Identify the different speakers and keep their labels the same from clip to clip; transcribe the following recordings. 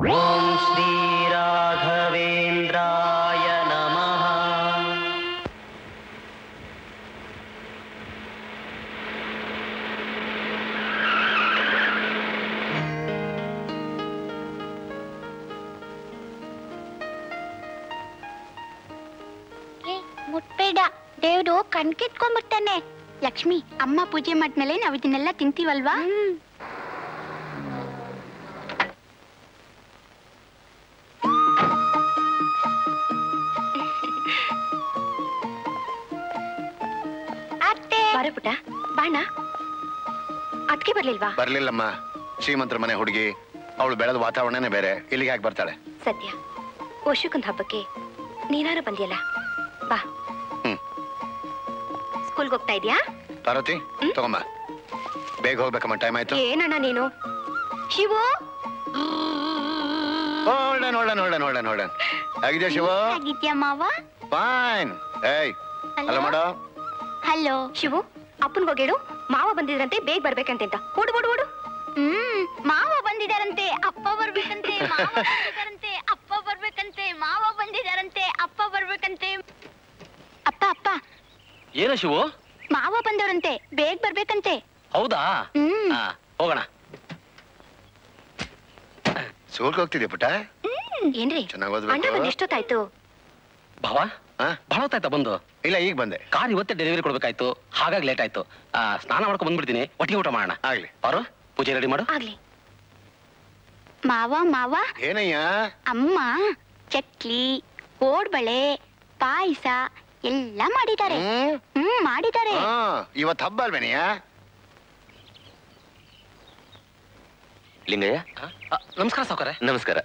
Speaker 1: ಓಂ ಶ್ರೀ ರಾಘವೇಂದ್ರಾಯ ನಮಃ
Speaker 2: ಮುಟ್ಬೇಡ ದೇವ್ರು ಕಣ್ಕಿಟ್ಕೊಂಡ್ಬಿಡ್ತಾನೆ ಲಕ್ಷ್ಮಿ ಅಮ್ಮ ಪೂಜೆ ಮಾಡಿದ್ಮೇಲೆ ನಾವ್ ಇದನ್ನೆಲ್ಲ ತಿಂತೀವಲ್ವಾ ಅತ್ತೆ
Speaker 3: ಬಾರ ಪುಟ್ಟ ಬಾಣ ಅದಕ್ಕೆ ಬರ್ಲಿಲ್ವಾ
Speaker 4: ಬರ್ಲಿಲ್ಲಮ್ಮ ಶ್ರೀಮಂತರ ಮನೆ ಹುಡುಗಿ ಅವಳು ಬೆಳೆದ ವಾತಾವರಣನೇ ಬೇರೆ ಇಲ್ಲಿಗೆ ಯಾಕೆ ಬರ್ತಾಳೆ
Speaker 3: ಸದ್ಯ ವರ್ಷಕ್ಕೊಂದ್ ಹಬ್ಬಕ್ಕೆ ನೀನಾರು ಬಂದಿಯಲ್ಲ ಬಾ
Speaker 4: ಹ್ಮ್.
Speaker 3: ಸ್ಕೂಲ್ಗೆ ಹೋಗ್ತಾ ಇದೀಯಾ
Speaker 4: ಪಾರ್ವತಿ ತಗೊಂಬ ಬೇಗ ಹೋಗ್ಬೇಕಮ್ಮ ಟೈಮ್ ಆಯ್ತು
Speaker 3: ಏನಣ್ಣ ನೀನು ಶಿವು
Speaker 4: ನೋಡ ನೋಡ ನೋಡ ನೋಡ ನೋಡ ಹೇಗಿದ್ಯಾ ಶಿವ
Speaker 2: ಆಗಿದ್ಯಾ ಮಾವ
Speaker 4: ಫೈನ್ ಏಯ್ ಅಲ್ಲ ಮಾಡೋ
Speaker 2: ಹಲೋ
Speaker 3: ಶಿವು ಅಪ್ಪನ್ಗೆ ಹೇಳು ಮಾವ ಬಂದಿದ್ರಂತೆ ಬೇಗ ಬರ್ಬೇಕಂತೆ ಅಂತ ಓಡು ಓಡು ಓಡು
Speaker 2: ಹ್ಮ್ ಮಾವ ಬಂದಿದಾರಂತೆ ಅಪ್ಪ ಬರ್ಬೇಕಂತೆ ಮಾವ ಬಂದಿದಾರಂತೆ ಅಪ್ಪ ಬರ್ಬೇಕಂತೆ ಮಾವ ಬಂದಿದಾರಂತೆ ಅಪ್ಪ ಬರ್ಬೇಕಂತೆ ಅಪ್ಪ ಅಪ್ಪ
Speaker 5: ಏನ ಶಿವು
Speaker 2: ಮಾವ ಬಂದವರಂತೆ ಬೇಗ ಬರ್ಬೇಕಂತೆ
Speaker 5: ಹೌದಾ
Speaker 2: ಹ್ಮ್
Speaker 5: ಹಾ ಹೋಗೋಣ
Speaker 4: ಸ್ಕೂಲ್ಗೆ ಹೋಗ್ತಿದ್ಯಾ ಪುಟ್ಟ
Speaker 3: ಏನ್ರಿ
Speaker 4: ಚೆನ್ನಾಗ್
Speaker 3: ಅಣ್ಣ
Speaker 4: ಓದ್ಬೇಕು
Speaker 3: ಬಂದ್ ಎಷ್ಟೊತ್ತಾಯ್ತು
Speaker 5: ಭಾವ
Speaker 4: ಆ?
Speaker 5: ಬಹಳ ಹೊತ್ತಾಯ್ತಾ ಬಂದು
Speaker 4: ಇಲ್ಲ ಈಗ ಬಂದೆ
Speaker 5: ಕಾರ್ ಇವತ್ತೇ ಡೆಲಿವರಿ ಕೊಡ್ಬೇಕಾಯ್ತು ಹಾಗಾಗಿ ಲೇಟ್ ಆಯ್ತು ಆ, ಸ್ನಾನ ಮಾಡ್ಕೊಂಡು ಬಂದ್ಬಿಡ್ತೀನಿ ಒಟ್ಟಿಗೆ ಊಟ ಮಾಡೋಣ
Speaker 4: ಆಗ್ಲಿ
Speaker 5: ಅವರು ಪೂಜೆ ರೆಡಿ ಮಾಡು
Speaker 3: ಆಗ್ಲಿ
Speaker 2: ಮಾವ ಮಾವ
Speaker 4: ಏನಯ್ಯ
Speaker 2: ಅಮ್ಮ ಚಕ್ಲಿ ಕೋಡ್ಬಳೆ ಪಾಯಸ ಎಲ್ಲ ಮಾಡಿದ್ದಾರೆ
Speaker 4: ಹ್ಮ್
Speaker 2: ಹ್ಮ್ ಮಾಡಿದ್ದಾರೆ
Speaker 4: ಹಾ ಇವತ್ ಹಬ್ಬ ಅಲ್ವೇನಯ್ಯ
Speaker 6: ಲಿಂಗಯ್ಯ
Speaker 5: ಆ, ಆ, ನಮಸ್ಕಾರ ಸಾವುಕಾರೆ
Speaker 6: ನಮಸ್ಕಾರ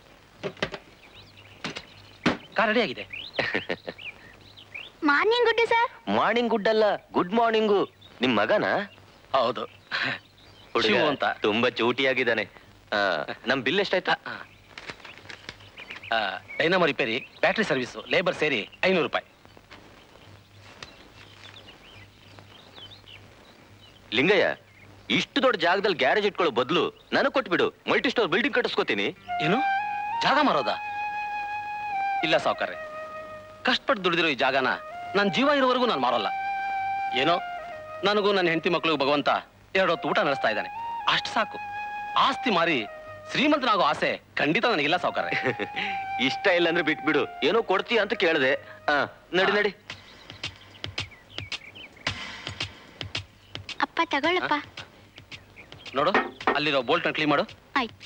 Speaker 5: ಕಾರ್ ರೆಡಿ ಆಗಿದೆ
Speaker 2: morning good sir
Speaker 6: morning good ಅಲ್ಲ ಗುಡ್ ಮಾರ್ನಿಂಗು ನಿಮ್ ಮಗನ
Speaker 5: ಹೌದು ಶಿವು ಅಂತ
Speaker 6: ತುಂಬಾ ಚೂಟಿಯಾಗಿದ್ದಾನೆ ಆ, ನಮ್ ಬಿಲ್ ಎಷ್ಟಾಯ್ತು
Speaker 5: ಆ, ಆ, dynamo repair battery service labour ಸೇರಿ ಐನೂರು ರೂಪಾಯಿ
Speaker 6: ಲಿಂಗಯ್ಯ ಇಷ್ಟು ದೊಡ್ಡ ಜಾಗದಲ್ಲಿ ಗ್ಯಾರೇಜ್ ಇಟ್ಕೊಳ್ಳೋ ಬದಲು ನನಗ್ ಕೊಟ್ಬಿಡು ಮಲ್ಟಿ ಸ್ಟೋರ್ ಬಿಲ್ಡಿಂಗ್ ಕಟ್ಟಿಸ್ಕೋತೀನಿ
Speaker 5: ಏನು ಜಾಗ ಮಾರೋದಾ ಇಲ್ಲ ಸಾವುಕಾರ್ರೆ ಕಷ್ಟಪಟ್ಟು ದುಡಿದಿರೋ ಈ ಜಾಗನ ನನ್ನ ಜೀವ ಇರೋವರೆಗೂ ನಾನು ಮಾರೋಲ್ಲ ಏನೋ ನನಗೂ ನನ್ನ ಹೆಂಡತಿ ಮಕ್ಕಳಿಗೂ ಭಗವಂತ ಎರಡು ಹೊತ್ತು ಊಟ ನಡೆಸ್ತಾ ಇದ್ದಾನೆ ಅಷ್ಟು ಸಾಕು ಆಸ್ತಿ ಮಾರಿ ಶ್ರೀಮಂತನಾಗೋ ಆಸೆ ಖಂಡಿತ ನನಗಿಲ್ಲ ಸಾವುಕಾರ್ರೆ
Speaker 6: ಇಷ್ಟ ಇಲ್ಲ ಅಂದ್ರೆ ಬಿಟ್ಬಿಡು ಏನೋ ಕೊಡ್ತೀಯ ಅಂತ ಕೇಳಿದೆ ಆ, ನಡಿ ನಡಿ
Speaker 2: ಅಪ್ಪ ತಗೊಳ್ಳಪ್ಪ
Speaker 5: ನೋಡು ಅಲ್ಲಿರೋ ಬೋಲ್ಟ್ ಕ್ಲೀನ್ ಮಾಡು
Speaker 2: ಆಯ್ತು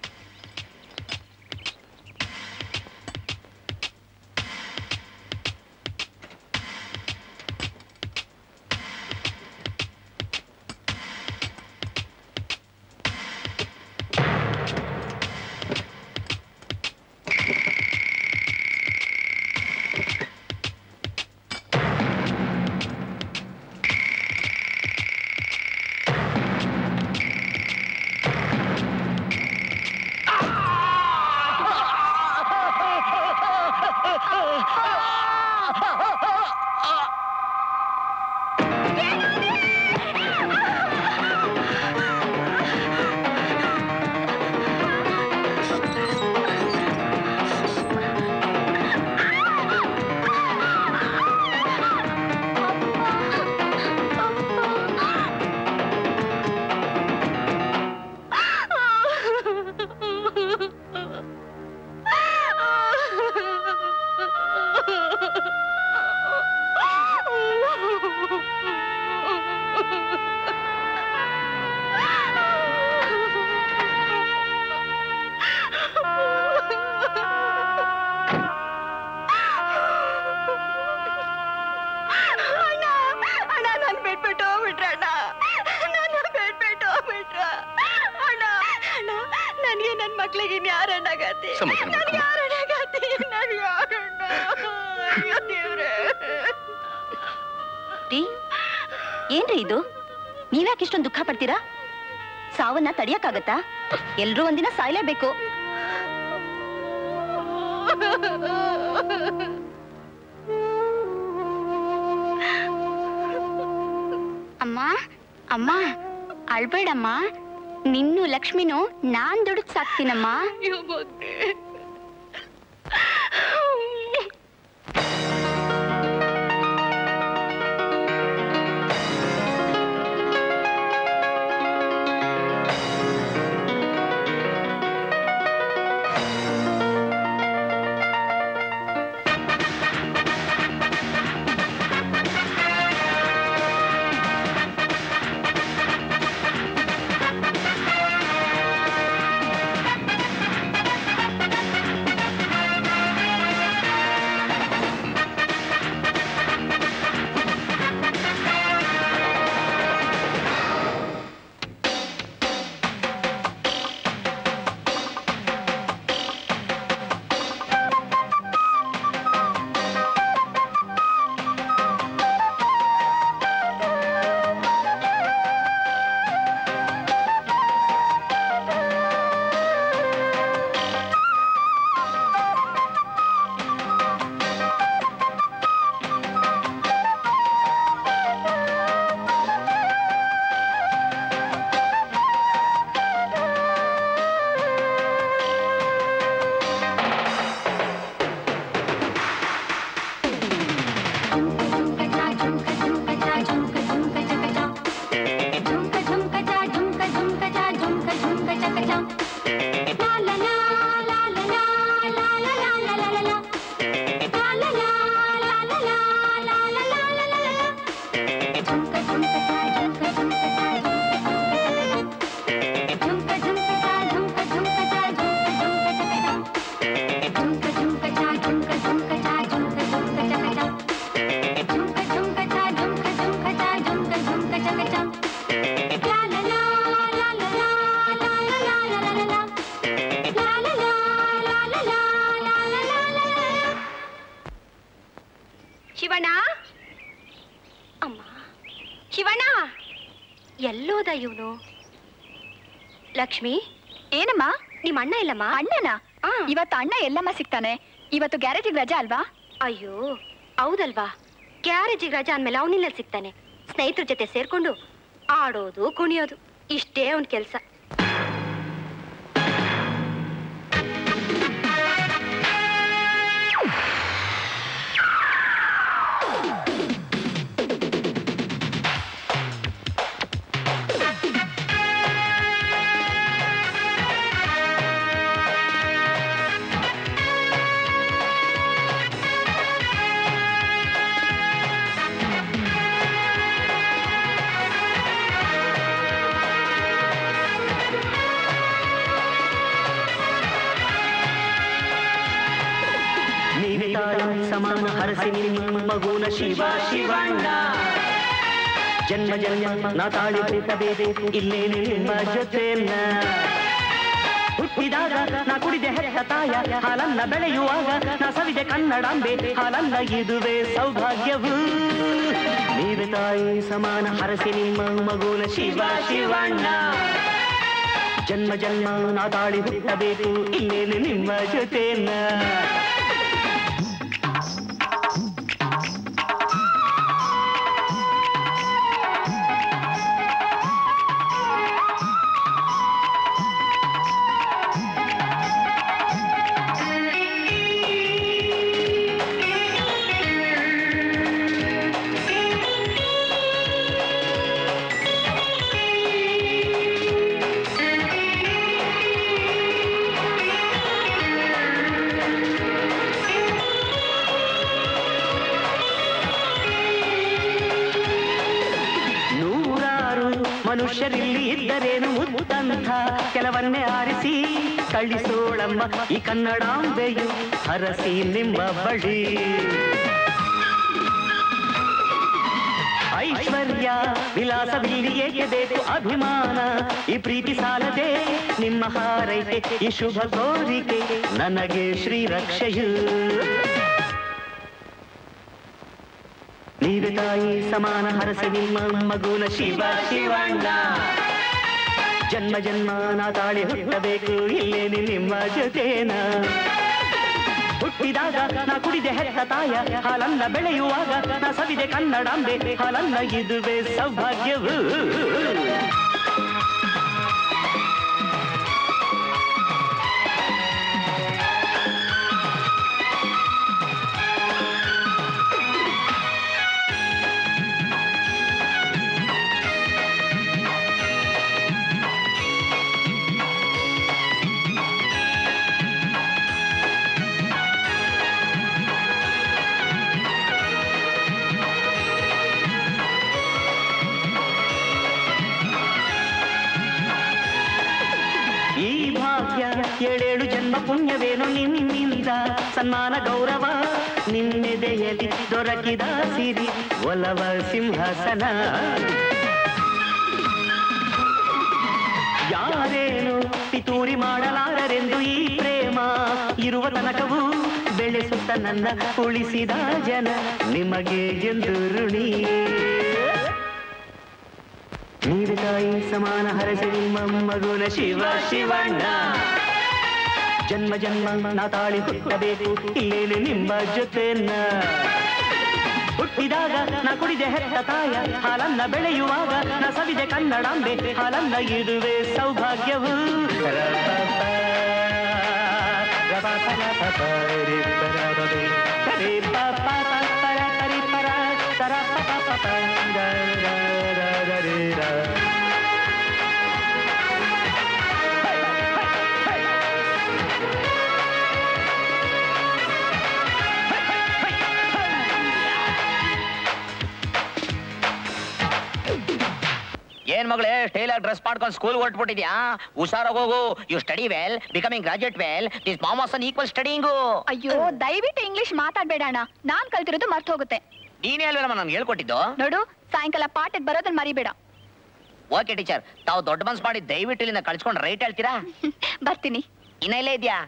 Speaker 3: ಅಣ್ಣ ನನ್ ಬಿಟ್ಬಿಟ್ಟು ಹೋಗ್ಬಿಟ್ರೆ ಅಣ್ಣ ನನ್ನ ಬಿಟ್ಬಿಟ್ಟು ಹೋಗ್ಬಿಟ್ರ ಅಣ್ಣ ಅಣ್ಣ ನನ್ಗೆ ನನ್ ಮಕ್ಳಿಗೆ ಇನ್ಯಾರಣ್ಣ ಗತಿ
Speaker 4: ಸಮಾಧಾನ
Speaker 3: ನನ್ಗೆ
Speaker 4: ಮಾಡ್ಕೊ.
Speaker 3: ಯಾರಣ್ಣ ಗತಿ ನನ್ಗೆ ಯಾರಣ್ಣ ಅಯ್ಯೋ ದೇವ್ರೇ
Speaker 7: ರೀ ಏನ್ರಿ ಇದು ನೀವ್ಯಾಕೆ ಇಷ್ಟೊಂದು ದುಃಖ ಪಡ್ತೀರಾ ಸಾವನ್ನ ತಡಿಯಕ್ಕಾಗತ್ತಾ ಎಲ್ರೂ ಒಂದಿನ ಸಾಯ್ಲೇಬೇಕು
Speaker 2: ಅಮ್ಮ ಅಮ್ಮ ಅಳ್ಬೇಡಮ್ಮ ನಿನ್ನು ಲಕ್ಷ್ಮಿನೂ ನಾನ್ ದುಡ್ದು ಸಾಕ್ತೀನಮ್ಮ ಶಿವಣ್ಣ ಅಮ್ಮ ಶಿವಣ್ಣ ಎಲ್ಲೋದ ಇವನು ಲಕ್ಷ್ಮಿ ಏನಮ್ಮ ನಿಮ್ಮ ಅಣ್ಣ ಇಲ್ಲಮ್ಮ
Speaker 3: ಅಣ್ಣನ
Speaker 2: ಆ.
Speaker 3: ಇವತ್ತು ಅಣ್ಣ ಎಲ್ಲಮ್ಮ ಸಿಗ್ತಾನೆ ಇವತ್ತು ಗ್ಯಾರೇಜಿಗೆ ರಜಾ ಅಲ್ವಾ
Speaker 2: ಅಯ್ಯೋ ಹೌದಲ್ವಾ ಗ್ಯಾರೇಜಿಗೆ ರಜಾ ಅಂದ್ಮೇಲೆ ಅವನಿಲ್ಲ ಸಿಗ್ತಾನೆ ಸ್ನೇಹಿತರ ಜೊತೆ ಸೇರ್ಕೊಂಡು ಆಡೋದು ಕುಣಿಯೋದು ಇಷ್ಟೇ ಅವನ ಕೆಲಸ
Speaker 1: ನೀವೇ ತಾಯಿ ಸಮಾನ ಹರಸಿ ನಿಮ್ಮ ಮಗುನ ಶಿವ ಶಿವಣ್ಣ ಜನ್ಮ ಜನ್ಮ ನಾ ತಾಳಿ ಬೇಕಬೇಕು ಇಲ್ಲೇನೆ ನಿಮ್ಮ ಜೊತೆನ ಹುಟ್ಟಿದಾಗ ನಾ ಕುಡಿದೆ ಹೆತ್ತ ತಾಯ ಹಾಲನ್ನ ಬೆಳೆಯುವಾಗ ನಾ ಸವಿದೆ ಕನ್ನಡಾಂಬೆ ಹಾಲನ್ನ ಇದುವೆ ಸೌಭಾಗ್ಯವು ನೀವೇ ತಾಯಿ ಸಮಾನ ಹರಸಿ ನಿಮ್ಮ ಮಗುನ ಶಿವ ಶಿವಣ್ಣ ಜನ್ಮ ಜನ್ಮ ನಾ ತಾಳಿ ಹುಟ್ಟಬೇಕು ಇಲ್ಲೇನೆ ನಿಮ್ಮ ಜೊತೆನ ನೂರಾರು ಮನುಷ್ಯರಿಲ್ಲಿ ಇದ್ದರೇನು ಮುತ್ತಂಥ ಕೆಲವನ್ನೇ ಆರಿಸಿ ಕಳಿಸೋಳಮ್ಮ ಈ ಕನ್ನಡಾಂಬೆಯು ಹರಸಿ ನಿಮ್ಮ ಬಳಿ ಐಶ್ವರ್ಯ ವಿಲಾಸವಿಲ್ಲಿ ಏಕೆ ಬೇಕು ಅಭಿಮಾನ ಈ ಪ್ರೀತಿ ಸಾಲದೆ ನಿಮ್ಮ ಹಾರೈಕೆ ಈ ಶುಭ ಕೋರಿಕೆ ನನಗೆ ಶ್ರೀರಕ್ಷೆಯು ನೀವೇ ತಾಯಿ ಸಮಾನ ಹರಸಿ ನಿಮ್ಮ ಮಗುನ ಶಿವ ಶಿವಣ್ಣ ಜನ್ಮ ಜನ್ಮ ನಾ ತಾಳಿ ಹುಟ್ಟಬೇಕು ಇಲ್ಲೇನೆ ನಿಮ್ಮ ಜೊತೆನ ಹುಟ್ಟಿದಾಗ ನಾ ಕುಡಿದೆ ಹೆತ್ತ ತಾಯ ಹಾಲನ್ನ ಬೆಳೆಯುವಾಗ ನಾ ಸವಿದೆ ಕನ್ನಡಾಂಬೆ ಹಾಲನ್ನ ಇದುವೆ ಸೌಭಾಗ್ಯವು ಪುಣ್ಯವೇನು ನಿನ್ನಿಂದ ಸನ್ಮಾನ ಗೌರವ ನಿನ್ನೆದೆಯಲ್ಲಿ ದೊರಕಿದ ಸಿರಿ ಒಲವ ಸಿಂಹಾಸನ ಯಾರೇನು ಪಿತೂರಿ ಮಾಡಲಾರರೆಂದು ಈ ಪ್ರೇಮ ಇರುವ ತನಕವೂ ಬೆಳೆಸುತ್ತ ನನ್ನ ಉಳಿಸಿದ ಜನ ನಿಮಗೆ ಎಂದು ಋಣಿ ನೀರು ತಾಯಿ ಸಮಾನ ಹರಸಿ ನಿಮ್ಮ ಮಗುನ ಶಿವ ಶಿವಣ್ಣ ಜನ್ಮ ಜನ್ಮ ನಾ ತಾಳಿ ಹುಟ್ಟಬೇಕು ಇಲ್ಲೇನು ನಿಮ್ಮ ಜೊತೆನ ಹುಟ್ಟಿದಾಗ ನಾ ಕುಡಿದೆ ಹೆತ್ತ ತಾಯ ಹಾಲನ್ನ ಬೆಳೆಯುವಾಗ ನಾ ಸವಿದೆ ಕನ್ನಡಾಂಬೆ ಹಾಲನ್ನ ಇದುವೆ ಸೌಭಾಗ್ಯವು ರಪಪ, ರಪಪ, ರಿಪ್ಪರಬಬೆ, ರಿಪ್ಪಪ, ಪರ, ಪರಿಪರ, ಸರಪಪಪ, ಗರಗರಗರಿರ.
Speaker 8: ಏನ್ ಮಗಳೇ ಸ್ಟೈಲ್ ಆಗಿ ಡ್ರೆಸ್ ಮಾಡ್ಕೊಂಡು ಸ್ಕೂಲ್ ಹೊರಟ್ಬಿಟ್ಟಿದ್ಯಾ ಹುಷಾರಾಗಿ ಹೋಗು you study well becoming graduate well this mama's un equal studying
Speaker 2: ಅಯ್ಯೋ ದಯವಿಟ್ಟು ಇಂಗ್ಲಿಷ್ ಮಾತಾಡ್ಬೇಡ ಅಣ್ಣ ನಾನ್ ಕಲ್ತಿರೋದು ಮರ್ತು ಹೋಗುತ್ತೆ
Speaker 8: ನೀನೇ ಅಲ್ವೇನಮ್ಮ ನನ್ಗೆ ಹೇಳ್ಕೊಟ್ಟಿದ್ದು
Speaker 2: ನೋಡು ಸಾಯಂಕಾಲ ಪಾಠಕ್ ಬರೋದನ್ನ ಮರಿಬೇಡ
Speaker 8: ಓಕೆ ಟೀಚರ್ ತಾವು ದೊಡ್ಡ ಮನ್ಸ್ ಮಾಡಿ ದಯವಿಟ್ಟು ಇಲ್ಲಿಂದ ಕಳ್ಸ್ಕೊಂಡು ರೈಟ್ ಹೇಳ್ತೀರಾ
Speaker 2: ಬರ್ತೀನಿ
Speaker 8: ಇನ್ನ ಇಲ್ಲೇ ಇದ್ಯಾ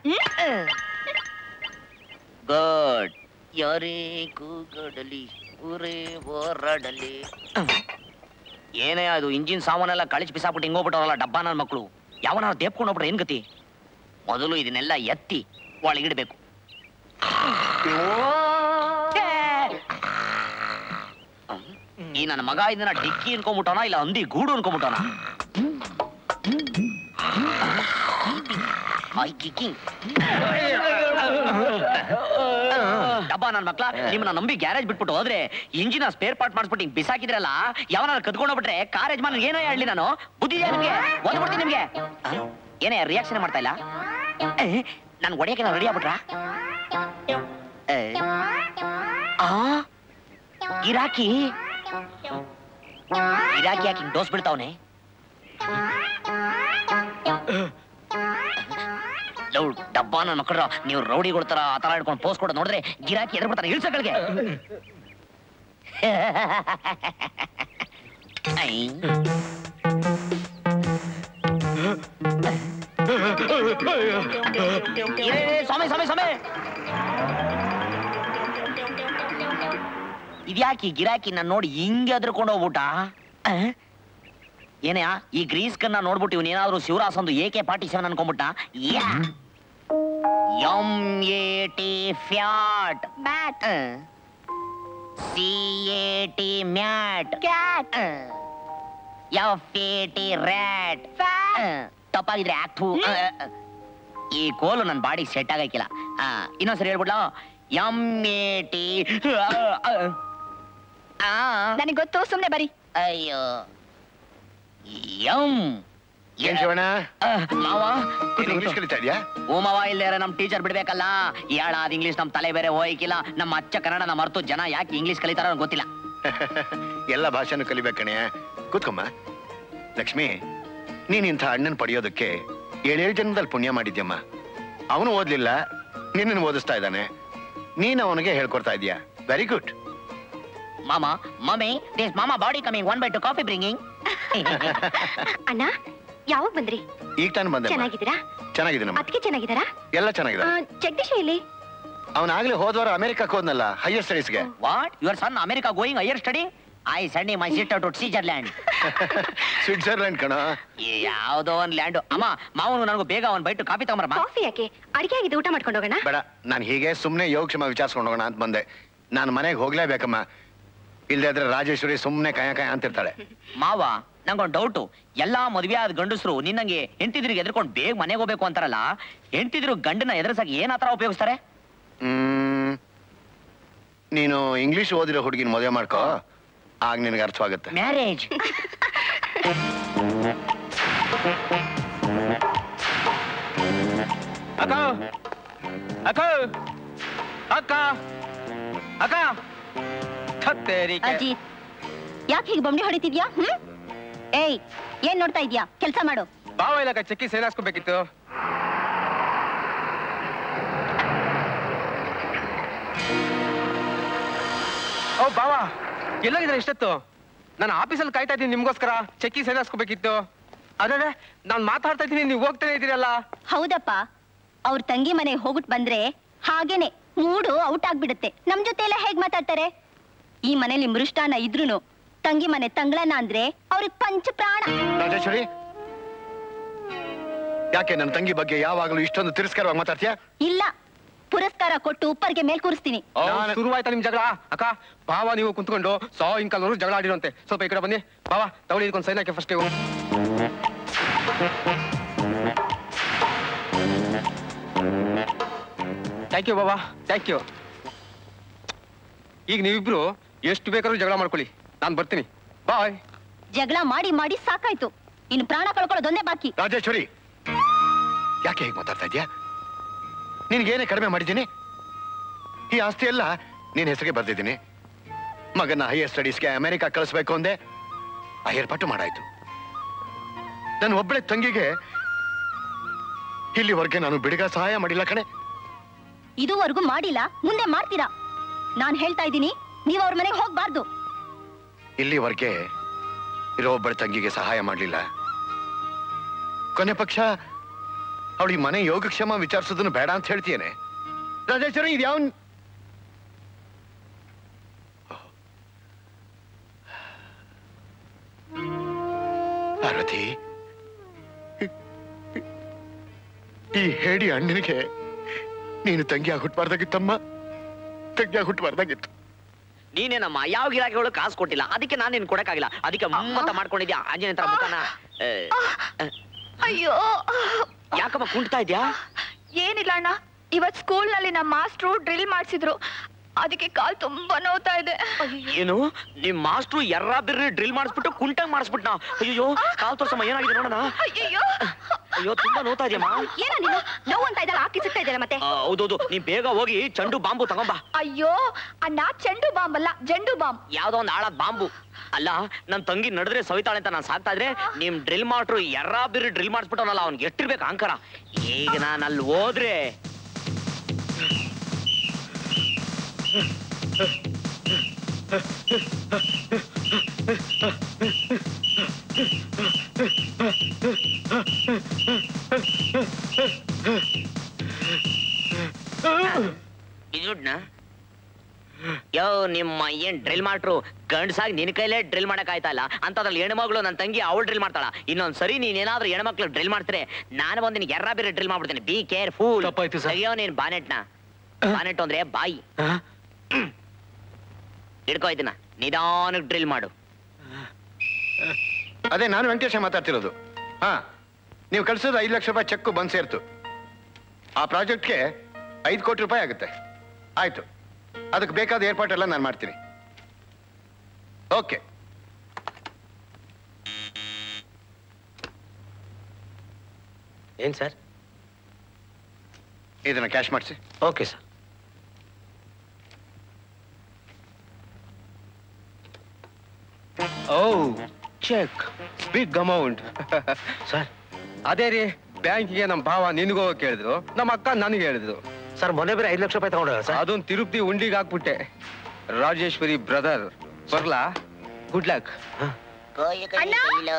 Speaker 8: ಗುಡ್ ಯಾರೇ ಕೂಗಡಲಿ ಊರೇ ಹೋರಾಡಲಿ ಏನೇ ಅದು ಇಂಜಿನ್ ಸಾಮಾನೆಲ್ಲ ಕಳಿಸಿ ಬಿಸಾಕ್ಬಿಟ್ಟು ಹಿಂಗೋಗ್ಬಿಟ್ಟವಲ್ಲ ಡಬ್ಬ ನನ್ನ ಮಕ್ಕಳು ಯಾವನಾರು ದೇಪ್ಕೊಂಡು ಹೋಗ್ಬಿಟ್ರೆ ಏನ್ ಗತಿ ಮೊದಲು ಇದನ್ನೆಲ್ಲ ಎತ್ತಿ ಒಳಗಿಡ್ಬೇಕು ಈ ನನ್ನ ಮಗ ಇದನ್ನ ಡಿಕ್ಕಿ ಅನ್ಕೊಂಬಿಟ್ಟವನ ಇಲ್ಲ ಹಂದಿ ಗೂಡು ಅನ್ಕೊಂಬಿಟ್ಟವನ ಐ ಕಿಕ್ಕಿಂಗ್ ಡಬ್ಬ ನನ್ ಮಕ್ಳ ನಿಮ್ಮನ್ನ ನಂಬಿ ಗ್ಯಾರೇಜ್ ಬಿಟ್ಬಿಟ್ಟು ಹೋದ್ರೆ ಇಂಜಿನ ಸ್ಪೇರ್ ಪಾರ್ಟ್ ಮಾಡಿಸ್ಬಿಟ್ಟು ಹಿಂಗ್ ಬಿಸಾಕಿದ್ರಲ್ಲ ಯಾವನಾರ ಕದ್ಕೊಂಡು ಹೋಗ್ಬಿಟ್ರೆ ಕಾರ್ ಯಜಮಾನ್ ಏನೋ ಹೇಳಿ ನಾನು ಬುದ್ಧಿ ಇದೆಯಾ ನಿಮ್ಗೆ ಓದ್ಬಿಡ್ತೀನಿ ನಿಮ್ಗೆ ಆ? ಏನೇ ರಿಯಾಕ್ಷನ್ ಮಾಡ್ತಾ ಇಲ್ಲ ನನ್ ಒಡೆಯಕ್ಕೆ ನಾವು ರೆಡಿ ಆಗ್ಬಿಟ್ರಾ ಏ. ಆ ಗಿರಾಕಿ ಗಿರಾಕಿ ಯಾಕೆ ಹಿಂಗ್ ಡೋಸ್ ಬೀಳ್ತಾವನೆ ಲವ್ ಡಬ್ಬ ನನ್ನ ಮಕ್ಕಳು ನೀವು ರೌಡಿಗಳ ತರ ಆ ತರ ಹಿಡ್ಕೊಂಡು ಪೋಸ್ ಕೊಡೋದು ನೋಡಿದ್ರೆ ಗಿರಾಕಿ ಎದ್ರ ಬಿಡ್ತಾನೆ ಇಳ್ಸಗಳಿಗೆ ಐ. ಏ, ಸ್ವಾಮಿ ಸ್ವಾಮಿ ಸ್ವಾಮಿ ಇದ್ಯಾಕೆ ಈ ಗಿರಾಕಿ ನಾನು ನೋಡಿ ಹಿಂಗೆ ಎದ್ರಕೊಂಡು ಹೋಗ್ಬಿಟ್ಟ ಆ? ಏನೇ ಈ ಗ್ರೀಸ್ ಕನ್ನ ನೋಡ್ಬಿಟ್ಟು ಇವನ್ ಏನಾದ್ರು ಶಿವರಾಸ್ ಒಂದು ಎಕೆ ಪಾರ್ಟಿ ಸೆವೆನ್ ಅನ್ಕೊಂಡ್ಬಿಟ್ಟ M A T fat
Speaker 2: bat
Speaker 8: C A T mat
Speaker 2: cat
Speaker 8: F A T rat
Speaker 2: fat
Speaker 8: ತಪ್ಪಾಗಿದ್ರೆ ಆಕ್ಟು ಈ ಕೋಲು ನನ್ನ ಬಾಡಿ ಸೆಟ್ ಆಗಕ್ಕಿಲ್ಲ ಆ, ಇನ್ನೊಂದ್ಸರಿ ಹೇಳ್ಬಿಡ್ಲ ಎಂ ಎ ಟಿ
Speaker 2: ನನಗೆ ಗೊತ್ತು ಸುಮ್ನೆ ಬರಿ
Speaker 8: ಅಯ್ಯೋ ಎಂ
Speaker 4: ಏನ್ ಶಿವಣ್ಣ
Speaker 8: ಮಾವ
Speaker 4: ಇಂಗ್ಲಿಷ್ ಕಲಿತಾ ಇದ್ಯಾ
Speaker 8: ಓ ಮಾವ ಇಲ್ಲೇರ ನಮ್ ಟೀಚರ್ ಬಿಡ್ಬೇಕಲ್ಲ ಯಾಳಾದ ಇಂಗ್ಲಿಷ್ ನಮ್ ತಲೆ ಬೇರೆ ಹೋಯ್ಕಿಲ್ಲ ನಮ್ಮ ಅಚ್ಚ ಕನ್ನಡನ ಮರ್ತು ಜನ ಯಾಕೆ ಇಂಗ್ಲಿಷ್ ಕಲಿತಾರೋ ಗೊತ್ತಿಲ್ಲ
Speaker 4: ಎಲ್ಲ ಭಾಷೆನೂ ಕಲಿಬೇಕಣೆ ಕೂತ್ಕೊಮ್ಮ ಲಕ್ಷ್ಮಿ ನೀನ್ ಇಂಥ ಅಣ್ಣನ್ ಪಡೆಯೋದಕ್ಕೆ ಏಳೇಳು ಜನ್ಮದಲ್ಲಿ ಪುಣ್ಯ ಮಾಡಿದ್ಯಮ್ಮ ಅವನು ಓದ್ಲಿಲ್ಲ ನಿನ್ನನ್ನು ಓದಿಸ್ತಾ ಇದ್ದಾನೆ ನೀನ್ ಅವನಿಗೆ ಹೇಳ್ಕೊಡ್ತಾ ಇದೀಯ ವೆರಿ ಗುಡ್
Speaker 8: ಮಾಮ ಮಮ್ಮಿ ದಿಸ್ ಮಾಮ body coming one by two coffee bringing
Speaker 2: ಅಣ್ಣ ಯಾವಾಗ ಬಂದ್ರಿ
Speaker 4: ಈಗ ತಾನು ಬಂದೆ
Speaker 2: ಚೆನ್ನಾಗಿದ್ದೀರಾ
Speaker 4: ಚೆನ್ನಾಗಿದ್ದೀನಮ್ಮ
Speaker 2: ಅದಕ್ಕೆ ಚೆನ್ನಾಗಿದ್ದಾರಾ
Speaker 4: ಎಲ್ಲ ಚೆನ್ನಾಗಿದೆ
Speaker 2: ಜಗದೀಶ ಇಲ್ಲಿ
Speaker 4: ಅವನಾಗ್ಲೇ ಹೋದ್ವಾರ ಅಮೆರಿಕಕ್ಕೆ ಹೋದ್ನಲ್ಲ ಹೈಯರ್ ಸ್ಟಡೀಸ್ಗೆ
Speaker 8: what your son America going higher study I send my sister to Switzerland
Speaker 4: Switzerland ಕಣ
Speaker 8: ಯಾವ್ದೋ ಒಂದ್ ಲ್ಯಾಂಡ್ ಅಮ್ಮ ಮಾವನು ನನಗೂ ಬೇಗ ಒಂದ್ ಬೈಟು ಕಾಫಿ ತಗೊಂಬರಮ್ಮ
Speaker 2: ಕಾಫಿ ಯಾಕೆ ಅಡಿಗೆ ಆಗಿದೆ ಊಟ ಮಾಡ್ಕೊಂಡು ಹೋಗೋಣ
Speaker 4: ಬೇಡ ನಾನು ಹೀಗೆ ಸುಮ್ಮನೆ ಯೋಗಕ್ಷೇಮ ವಿಚಾರಿಸ್ಕೊಂಡು ಹೋಗೋಣ ಅಂತ ಬಂದೆ ನಾನು ಮನೆಗೆ ಹೋಗ್ಲೇಬೇಕಮ್ಮ ಇಲ್ಲದೆ ಆದ್ರೆ ರಾಜೇಶ್ವರಿ ಸುಮ್ಮನೆ ಕಾಯ ಕಾಯ ಅಂತಿರ್ತಾಳೆ
Speaker 8: ಮಾವ ನಂಗೊಂದು ಡೌಟು ಎಲ್ಲಾ ಮದ್ವೆ ಆದ ಗಂಡಸರು ನಿನ್ನಂಗೆ ಹೆಂಡತಿದ್ರಿಗೆ ಎದ್ರಕೊಂಡು ಬೇಗ ಮನೆಗೆ ಹೋಗ್ಬೇಕು ಅಂತಾರಲ್ಲ ಹೆಂಡತಿದ್ರು ಗಂಡನ ಎದುರಿಸಕ್ಕೆ ಏನ್ ಆತರ ಉಪಯೋಗಿಸ್ತಾರೆ
Speaker 4: ಹ್ಮ್ ನೀನು ಇಂಗ್ಲಿಷ್ ಓದಿರೋ ಹುಡುಗಿನ ಮದುವೆ ಮಾಡ್ಕೋ ಆಗ ನಿನಗೆ ಅರ್ಥವಾಗುತ್ತೆ
Speaker 8: ಮ್ಯಾರೇಜ್
Speaker 5: ಅಕ್ಕ ಅಕ್ಕ ಅಕ್ಕ ಅಕ್ಕ ಥತ್ತೇರಿಕೆ.
Speaker 7: ಅಜಿತ್ ಯಾಕೆ ಹೀಗೆ ಬೊಂಬೆ ಹೊಡಿತಿದ್ಯಾ ಹ್ಮ್ ಏಯ್ ಏನ್ ನೋಡ್ತಾ ಇದ್ಯಾ ಕೆಲ್ಸ ಮಾಡು
Speaker 5: ಬಾವ ಇಲ್ಲಕ್ಕ ಚೆಕ್ಕಿ ಸೇರಿಸ್ಕೋಬೇಕಿತ್ತು
Speaker 9: ಓ ಬಾವಾ ಎಲ್ಲೋಗಿದ್ರೆ ಇಷ್ಟೊತ್ತು ನಾನು ಆಫೀಸಲ್ಲಿ ಕಾಯ್ತಾ ಇದ್ದೀನಿ ನಿಮ್ಗೋಸ್ಕರ ಚೆಕ್ಕಿ ಸೈನ್ ಹಾಸ್ಕೋಬೇಕಿತ್ತು ಅದೇ ನಾನು ಮಾತಾಡ್ತಾ ಇದ್ದೀನಿ ನೀವು ಹೋಗ್ತಾನೆ ಇದ್ದೀರಲ್ಲ
Speaker 7: ಹೌದಪ್ಪ ಅವ್ರ ತಂಗಿ ಮನೆಗೆ ಹೋಗ್ಬಿಟ್ ಬಂದ್ರೆ ಹಾಗೇನೆ ಮೂಡು ಔಟ್ ಆಗ್ಬಿಡುತ್ತೆ ನಮ್ ಜೊತೆ ಎಲ್ಲ ಹೇಗ್ ಮಾತಾಡ್ತಾರೆ ಈ ಮನೇಲಿ ಮೃಷ್ಟಾನ ಇದ್ರುನು ತಂಗಿ ಮನೆ ತಂಗ್ಳನ ಅಂದ್ರೆ ಅವ್ರಿಗೆ ಪಂಚ ಪ್ರಾಣ
Speaker 4: ರಾಜೇಶ್ವರಿ ಯಾಕೆ ನನ್ನ ತಂಗಿ ಬಗ್ಗೆ ಯಾವಾಗಲೂ ಇಷ್ಟೊಂದು ತಿರಸ್ಕಾರವಾಗಿ ಮಾತಾಡ್ತೀಯಾ
Speaker 7: ಇಲ್ಲ ಪುರಸ್ಕಾರ ಕೊಟ್ಟು ಉಪ್ಪರಿಗೆ ಮೇಲ್ ಕೂರಿಸ್ತೀನಿ
Speaker 4: ನಾನು-
Speaker 9: ಶುರುವಾಯ್ತಾ ನಿಮ್ ಜಗಳ ಅಕ್ಕ ಬಾವ ನೀವು ಕುಂತ್ಕೊಂಡು ಸಾಯಂಕಾಲವರೆಗೂ ಜಗಳ ಆಡಿರಂತೆ ಸ್ವಲ್ಪ ಈ ಕಡೆ ಬನ್ನಿ ಬಾವ ತಗೊಳ್ಳಿ ಇದಕ್ಕೊಂದು ಸೈನ್ ಹಾಕಿ ಫಸ್ಟ್ ನೀವು ಥ್ಯಾಂಕ್ ಯು ಬಾಬಾ ಥ್ಯಾಂಕ್ ಯು ಈಗ ನೀವಿಬ್ರು ಎಷ್ಟು ಬೇಕಾದ್ರೂ ಜಗಳ ಮಾಡ್ಕೊಳ್ಳಿ ನಾನು ಬರ್ತೀನಿ ಬಾಯ್
Speaker 7: ಜಗಳ ಮಾಡಿ ಮಾಡಿ ಸಾಕಾಯ್ತು ಇನ್ನು ಪ್ರಾಣ ಕಳ್ಕೊಳ್ಳೋದೊಂದೇ ಬಾಕಿ
Speaker 4: ರಾಜೇಶ್ವರಿ ಯಾಕೆ ಹೇಗೆ ಮಾತಾಡ್ತಾ ಇದೀಯಾ ನಿನ್ಗೇನೇ ಕಡಿಮೆ ಮಾಡಿದ್ದೀನಿ ಈ ಆಸ್ತಿ ಎಲ್ಲ ನಿನ್ನ ಹೆಸರಿಗೆ ಬರ್ದಿದ್ದೀನಿ ಮಗನ ಹೈಯರ್ ಸ್ಟಡೀಸ್ಗೆ ಅಮೆರಿಕ ಕಳಿಸ್ಬೇಕು ಅಂದೆ ಆ ಏರ್ಪಾಟು ಮಾಡಾಯ್ತು ನನ್ನ ಒಬ್ಬಳೆ ತಂಗಿಗೆ ಇಲ್ಲಿವರೆಗೆ ನಾನು ಬಿಡುಗ ಸಹಾಯ ಮಾಡಿಲ್ಲ ಕಣೆ
Speaker 7: ಇದುವರೆಗೂ ಮಾಡಿಲ್ಲ ಮುಂದೆ ಮಾಡ್ತೀರಾ ನಾನ್ ಹೇಳ್ತಾ ಇದ್ದೀನಿ ನೀವು ಅವ್ರ ಮನೆಗೆ ಹೋಗ್ಬಾರ್ದು
Speaker 4: ಇಲ್ಲಿವರೆಗೆ ಇರೋ ಒಬ್ಬಳ ತಂಗಿಗೆ ಸಹಾಯ ಮಾಡಲಿಲ್ಲ ಕೊನೆ ಪಕ್ಷ ಅವಳಿ ಮನೆ ಯೋಗಕ್ಷೇಮ ವಿಚಾರಿಸೋದನ್ನು ಬೇಡ ಅಂತ ಹೇಳ್ತೀಯೇನೆ ರಾಜೇಶ್ವರಿ ಇದು ಯಾವ ಪಾರ್ವತಿ ಈ ಹೇಡಿ ಅಣ್ಣನಿಗೆ ನೀನು ತಂಗಿಯಾಗಿ ಹುಟ್ಟಬಾರ್ದಾಗಿತ್ತಮ್ಮ ತಂಗಿಯಾಗಿ ಹುಟ್ಟಬಾರ್ದಾಗಿತ್ತು
Speaker 8: ನೀನೇನಮ್ಮ ಯಾವ ಗಿರಾಕಿಗಳು ಕಾಸು ಕೊಟ್ಟಿಲ್ಲ ಅದಕ್ಕೆ ನಾನು ನಿನ್ ಕೊಡಕ್ಕಾಗಿಲ್ಲ ಅದಕ್ಕೆ ಮಮ್ಮತ ಮಾಡ್ಕೊಂಡಿದ್ಯಾ ಆಂಜನೇಯ ತರ ಮುಖನ ಏ,
Speaker 3: ಅಯ್ಯೋ
Speaker 8: ಯಾಕಮ್ಮ ಕುಂಟ್ತಾ ಇದ್ಯಾ
Speaker 3: ಏನಿಲ್ಲ ಅಣ್ಣ ಇವತ್ ಸ್ಕೂಲ್ ನಲ್ಲಿ ನಮ್ಮ ಮಾಸ್ಟ್ರು ಡ್ರಿಲ್ ಮಾಡ್ಸಿದ್ರು ಅದಕ್ಕೆ ಕಾಲ್ ತುಂಬಾ ನೋವ್ತಾ ಇದೆ
Speaker 8: ಏನು ನಿಮ್ ಮಾಸ್ಟ್ರು ಎರ್ರ ಬಿರ್ರಿ ಡ್ರಿಲ್ ಮಾಡಿಸ್ಬಿಟ್ಟು ಕುಂಟಂಗ್ ಮಾಡಿಸ್ಬಿಟ್ನ ಅಯ್ಯೋ ಕಾಲ್ ತೋರ್ಸಮ್ಮ ಏನಾಗಿದೆ ನೋಡೋಣ
Speaker 3: ಅಯ್ಯಯ್ಯೋ
Speaker 8: ಅಯ್ಯೋ ತುಂಬಾ ನೋತಾ ಇದೆಯಮ್ಮ
Speaker 7: ಏನೋ ನೀನು ನೋವು ಅಂತ ಇದ್ದಲ್ಲ ಹಾಕಿ ಸಿಗ್ತಾ ಇದ್ದಾರೆ ಮತ್ತೆ
Speaker 8: ಆ, ಹೌದೌದು ನೀನ್ ಬೇಗ ಹೋಗಿ ಚಂಡು ಬಾಂಬು ತಗೊಂಬಾ
Speaker 3: ಅಯ್ಯೋ ಅಣ್ಣ ಚೆಂಡು ಬಾಂಬ್ ಅಲ್ಲ ಜಂಡು ಬಾಂಬ್
Speaker 8: ಯಾವ್ದೋ ಒಂದ್ ಆಳದ್ ಬಾಂಬು ಅಲ್ಲ ನನ್ ತಂಗಿ ನಡೆದ್ರೆ ಸವಿತಾಳೆ ಅಂತ ನಾನ್ ಸಾಕ್ತಾ ಇದ್ರೆ ನಿಮ್ ಡ್ರಿಲ್ ಮಾಡ್ರು ಎರ್ರ ಬಿರ್ರಿ ಡ್ರಿಲ್ ಮಾಡಿಸ್ಬಿಟ್ಟವನಲ್ಲ ಅವ್ನಿಗೆ ಎಷ್ಟಿರ್ಬೇಕು ಅಂಕರ ಈಗ ನಾನು ಅಲ್ಲಿ ಹೋದ್ರೆ ಇದುಡ್ನ ಯೋ ನಿಮ್ಮ ಏನ್ ಡ್ರಿಲ್ ಮಾಡ್ರು ಗಂಡ್ಸಾಗಿ ನಿನ್ ಕೈಲೇ ಡ್ರಿಲ್ ಮಾಡಕ್ ಆಯ್ತಲ್ಲ ಅಂತದ್ರಲ್ಲಿ ಹೆಣ್ಮಗಳು ನನ್ನ ತಂಗಿ ಅವಳು ಡ್ರಿಲ್ ಮಾಡ್ತಾಳ ಇನ್ನೊಂದ್ ಸರಿ ನೀನ್ ಏನಾದ್ರೂ ಹೆಣ್ಮಕ್ಳು ಡ್ರಿಲ್ ಮಾಡ್ತಾರೆ ನಾನು ಬಂದು ನಿನ್ಗೆ ಎರ್ರ ಬೇರೆ ಡ್ರಿಲ್ ಮಾಡ್ಬಿಡ್ತೀನಿ ಬಿ ಕೇರ್ ಫೂಲ್
Speaker 5: ತಪ್ಪಾಯ್ತು sir.
Speaker 8: ತೆಗಿಯೋ ನೀನ್ ಬಾನೆಟ್ನ ಬಾನೆಟ್ ಅಂದ್ರೆ ಬಾಯಿ ಹಿಡ್ಕೋ ಇದನ್ನ ನಿಧಾನಕ್ ಡ್ರಿಲ್ ಮಾಡು
Speaker 4: ಅದೇ ನಾನು ವೆಂಕಟೇಶ ಮಾತಾಡ್ತಿರೋದು ಹಾ ನೀವು ಕಳ್ಸೋದು ಐದು ಲಕ್ಷ ರೂಪಾಯಿ ಚೆಕ್ ಬಂದ್ ಸೇರ್ತು ಆ ಪ್ರಾಜೆಕ್ಟ್ಗೆ ಐದು ಕೋಟಿ ರೂಪಾಯಿ ಆಗುತ್ತೆ ಆಯ್ತು ಅದಕ್ಕೆ ಬೇಕಾದ ಏರ್ಪಾಟೆಲ್ಲ ನಾನು ಮಾಡ್ತೀನಿ ಓಕೆ
Speaker 5: ಏನ್ ಸರ್
Speaker 4: ಇದನ್ನ ಕ್ಯಾಶ್ ಮಾಡಿಸಿ
Speaker 5: okay sir
Speaker 9: oh check big amount
Speaker 5: sir
Speaker 9: ಅದೇ ರೀ ಬ್ಯಾಂಕಿಗೆ ನಮ್ಮ ಭಾವ ನಿನಗೂ ಕೇಳಿದ್ರು ನಮ್ಮ ಅಕ್ಕ ನನಗೆ ಹೇಳಿದ್ರು
Speaker 5: ಸರ್ ಮೊನ್ನೆ ಬೇರೆ ಐದು ಲಕ್ಷ ರೂಪಾಯಿ ತಗೊಂಡ್ರಲ್ಲ ಸರ್
Speaker 9: ಅದೊಂದು ತಿರುಪತಿ ಉಂಡಿಗೆ ಹಾಕ್ಬಿಟ್ಟೆ ರಾಜೇಶ್ವರಿ ಬ್ರದರ್ ಬರ್ಲಾ ಗುಡ್ ಲಕ್
Speaker 3: ಅಣ್ಣ?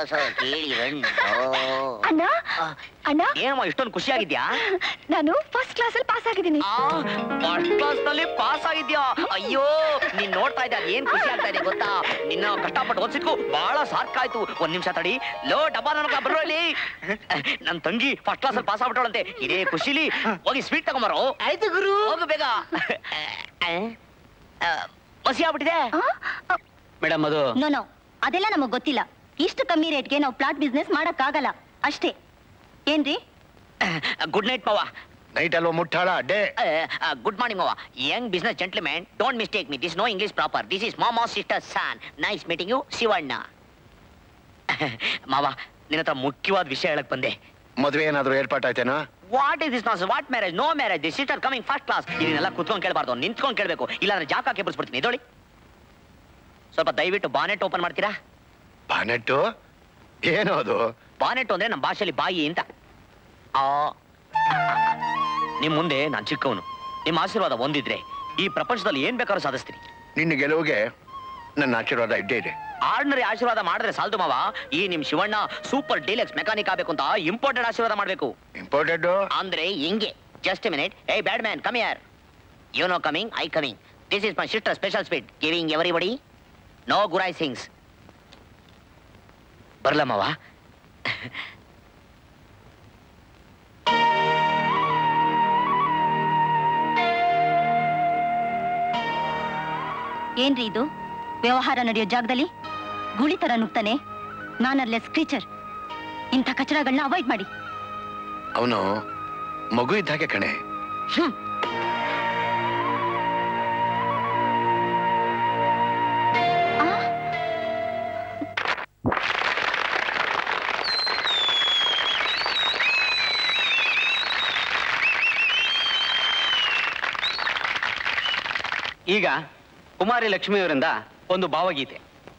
Speaker 3: ಅಣ್ಣ ಅಣ್ಣ
Speaker 8: ಏನಮ್ಮ ಇಷ್ಟೊಂದು ಖುಷಿ ಆಗಿದ್ಯಾ
Speaker 3: ನಾನು ಫಸ್ಟ್ ಕ್ಲಾಸ್ ಅಲ್ಲಿ ಪಾಸ್ ಆಗಿದ್ದೀನಿ
Speaker 8: ಫಸ್ಟ್ ಕ್ಲಾಸ್ ನಲ್ಲಿ ಪಾಸ್ ಆಗಿದ್ಯಾ ಅಯ್ಯೋ ನೀನ್ ನೋಡ್ತಾ ಇದ್ದ ಏನ್ ಖುಷಿ ಆಗ್ತಾ ಇದೆ ಗೊತ್ತಾ ನಿನ್ನ ಕಷ್ಟಪಟ್ಟು ಓದಿಸಿದ್ಕು ಬಹಳ ಸಾಕಾಯ್ತು ಒಂದ್ ನಿಮಿಷ ತಡಿ ಲೋ ಡಬ್ಬ ನನಗ ಬರೋಲಿ ನನ್ ತಂಗಿ ಫಸ್ಟ್ ಕ್ಲಾಸ್ ಅಲ್ಲಿ ಪಾಸ್ ಆಗ್ಬಿಟ್ಟವಳಂತೆ ಇದೇ ಖುಷಿಲಿ ಹೋಗಿ ಸ್ವೀಟ್ ತಗೊಂಬರೋ ಆಯ್ತು ಗುರು ಹೋಗು ಬೇಗ ಮಸಿ ಆಗ್ಬಿಟ್ಟಿದೆ
Speaker 5: ಮೇಡಮ್ ಅದು
Speaker 7: ನೋ ನೋ ಅದೆಲ್ಲ ನಮಗ್ ಗೊತ್ತಿಲ್ಲ ಇಷ್ಟು ಕಮ್ಮಿ ರೇಟ್ಗೆ ನಾವು ಪ್ಲಾಟ್ ಬಿಸ್ನೆಸ್ ಮಾಡಕ್ಕಾಗಲ್ಲ ಅಷ್ಟೇ ಏನ್ರಿ
Speaker 8: ಗುಡ್ ನೈಟ್ ಪವ
Speaker 4: ನೈಟ್ ಅಲ್ವಾ ಮುಟ್ಟಾಳ ಡೇ
Speaker 8: ಗುಡ್ ಮಾರ್ನಿಂಗ್ ಮಾವ young business gentlemen don't mistake me this no English proper this is ಮಾಮಾ sister son nice meeting you Shivanna ಮಾವ ನಿನ್ನ ಹತ್ರ ಮುಖ್ಯವಾದ ವಿಷಯ ಹೇಳಕ್ ಬಂದೆ
Speaker 4: ಮದುವೆ ಏನಾದ್ರು ಏರ್ಪಾಟಾಯ್ತೇನೋ
Speaker 8: ವಾಟ್ ಇಸ್ ದಿಸ್ ನಾಸ್ what marriage no marriage this sister coming first class ಇದನ್ನೆಲ್ಲ ಕುತ್ಕೊಂಡು ಕೇಳಬಾರ್ದು ನಿಂತ್ಕೊಂಡು ಕೇಳಬೇಕು ಇಲ್ಲಾಂದ್ರೆ ಜಾಕ ಹಾಕಿ ಬಿಡಿಸ್ಬಿಡ್ತೀನಿ ಇದೊಳಿ ಸ್ವಲ್ಪ ದಯವಿಟ್ಟು ಬಾನೆಟ್ ಓಪನ್ ಮಾಡ್ತೀರಾ
Speaker 4: ಬಾನೆಟ್ಟು ಏನೋ ಅದು
Speaker 8: ಬಾನೆಟ್ ಅಂದ್ರೆ ನಮ್ಮ ಭಾಷೆಯಲ್ಲಿ ಬಾಯಿ ಅಂತ ಆ ನಿಮ್ ಮುಂದೆ ನಾನ್ ಚಿಕ್ಕವನು ನಿಮ್ಮ ಆಶೀರ್ವಾದ ಒಂದಿದ್ರೆ ಈ ಪ್ರಪಂಚದಲ್ಲಿ ಏನ್ ಬೇಕಾದ್ರೂ ಸಾಧಿಸ್ತೀನಿ
Speaker 4: ನಿನ್ನ ಗೆಲುವಿಗೆ ನನ್ನ ಆಶೀರ್ವಾದ ಇದ್ದೇ ಇದೆ
Speaker 8: ಆರ್ಡಿನರಿ ಆಶೀರ್ವಾದ ಮಾಡಿದ್ರೆ ಸಾಲ್ದು ಮಾವ ಈ ನಿಮ್ ಶಿವಣ್ಣ ಸೂಪರ್ ಡೀಲೆಕ್ಸ್ ಮೆಕ್ಯಾನಿಕ್ ಆಗ್ಬೇಕು ಅಂತ ಇಂಪಾರ್ಟೆಂಟ್ ಆಶೀರ್ವಾದ ಮಾಡ್ಬೇಕು
Speaker 4: ಇಂಪಾರ್ಟೆಂಟ್
Speaker 8: ಅಂದ್ರೆ ಹಿಂಗೆ just minute a bad man come ಯಾರ್ you know coming I coming this is my sister special speed giving everybody no ಗುರಾಯ್ ಸಿಂಗ್ಸ್ ಬರ್ಲ ಮಾವ
Speaker 7: ಏನ್ರಿ ಇದು ವ್ಯವಹಾರ ನಡೆಯೋ ಜಾಗದಲ್ಲಿ ಗುಳಿ ತರ ನುಗ್ತಾನೆ ನಾನರ್ಲೆ ಸ್ಕ್ರೀಚರ್ ಇಂಥ ಕಚಡಗಳನ್ನ ಅವಾಯ್ಡ್ ಮಾಡಿ
Speaker 4: ಅವನು ಮಗು ಇದ್ದಾಗೆ ಕಣೆ
Speaker 7: ಹ್ಮ್ ಆ?
Speaker 5: ಈಗ ಕುಮಾರಿ ಲಕ್ಷ್ಮಿಯವರಿಂದ ಒಂದು ಭಾವಗೀತೆ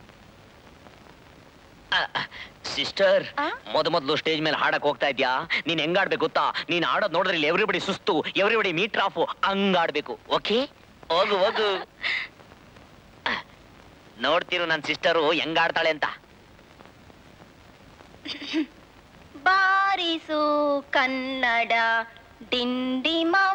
Speaker 8: ಸಿಸ್ಟರ್
Speaker 2: ಆ?
Speaker 8: ಮೊದ ಮೊದಲು ಸ್ಟೇಜ್ ಮೇಲೆ ಹಾಡಕ್ ಹೋಗ್ತಾ ಇದ್ಯಾ ನೀನ್ ಹೆಂಗಾಡ್ಬೇಕು ಗೊತ್ತಾ ನೀನ್ ಆಡೋದ್ ನೋಡಿದ್ರೆ ಇಲ್ಲಿ ಎವ್ರಿಬಡಿ ಸುಸ್ತು ಎವ್ರಿಬಡಿ ಮೀಟರ್ ಆಫ್ ಹಂಗಾಡ್ಬೇಕು ಓಕೆ ಹೋಗು ಹೋಗು ನೋಡ್ತಿರು ನನ್ ಸಿಸ್ಟರು ಹೆಂಗಾಡ್ತಾಳೆ ಅಂತ
Speaker 7: ಬಾರಿಸು ಕನ್ನಡ ಡಿಂಡಿಮವ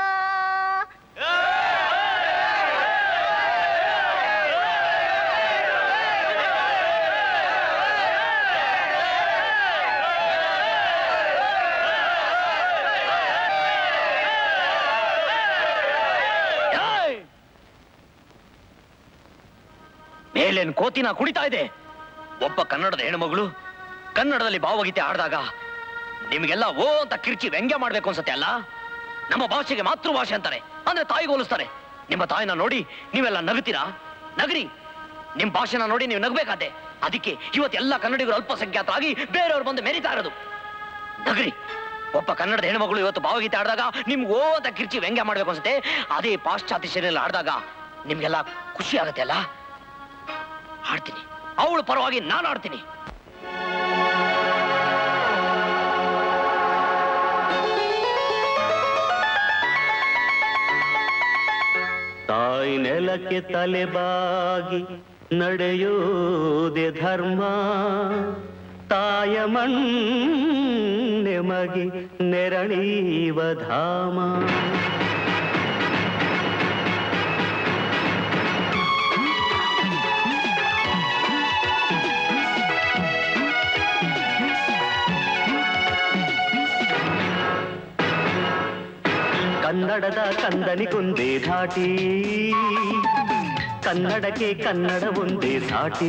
Speaker 8: ಏಯ್! ಮೇಲೇನ್ ಕೋತಿನ ಕುಡಿತಾ ಇದೆ ಒಬ್ಬ ಕನ್ನಡದ ಹೆಣ್ಮಗಳು ಕನ್ನಡದಲ್ಲಿ ಭಾವಗೀತೆ ಆಡಿದಾಗ ನಿಮ್ಗೆಲ್ಲ ಓ ಅಂತ ಕಿರ್ಚಿ ವ್ಯಂಗ್ಯ ಮಾಡ್ಬೇಕು ಅನ್ಸತ್ತೆ ಅಲ್ಲ ನಮ್ಮ ಭಾಷೆಗೆ ಮಾತೃಭಾಷೆ ಅಂತಾರೆ ಅಂದ್ರೆ ತಾಯಿಗೆ ಹೋಲಿಸ್ತಾರೆ ನಿಮ್ಮ ತಾಯಿನ ನೋಡಿ ನೀವೆಲ್ಲ ನಗುತ್ತೀರಾ ನಗರಿ ನಿಮ್ ಭಾಷೆನ ನೋಡಿ ನೀವು ನಗಬೇಕಾದೆ ಅದಕ್ಕೆ ಇವತ್ತೆಲ್ಲ ಕನ್ನಡಿಗರು ಅಲ್ಪಸಂಖ್ಯಾತರಾಗಿ ಬೇರೆಯವ್ರು ಬಂದು ಮೆರಿತಾ ಇರೋದು ನಗರಿ ಒಬ್ಬ ಕನ್ನಡದ ಹೆಣ್ಮಗಳು ಇವತ್ತು ಭಾವಗೀತೆ ಆಡಿದಾಗ ನಿಮ್ಗೆ ಓ ಅಂತ ಕಿರ್ಚಿ ವ್ಯಂಗ್ಯ ಮಾಡ್ಬೇಕು ಅನ್ಸುತ್ತೆ ಅದೇ ಪಾಶ್ಚಾತ್ಯ ಶೈಲಿಯಲ್ಲಿ ಆಡಿದಾಗ ನಿಮ್ಗೆಲ್ಲ ಖುಷಿ ಆಗತ್ತೆ ಅಲ್ಲ ಆಡ್ತೀನಿ ಅವಳು ಪರವಾಗಿ ನಾನು ಆಡ್ತೀನಿ
Speaker 1: ತಾಯಿ ನೆಲಕ್ಕೆ ತಲೆಬಾಗಿ ನಡೆಯುವುದೇ ಧರ್ಮ ತಾಯ ಮಣ್ಣೆಮಗಿ ನೆರಳೀವ ಧಾಮ ಕನ್ನಡದ ಕಂದನಿಗೊಂದೇ ಧಾಟಿ ಕನ್ನಡಕ್ಕೆ ಕನ್ನಡ ಒಂದೇ ಸಾಟಿ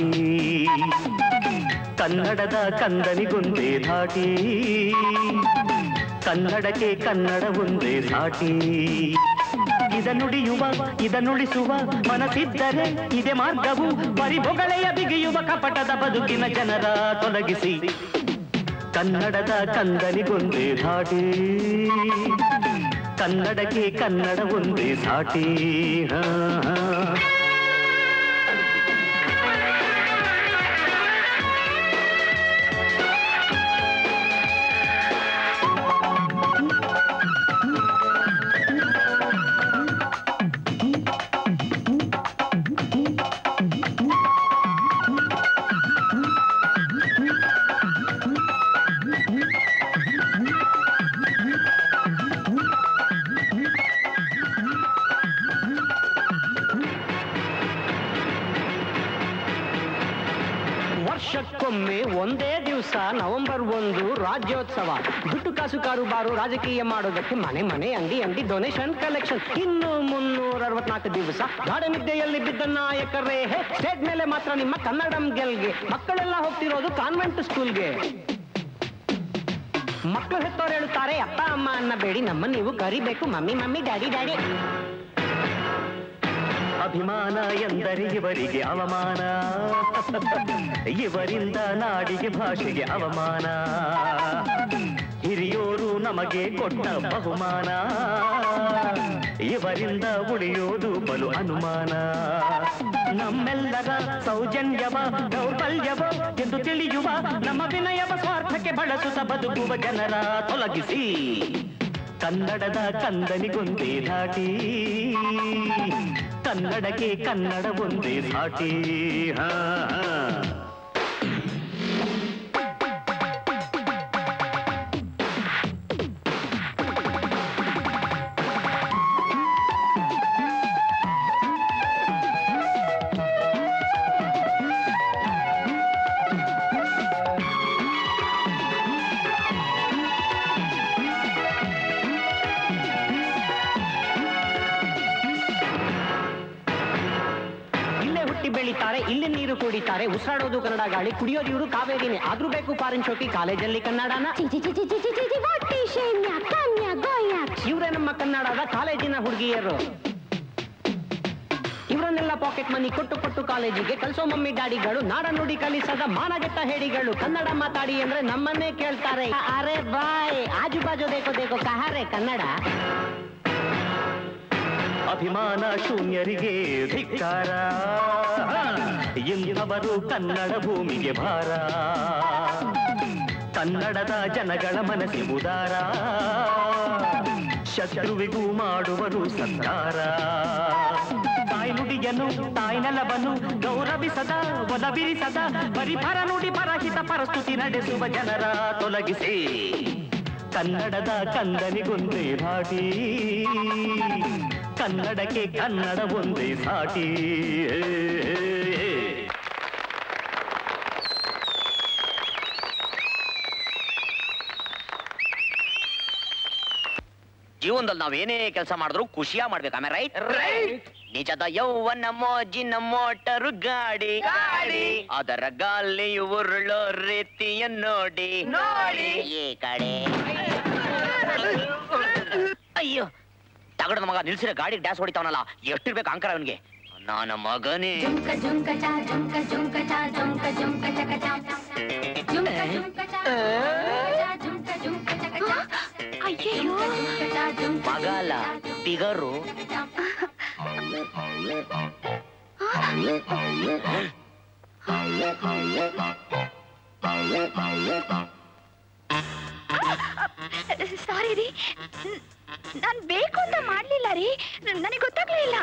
Speaker 1: ಕನ್ನಡದ ಕಂದನಿಗೊಂದೇ ಧಾಟಿ ಕನ್ನಡಕ್ಕೆ ಕನ್ನಡ ಒಂದೇ ಸಾಟಿ ಇದ ನುಡಿಯುವ ಇದ ನುಡಿಸುವ ಮನಸ್ಸಿದ್ದರೆ ಇದೆ ಮಾರ್ಗವು ಪರಿಭೊಗಳೆಯ ಬಿಗಿಯುವ ಕಪಟದ ಬದುಕಿನ ಜನರ ತೊಲಗಿಸಿ ಕನ್ನಡದ ಕಂದನಿಗೊಂದೇ ಧಾಟಿ ಕನ್ನಡಕ್ಕೆ ಕನ್ನಡ ಒಂದೇ ಸಾಟಿ ಹಾ, ಹಾ.
Speaker 10: ವರ್ಷಕ್ಕೊಮ್ಮೆ ಒಂದೇ ದಿವಸ ನವೆಂಬರ್ ಒಂದು ರಾಜ್ಯೋತ್ಸವ ದುಡ್ಡು ಕಾಸು ಕಾರುಬಾರು ರಾಜಕೀಯ ಮಾಡೋದಕ್ಕೆ ಮನೆ ಮನೆ ಅಂಗಡಿ ಅಂಗಡಿ ಡೊನೇಷನ್ ಕಲೆಕ್ಷನ್ ಇನ್ನು ಮುನ್ನೂರ ಅರವತ್ನಾಲ್ಕು ದಿವಸ ಗಾಢ ನಿದ್ದೆಯಲ್ಲಿ ಬಿದ್ದ ನಾಯಕರೇ ಹೇ, ಸ್ಟೇಜ್ ಮೇಲೆ ಮಾತ್ರ ನಿಮ್ಮ ಕನ್ನಡಂ ಗೆಲ್ಗೆ ಮಕ್ಕಳೆಲ್ಲ ಹೋಗ್ತಿರೋದು ಕಾನ್ವೆಂಟ್ ಸ್ಕೂಲ್ಗೆ ಮಕ್ಕಳು ಹೆತ್ತೋರು ಹೇಳುತ್ತಾರೆ ಅಪ್ಪ ಅಮ್ಮ ಅನ್ನಬೇಡಿ ನಮ್ಮ ನೀವು ಕರಿಬೇಕು ಮಮ್ಮಿ ಮಮ್ಮಿ ಡ್ಯಾಡಿ ಡ್ಯಾಡಿ
Speaker 1: ಅಭಿಮಾನ ಎಂದರೆ ಇವರಿಗೆ ಅವಮಾನ ಇವರಿಂದ ನಾಡಿಗೆ ಭಾಷೆಗೆ ಅವಮಾನ ಹಿರಿಯೋರು ನಮಗೆ ಕೊಟ್ಟ ಬಹುಮಾನ ಇವರಿಂದ ಉಳಿಯೋದು ಬಲು ಅನುಮಾನ ನಮ್ಮೆಲ್ಲರ ಸೌಜನ್ಯವ ದೌರ್ಬಲ್ಯವ ಎಂದು ತಿಳಿಯುವ ನಮ್ಮ ವಿನಯವ ಸ್ವಾರ್ಥಕ್ಕೆ ಬಳಸುತ್ತ ಬದುಕುವ ಜನರ ತೊಲಗಿಸಿ ಕನ್ನಡದ ಕಂದನಿಗೊಂದೇ ಧಾಟಿ ಕನ್ನಡಕ್ಕೆ ಕನ್ನಡ ಒಂದೇ ಸಾಟಿ ಹಾ ಹಾ.
Speaker 10: ಇಲ್ಲೇ ಹುಟ್ಟಿ ಬೆಳಿತಾರೆ ಇಲ್ಲೇ ನೀರು ಕುಡಿತಾರೆ ಉಸಿರಾಡೋದು ಕನ್ನಡ ಗಾಳಿ ಕುಡಿಯೋದು ಇವರು ಕಾವೇರಿನೇ ಆದ್ರೂ ಬೇಕು ಫಾರಿನ್ ಶೋಕಿ ಕಾಲೇಜಲ್ಲಿ ಕನ್ನಡನ ಇವರೇ ನಮ್ಮ ಕನ್ನಡದ ಕಾಲೇಜಿನ ಹುಡುಗಿಯರು ಇವರನ್ನೆಲ್ಲ ಪಾಕೆಟ್ ಮನಿ ಕೊಟ್ಟು ಕೊಟ್ಟು ಕಾಲೇಜಿಗೆ ಕಲ್ಸೋ ಮಮ್ಮಿ ಡ್ಯಾಡಿಗಳು ನಾಡ ನುಡಿ ಕಲಿಸದ ಮಾನಗೆಟ್ಟ ಹೇಡಿಗಳು ಕನ್ನಡ ಮಾತಾಡಿ ಅಂದ್ರೆ ನಮ್ಮನ್ನೇ ಕೇಳ್ತಾರೆ ಅರೆ ಬಾಯ್ ಆಜು ಬಾಜು ದೇಕೋ ದೇಕೋ ಕಹಾರೆ ಕನ್ನಡ
Speaker 1: ಅಭಿಮಾನ ಶೂನ್ಯರಿಗೆ ಧಿಕ್ಕಾರ ಇಂಥವರು ಕನ್ನಡ ಭೂಮಿಗೆ ಭಾರ ಕನ್ನಡದ ಜನಗಳ ಮನಸ್ಸಿ ಉದಾರ ಶತ್ರುವಿಗೂ ಮಾಡುವರು ಸಂಸಾರ ತಾಯ್ನುಡಿಯನ್ನು ತಾಯ್ನೆಲವನ್ನು ಗೌರವಿಸದ ಒಲವಿರಿಸದ ಪರಿಪರ ನುಡಿ ಪರಹಿತ ಪರಸ್ತುತಿ ನಡೆಸುವ ಜನರ ತೊಲಗಿಸಿ ಕನ್ನಡದ ಕಂದನಿಗೊಂದೇ ಧಾಟಿ ಕನ್ನಡಕ್ಕೆ ಕನ್ನಡ ಒಂದೇ ಸಾಟಿ
Speaker 8: ಜೀವನದಲ್ಲಿ ನಾವೇನೇ ಕೆಲಸ ಮಾಡಿದ್ರು ಖುಷಿಯಾ ಮಾಡ್ಬೇಕು ಆಮೇಲೆ ರೈಟ್ ರೈಟ್ ನಿಜದ ಯೌವನ ಮೋಜಿನ ಮೋಟರು ಗಾಡಿ ಗಾಡಿ ಅದರ ಗಾಲಿ ಉರುಳೋ ರೀತಿಯ ನೋಡಿ ನೋಡಿ ಈ ಕಡೆ ಅಯ್ಯೋ ತಗಡದ ಮಗ ನಿಲ್ಸಿರ ಗಾಡಿ ಡ್ಯಾಸ್ ಹೊಡಿತಾವನಲ್ಲ ಎಷ್ಟಿರ್ಬೇಕು ಅಂಕರ ಅವನಿಗೆ ನನ್ನ ಮಗನೇ
Speaker 2: ಅಯ್ಯಯ್ಯೋ
Speaker 8: ಮಗ ಅಲ್ಲ ಫಿಗರು
Speaker 2: ಸಾರಿ ರೀ ನಾನ್ ಬೇಕು ಅಂತ ಮಾಡ್ಲಿಲ್ಲ ರೀ ನನಗೆ ಗೊತ್ತಾಗ್ಲಿಲ್ಲ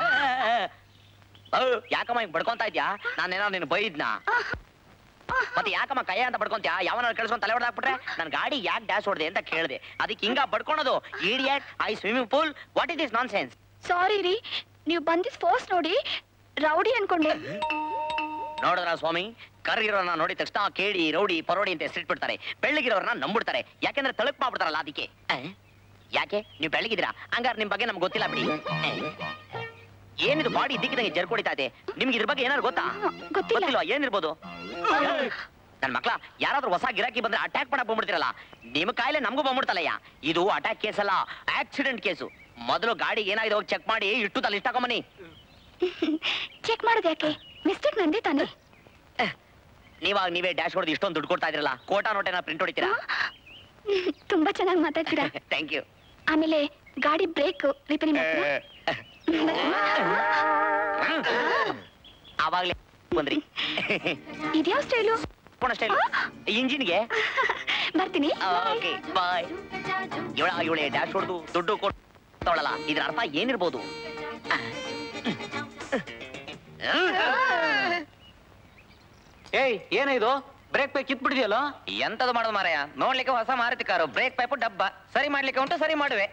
Speaker 8: ಯಾಕಮ್ಮ ಹಿಂಗ್ ಬಡ್ಕೊಂತ ಇದ್ಯಾ ನಾನೇನೋ ನಿನ್ ಬೈದ್ನಾ ಮತ್ತೆ ಯಾಕಮ್ಮ ಕೈ ಅಂತ ಬಡ್ಕೊಂತ್ಯಾ ಯಾವನ ಕೇಳಿಸ್ಕೊಂಡ್ ತಲೆ ಹೊಡೆದಾಕ್ಬಿಟ್ರೆ ನನ್ ಗಾಡಿ ಯಾಕೆ ಡ್ಯಾಶ್ ಹೊಡೆದೆ ಅಂತ ಕೇಳಿದೆ ಅದಕ್ಕೆ ಹಿಂಗ ಬಡ್ಕೊಳೋದು idiot I swimming pool what is this nonsense
Speaker 2: sorry ರೀ ನೀವು ಬಂದಿದ್ ಫೋರ್ಸ್ ನೋಡಿ ರೌಡಿ ಅನ್ಕೊಂಡೆ
Speaker 8: ನೋಡಿದ್ರ ಸ್ವಾಮಿ ಕರ್ಗಿರೋರ್ನ ನೋಡಿದ ತಕ್ಷಣ ಕೇಳಿ ರೌಡಿ ಪರೋಡಿ ಅಂತ ಹೆಸರಿಟ್ಬಿಡ್ತಾರೆ ಬೆಳ್ಳಗಿರೋರ್ನ ನಂಬಿಡ್ತಾರೆ ಯಾಕೆಂದ್ರೆ ತಳಕ್ ಮಾಡ್ಬಿಡ್ತಾರಲ್ಲ ಅದಕ್ಕೆ ಅಹ್? ಯಾಕೆ ನೀವು ಬೆಳ್ಳಗಿದ್ದೀರಾ ಹಂಗಾರೆ ನಿಮ್ ಬಗ್ಗೆ ನಮ್ಗೆ ಗೊತ್ತಿಲ್ಲ ಬಿಡಿ ಅಹ್? ಏನಿದು ಬಾಡಿ ಇದ್ದಕ್ಕಿದಂಗೆ ಜರ್ಕೊಡಿತಾ ಇದೆ ನಿಮ್ಗೆ ಇದ್ರ ಬಗ್ಗೆ ಏನಾದ್ರು ಗೊತ್ತಾ ಗೊತ್ತಿಲ್ಲ ಏನಿರ್ಬೋದು ನನ್ ಮಕ್ಳ ಯಾರಾದ್ರೂ ಹೊಸ ಗಿರಾಕಿ ಬಂದ್ರೆ ಅಟ್ಯಾಕ್ ಮಾಡಕ್ ಬಂದ್ಬಿಡ್ತಿರಲ್ಲ ನಿಮ್ ಕಾಯಿಲೆ ನಮಗೂ ಬಂದ್ಬಿಡ್ತಲ್ಲಯ್ಯ ಇದು ಅಟ್ಯಾಕ್ ಕೇಸ್ ಅಲ್ಲ ಆಕ್ಸಿಡೆಂಟ್ ಕೇಸು ಮೊದಲು ಗಾಡಿ ಏನಾಗಿದೆ ಹೋಗಿ ಚೆಕ್ ಮಾಡಿ ಇಟ್ಟು ತಲೆ ಇಷ್ಟ ಬನ್ನಿ
Speaker 2: ಚೆಕ್ ಮಾಡೋದು ಯಾಕೆ ಮಿಸ್ಟೇಕ್ ನಂದೇ ತಾನೆ
Speaker 8: ನೀವಾಗ ನೀವೇ ಡ್ಯಾಶ್ ಹೊಡೆದು ಇಷ್ಟೊಂದು ದುಡ್ಡು ಕೊಡ್ತಾ ಇದ್ರಲ್ಲ ಕೋಟಾ ನೋಟೇನ ಪ್ರಿಂಟ್ ಹೊಡಿತೀರಾ
Speaker 2: ತುಂಬಾ ಚೆನ್ನಾಗಿ ಮಾತಾಡ್ತೀರಾ
Speaker 8: ಥ್ಯಾಂಕ್ ಯು
Speaker 2: ಆಮೇಲೆ ಗಾಡಿ ಬ್ರೇಕ್ ರಿಪೇರಿ ಮಾಡ್ತೀರಾ
Speaker 8: ಆವಾಗ್ಲೇ ಬಂದ್ರಿ
Speaker 2: ಇದ್ಯಾವ ಸ್ಟೈಲು
Speaker 8: ಸ್ಟೈಲ್ ಇಂಜಿನ್ಗೆ
Speaker 2: ಬರ್ತೀನಿ
Speaker 8: ಓಕೆ ಬಾಯ್ ಇವಳ ಇವಳೆ ಡ್ಯಾಶ್ ಹೊಡೆದು ದುಡ್ಡು ಕೊಡ್ತಾವಳಲ್ಲ ಇದ್ರ ಅರ್ಥ ಏನಿರ್ಬೋದು
Speaker 5: ಏಯ್ ಏನಿದು ಬ್ರೇಕ್ ಪೈ ಕಿತ್ಬಿಟ್ಟಿದೆಯಲ್ಲ
Speaker 8: ಎಂತದು ಮಾಡೋದು ಮಾರಾಯ ನೋಡ್ಲಿಕ್ಕೆ ಹೊಸ ಮಾರುತಿ ಕಾರು ಬ್ರೇಕ್ ಪೈಪು ಡಬ್ಬ ಸರಿ ಮಾಡ್ಲಿಕ್ಕೆ ಉಂಟು ಸರಿ ಮಾಡುವೆ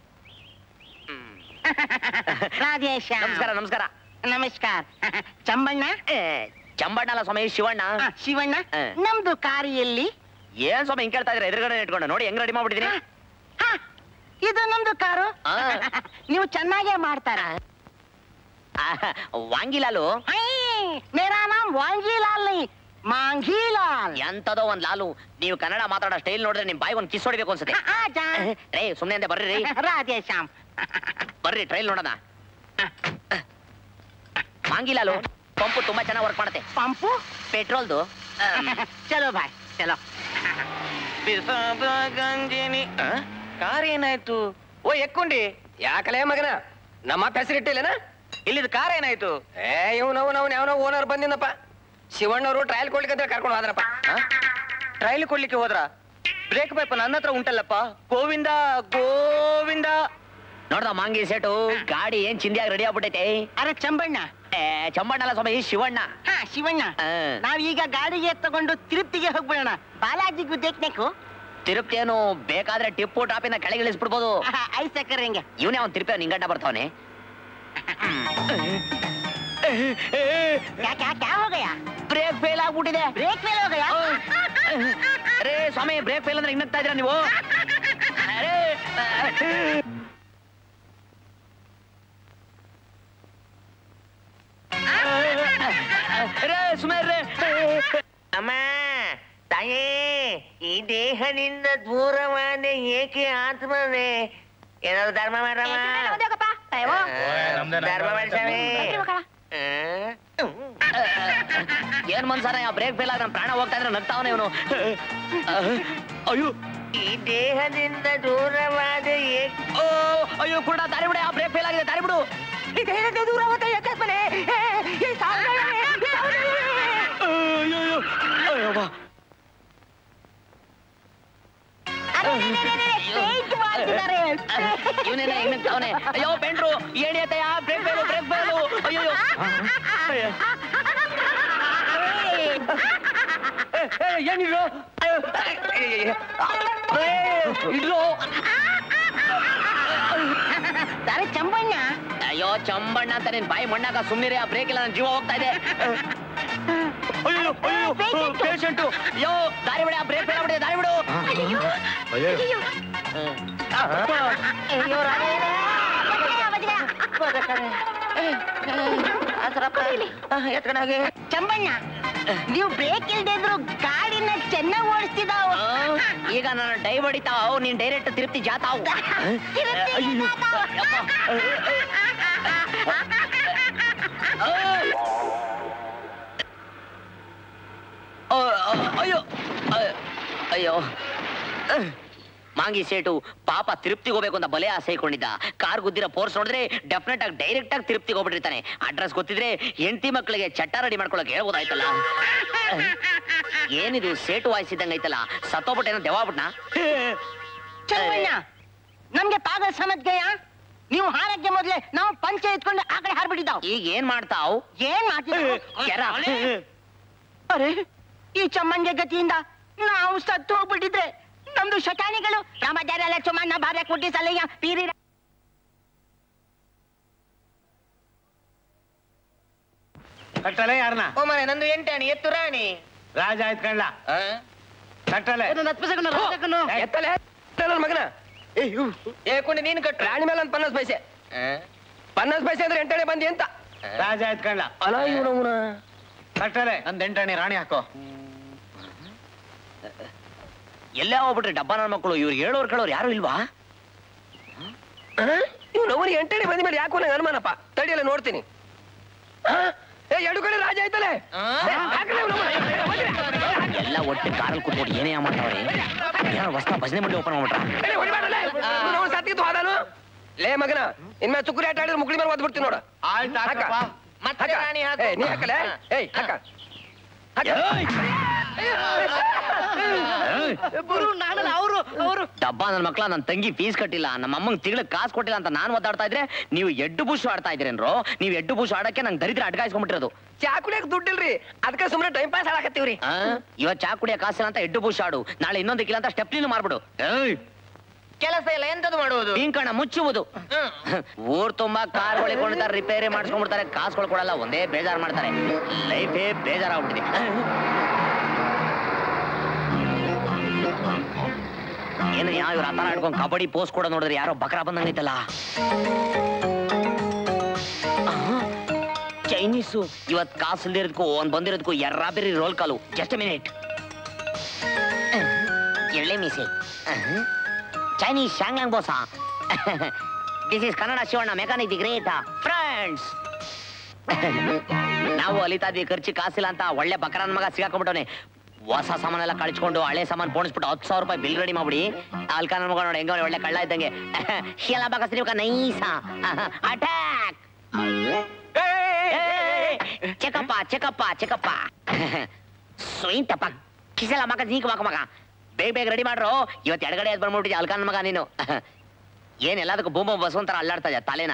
Speaker 11: ರಾಜೇಶ
Speaker 8: ನಮಸ್ಕಾರ ನಮಸ್ಕಾರ
Speaker 11: ನಮಸ್ಕಾರ ಚಂಬಣ್ಣ
Speaker 8: ಚಂಬಣ್ಣ ಅಲ್ಲ ಸ್ವಾಮಿ ಶಿವಣ್ಣ
Speaker 11: ಆ, ಶಿವಣ್ಣ
Speaker 8: ಆ.
Speaker 11: ನಮ್ದು ಕಾರು ಎಲ್ಲಿ
Speaker 8: ಏನ್ ಸ್ವಾಮಿ ಹಿಂಗ್ ಕೇಳ್ತಾ ಇದ್ರೆ ಎದುರುಗಡೆ ಇಟ್ಕೊಂಡು ನೋಡಿ ಹೆಂಗ್ ರೆಡಿ ಮಾಡ್ಬಿಟ್ಟಿದೀನಿ
Speaker 11: ಆ, ಇದು ನಮ್ದು ಕಾರು
Speaker 8: ಆ.
Speaker 11: ನೀವು ಚೆನ್ನಾಗೇ ಮಾಡ್ತಾರ
Speaker 8: ವಾಂಗಿಲಾಲು
Speaker 11: ಐ, ಮೇರಾ ನಾಮ್ ವಾಂಗಿಲಾಲ್ ನೈ ಮಾಂಗಿಲಾಲ್
Speaker 8: ಎಂತದೋ ಒಂದ್ ಲಾಲು ನೀವು ಕನ್ನಡ ಮಾತಾಡೋ ಸ್ಟೈಲ್ ನೋಡಿದ್ರೆ ನಿಮ್ ಬಾಯಿ ಒಂದ್ ಕಿಸ್ ಹೊಡಿಬೇಕು ಅನ್ಸುತ್ತೆ
Speaker 11: ಆ, ಜಾ.
Speaker 8: ರೇ ಸುಮ್ನೆ ಅಂದೆ ಬರ್ರಿ ರೀ
Speaker 11: ರಾಧೇಶ್ಯಾಮ್
Speaker 8: ಬರ್ರಿ ಟ್ರೈಲ್ ನೋಡೋಣ ಮಾಂಗಿಲಾಲು ಪಂಪು ತುಂಬಾ ಚೆನ್ನಾಗಿ ವರ್ಕ್ ಮಾಡುತ್ತೆ
Speaker 11: ಪಂಪು
Speaker 8: ಪೆಟ್ರೋಲ್ದು
Speaker 11: ಚಲೋ ಬಾಯ್ ಚಲೋ
Speaker 8: ಗಂಜಿನಿ ಕಾರ್ ಏನಾಯ್ತು ಓ ಎಕ್ಕೊಂಡಿ
Speaker 9: ಯಾಕಲೇ ಮಗನ ನಮ್ಮ ಫೆಸಿಲಿಟಿ ಇಲ್ಲೇನ
Speaker 8: ಇಲ್ಲಿದ್ ಕಾರ್ ಏನಾಯ್ತು
Speaker 9: ಏ ಇವ್ನವ್ ನಾವು ಯಾವನೋ ಓನರ್ ಬಂದಿದ್ದಪ್ಪ ಶಿವಣ್ಣವರು ಟ್ರಯಲ್ ಕೊಡ್ಲಿಕ್ಕೆ ಅಂತ ಕರ್ಕೊಂಡು ಹೋದ್ರಪ್ಪ
Speaker 8: ಟ್ರೈಲ್ ಕೊಡ್ಲಿಕ್ಕೆ ಹೋದ್ರ ಬ್ರೇಕ್ ಪೈಪ್ ನನ್ನ ಹತ್ರ ಉಂಟಲ್ಲಪ್ಪ ಗೋವಿಂದ ಗೋವಿಂದ ನೋಡ್ದ ಮಾಂಗಿ ಸೇಟು ಗಾಡಿ ಏನ್ ಚಿಂದಿಯಾಗಿ ರೆಡಿ ಆಗ್ಬಿಟ್ಟೈತೆ
Speaker 11: ಅರೆ ಚಂಬಣ್ಣ
Speaker 8: ಏ ಚಂಬಣ್ಣ ಅಲ್ಲ ಸ್ವಾಮಿ ಶಿವಣ್ಣ
Speaker 11: ಹಾ ಶಿವಣ್ಣ
Speaker 8: ಆ.
Speaker 11: ನಾವೀಗ ಗಾಡಿಗೆ ತಗೊಂಡು ತಿರುಪ್ತಿಗೆ ಹೋಗ್ಬಿಡೋಣ ಬಾಲಾಜಿಗೂ ದೇಖ್ಬೇಕು
Speaker 8: ತಿರುಪ್ತಿ ಏನು ಬೇಕಾದ್ರೆ ಟಿಪ್ಪು ಟಾಪಿನ ಕೆಳಗೆ ಇಳಿಸ್ಬಿಡ್ಬೋದು
Speaker 11: ಐದು ಸಕ್ಕರೆ ಹೆಂಗೆ
Speaker 8: ಇವನೇ ಅವ್ನ್ ತಿರುಪಿ ನಿಂಗಡ್ಡ ಬರ್ತಾವನೆ
Speaker 11: क्या क्या क्या हो गया
Speaker 8: ಬ್ರೇಕ್ ಫೇಲ್ ಆಗ್ಬಿಟ್ಟಿದೆ
Speaker 11: ब्रेक फेल हो गया
Speaker 8: ಅರೇ ಸ್ವಾಮಿ ಬ್ರೇಕ್ ಫೇಲ್ ಅಂದ್ರೆ ಹಿಂಗ್ತಾ ಇದ್ದೀರಾ ನೀವು ಅರೇ ಅರೇ ಸುಮೇರ್
Speaker 12: ಅಮ್ಮ ತಾಯೇ ಈ ದೇಹದಿಂದ ದೂರವಾದ ಏಕೆ ಆತ್ಮನೇ ಏನಾದ್ರು ಧರ್ಮ ಮಾಡಮ್ಮ ಧರ್ಮ ಮಾಡ್ಸವೆ
Speaker 8: ಏನ್ ಮನ್ಸಾರ ಬ್ರೇಕ್ ಫೇಲ್ ಆಗ ಪ್ರಾಣ ಹೋಗ್ತಾ ಇದ್ರೆ ನಗ್ತಾವನೆ ಇವನು ಅಯ್ಯೋ
Speaker 12: ಈ ದೇಹದಿಂದ ದೂರವಾದ ಏಕೆ
Speaker 8: ಓ ಅಯ್ಯೋ ಕೂಡ ದಾರಿ ಬಿಡು ಆ ಬ್ರೇಕ್ ಫೇಲ್ ಆಗಿದೆ ದಾರಿ ಬಿಡು
Speaker 11: ಈ ದೇಹದಿಂದ ದೂರವಾದ ಏಕಾತ್ಮನೆ ಈ ಸಾವಿರ
Speaker 8: ಅಯ್ಯೋ ಅಯ್ಯೋ ಬಾ
Speaker 11: ಪೇಂಟ್ ಮಾಡ್ತಿದ್ದಾರೆ
Speaker 8: ಇವನೇನ ಹೆಂಗ್ ಅವನೇ ಅಯ್ಯೋ ಪೆಂಡ್ರು ಏಣಿ ಅತ್ತಯ್ಯ ಬ್ರೇಕ್ ಫೇಲು ಬ್ರೇಕ್ ಫೇಲು ಅಯ್ಯೋ ಏನಿದ್ರು ಇಡ್ಲು
Speaker 11: ಅರೆ ಚಂಬಣ್ಣ
Speaker 8: ಅಯ್ಯೋ ಚಂಬಣ್ಣ ಅಂತ ನಿನ್ ಬಾಯಿ ಮಣ್ಣಾಗ ಸುಮ್ನಿರಿ ಆ ಬ್ರೇಕ್ ಇಲ್ಲ ನನ್ನ ಜೀವ ಹೋಗ್ತಾ ಇದೆ ಅಯ್ಯೋ ಅಯ್ಯೋ ಪೇಷಂಟು ಅಯ್ಯೋ ದಾರಿ ಬಿಡಿ ಆ ಬ್ರೇಕ್ ಫೇಲ್ ಆಗ್ಬಿಟ್ಟಿದೆ ದಾರಿ ಬಿಡು
Speaker 11: ಅಯ್ಯೋ ರಾಮೇನ.
Speaker 12: ಎತ್ಕೊಂಡೋಗಿ
Speaker 11: ಚಂಬಣ್ಣ ನೀವು ಬ್ರೇಕ್ ಇಲ್ದೇ ಇದ್ರು ಗಾಡಿನ ಚೆನ್ನಾಗಿ ಓಡಿಸ್ತಿದ್ದಾವು
Speaker 8: ಈಗ ನಾನು ಡೈ ಹೊಡಿತಾವ್ ನೀನ್ ಡೈರೆಕ್ಟ್ ತಿರುಪ್ತಿ ಜಾತಾವ್
Speaker 11: ತಿರುಪ್ತಿ
Speaker 8: ಅಯ್ಯೋ.
Speaker 11: ಜಾತಾವ್.
Speaker 8: ಯಪ್ಪ. ಅಯ್ಯೋ ಅಯ್ಯೋ ಮಾಂಗಿ ಸೇಟು ಪಾಪ ತಿರುಪ್ತಿಗೆ ಹೋಗ್ಬೇಕು ಅಂತ ಬಲೆ ಆಸೆ ಇಟ್ಕೊಂಡಿದ್ದ ಕಾರ್ ಗುದ್ದಿರೋ ಫೋರ್ಸ್ ನೋಡಿದ್ರೆ ಡೆಫಿನೆಟ್ ಆಗಿ ಡೈರೆಕ್ಟ್ ಆಗಿ ತಿರುಪ್ತಿಗೆ ಹೋಗ್ಬಿಟ್ಟಿರ್ತಾನೆ ಅಡ್ರೆಸ್ ಗೊತ್ತಿದ್ರೆ ಹೆಂಡತಿ ಮಕ್ಕಳಿಗೆ ಚಟ್ಟ ರೆಡಿ ಮಾಡ್ಕೊಳಕ್ ಹೇಳ್ಬೋದಾಯ್ತಲ್ಲ ಏನಿದು ಸೇಟು ವಾಯಿಸಿದಂಗ ಐತಲ್ಲ ಸತ್ತೋಗ್ಬಿಟ್ಟೇನೋ ದೆವಾಗ್ಬಿಟ್ನಾ
Speaker 11: ಚಂಬಣ್ಣ ನಮ್ಗೆ ಪಾಗಲ್ ಸಮಜ್ ಗಯಾ ನೀವು ಹಾರಕ್ಕೆ ಮೊದ್ಲೇ ನಾವು ಪಂಚೆ ಎತ್ಕೊಂಡು ಆ ಕಡೆ ಹಾರ್ಬಿಟ್ಟಿದ್ದಾವ್
Speaker 8: ಈಗ ಏನ್ ಮಾಡ್ತಾವ್
Speaker 11: ಏನ್ ಮಾಡ್ತಿದ್ರು
Speaker 8: ಕೆರ.
Speaker 11: ಅರೆ ಈ ಚಮ್ಮನ್ಗೆ ಗತಿಯಿಂದ ನಾವು ಸತ್ತು ಹೋಗ್ಬಿಟ್ಟಿದ್ರೆ ನಮ್ದು ಶಟಾಣಿಗಳು ರಾಮಾಚಾರ್ಯ ಲಕ್ಷ್ಮಣ ಭಾರ್ಯ ಕುಟ್ಟಿ ಸಲಯ್ಯ ಪೀರಿ
Speaker 10: ಕಟ್ಟಲೆ ಯಾರನ್ನ
Speaker 12: ಓ ಮನೆ ನಂದು ಎಂಟಾಣಿ ಎತ್ತು ರಾಣಿ
Speaker 10: ರಾಜ ಆಯ್ತು ಕಣ್ಲ ಕಟ್ಟಲೆ
Speaker 9: ಎತ್ತಲೆ ನನ್ನ ಮಗನ ಏ ಇವ್
Speaker 12: ಏ ಕುಂಡಿ ನೀನು ಕಟ್ಟು
Speaker 9: ರಾಣಿ ಮೇಲೆ ಒಂದು ಪನ್ನಾಸ್ ಪೈಸೆ ಪನ್ನಾಸ್ ಪೈಸೆ ಅಂದ್ರೆ ಎಂಟಣೆ ಬಂದಿ ಅಂತ
Speaker 10: ರಾಜ ಆಯ್ತು ಕಣ್ಲ
Speaker 9: ಅಲ್ಲ ಇವನು
Speaker 10: ಕಟ್ಟಲೆ ನಂದ್ ಎಂಟಣಿ ರಾಣಿ ಹಾಕೋ
Speaker 8: ಎಲ್ಲೇ ಹೋಗ್ಬಿಟ್ರೆ ಡಬ್ಬ ನನ್ನ ಮಕ್ಕಳು ಇವ್ರು ಹೇಳೋರ್ ಕೇಳೋರು ಯಾರು ಇಲ್ವಾ
Speaker 9: ಇವನು ಅವನಿಗೆ ಎಂಟಣೆ ಬಂದ ಮೇಲೆ ಯಾಕೋ ನಂಗೆ ಅನುಮಾನಪ್ಪ ತಡಿಯಲ್ಲ ನೋಡ್ತೀನಿ ಆ? ಏ ಎರಡು ಕಡೆ ರಾಜ ಆಯ್ತಲೆ ಏ, ಹಾಕ್ಲೆ ಇವ್ನು ಅವ್ನು.
Speaker 8: ಎಲ್ಲ ಒಟ್ಟು ಕಾರಲ್ಲಿ ಕೂತ್ಕೊಂಡು ಏನೇ ಮಾಡ್ತಾವ್ರೆ ಏನೋ ಹೊಸ ಭಜನೆ ಮಂಡಿ ಓಪನ್ ಮಾಡ್ಬಿಟ್ರ
Speaker 9: ಏ, ಹೊಡಿಬೇಡಲೆ. ಇವ್ನು ಅವ್ನು ಸತ್ತಿದ್ದು ಹೋದನು ಲೇ ಮಗನ ಇನ್ಮೇಲೆ ಸುಕ್ಕುರಿ ಆಟ ಆಡಿದ್ರೆ ಮುಕ್ಳಿ ಮೇಲೆ ಓದ್ಬಿಡ್ತೀನಿ ನೋಡು
Speaker 10: ಆಯ್ತು
Speaker 9: ಹಾಕ.
Speaker 10: ಹಾಕಪ್ಪ
Speaker 12: ಮತ್ತೆ
Speaker 9: ಹಾಕ.
Speaker 12: ರಾಣಿ ಹಾಕು.
Speaker 9: ಏ, ನೀ ಹಾಕಲೆ ಏಯ್ ಹಾಕ ಹಾಕ.
Speaker 8: ಡಬ್ಬ ನನ್ನ ಮಕ್ಳ ನನ್ನ ತಂಗಿ ಫೀಸ್ ಕಟ್ಟಿಲ್ಲ ನಮ್ಮ ಅಮ್ಮಂಗ್ ತಿಂಗಳಿಗೆ ಕಾಸು ಕೊಟ್ಟಿಲ್ಲ ಅಂತ ನಾನು ಒದ್ದಾಡ್ತಾ ಇದ್ರೆ ನೀವು ಎಡ್ಡು ಬುಷ್ ಆಡ್ತಾ ಇದ್ರೇನ್ರೋ ನೀವು ಎಡ್ಡು ಬುಷ್ ಆಡಕ್ಕೆ ನಂಗೆ ದರಿದ್ರ ಅಡ್ಗಾಯಿಸ್ಕೊಂಡ್ಬಿಟ್ಟಿರೋದು
Speaker 9: ಚಾ ಕುಡಿಯಕ್ ದುಡ್ಡಿಲ್ರಿ ಅದಕ್ಕೆ ಸುಮ್ಮನೆ ಟೈಮ್ ಪಾಸ್ ಆಡಕತ್ತೀವ್ರಿ
Speaker 8: ಆ? ಇವತ್ ಚಾ ಕುಡಿಯ ಕಾಸಿಲ್ಲ ಅಂತ ಎಡ್ಡು ಬುಷ್ ಆಡು ನಾಳೆ ಇನ್ನೊಂದಕ್ಕಿಲ್ಲ ಅಂತ ಸ್ಟೆಪ್ಲಿನ ಮಾಡ್ಬಿಡು
Speaker 12: ಕೆಲಸ ಇಲ್ಲ ಎಂತದು ಮಾಡುವುದು
Speaker 8: ಕಣ ಮುಚ್ಚುವುದು ಊರ್ ತುಂಬಾ ಕಾರ್ ಕೊಂಡಿರ್ತಾರೆ ರಿಪೇರಿ ಮಾಡಿಸ್ಕೊಂಡ್ಬಿಡ್ತಾರೆ ಕಾಸುಗಳು ಕೊಡಲ್ಲ ಒಂದೇ ಬೇಜಾರ್ ಮಾಡ್ತಾರೆ ಲೈಫೇ ಬೇಜಾರಾಗ್ಬಿಟ್ಟಿದೆ ಏನು ಯಾವ ಇವ್ರ ಆತರ ಆಡ್ಕೊಂಡು ಕಬಡ್ಡಿ ಪೋಸ್ಟ್ ಕೊಡೋ ನೋಡಿದ್ರೆ ಯಾರೋ ಬಕ್ರಾ ಬಂದಂಗೈತಲ್ಲ ಚೈನೀಸು ಇವತ್ ಕಾಸು ಇಲ್ದಿರೋದಕ್ಕೂ ಒಂದ್ ಬಂದಿರೋದಕ್ಕೂ ಎರ್ರಾ ಬೇರೆ ರೋಲ್ ಕಾಲು ಜಸ್ಟ್ ಮಿನಿಟ್ ಎಳ್ಳೆ ಮೀಸೆ ಚೈನೀಸ್ ಶಾಂಗ್ಲಾಂಗ್ ಬೋಸಾ this is Kannada Shivanna mechanic the great friends ನಾವು ಅಲಿತಾ ಇದ್ವಿ ಖರ್ಚಿ ಕಾಸಿಲ್ಲ ಅಂತ ಒಳ್ಳೆ ಬಕರನ್ ಮಗ ಸಿಗಾಕೊಂಡ್ಬಿಟ್ಟವನೆ ಹೊಸ ಸಾಮಾನೆಲ್ಲ ಕಳ್ಸ್ಕೊಂಡು ಹಳೆ ಸಾಮಾನು ಪೋಣಿಸ್ಬಿಟ್ಟು ಹತ್ತು ಸಾವಿರ ರೂಪಾಯಿ ಬಿಲ್ ರೆಡಿ ಮಾಡ್ಬಿಡಿ ಅಲ್ಕ ನನ್ ಮಗ ನೋಡಿ ಹೆಂಗ ಒಳ್ಳೆ ಕಳ್ಳ ಇದ್ದಂಗೆ ಶೀಲ ಬಕಸ್ ನೀವು ನೈಸ ಅಟ್ಯಾಕ್ ಚೆಕಪ್ಪ ಚೆಕಪ್ಪ ಚೆಕಪ್ಪ ಸ್ವೈಂಟಪ್ಪ ಕಿಸಲ ಮಗ ನೀಕ್ ಮಗ ಮಗ ಬೇಗ ಬೇಗ ರೆಡಿ ಮಾಡ್ರು ಇವತ್ತು ಎಡಗಡೆ ಎದ್ದು ಬಂದ್ಬಿಟ್ಟಿದ್ದೆ ಅಲ್ಕಾನ್ ಮಗ ನೀನು ಏನ್ ಎಲ್ಲದಕ್ಕೂ ಬೂಮ ಬಸವಂತರ ಅಲ್ಲಾಡ್ತಾ ಇದೆ ತಲೆನ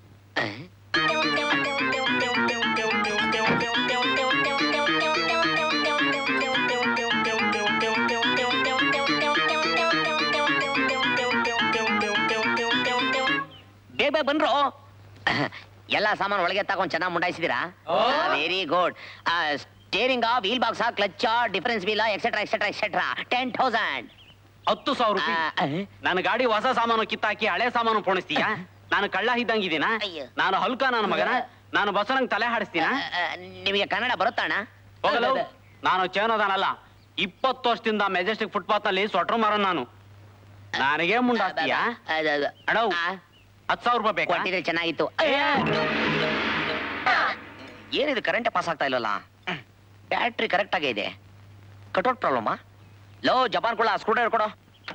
Speaker 8: ಬೇಗ ಬೇಗ ಬಂದ್ರು ಎಲ್ಲ ಸಾಮಾನು ಒಳಗೆ ತಗೊಂಡ್ ಚೆನ್ನಾಗಿ ಮುಂಡಾಯಿಸಿದಿರಾ very good steering wheel box clutch difference wheel etcetera etcetera etcetera ten thousand
Speaker 5: ಹತ್ತು ಸಾವಿರ ರೂಪಾಯಿ ನನ್ನ ಗಾಡಿ ಹೊಸ ಸಾಮಾನು ಕಿತ್ತಾಕಿ ಹಳೆ ಸಾಮಾನು ಪೋಣಿಸ್ತೀಯ ನಾನು ಕಳ್ಳ ಇದ್ದಂಗಿದ್ದೀನ
Speaker 8: ಅಯ್ಯೋ.
Speaker 5: ನಾನು ಹಲ್ಕ ನನ್ನ ಮಗನ ನಾನು ಬಸರಂಗ್ ತಲೆ ಹಾಡಿಸ್ತೀನ
Speaker 8: ನಿಮಗೆ ಕನ್ನಡ ಬರುತ್ತಾಣ
Speaker 5: ಹೋಗಲು ನಾನು ಚೇನೋದಾನಲ್ಲ ಇಪ್ಪತ್ತು ವರ್ಷದಿಂದ ಮೆಜೆಸ್ಟಿಕ್ ಫುಟ್ಪಾತ್ ನಲ್ಲಿ ಸೊಟ್ರು ಮಾರ ನಾನು ನನಗೆ ಮುಂಡಾಸ್ತೀಯ ಅಡವ್ ಹತ್ತು ಸಾವಿರ ರೂಪಾಯಿ ಬೇಕಾ
Speaker 8: ಕೊಟ್ಟಿದ್ರೆ ಚೆನ್ನಾಗಿತ್ತು ಏನಿದು ಕರೆಂಟ್ ಪಾಸ್ ಆಗ್ತಾ ಇಲ್ವಲ್ಲ ಬ್ಯಾಟ್ರಿ ಕರೆಕ್ಟ್ ಆಗೇ ಇದೆ ಕಟೌಟ್ ಪ್ರಾಬ್ಲಮಾ ಲೋ ಜಪಾನ್ ಕೊಡ ಸ್ಕ್ರೂ ಡ್ರೈವರ್ ಕೊಡೋ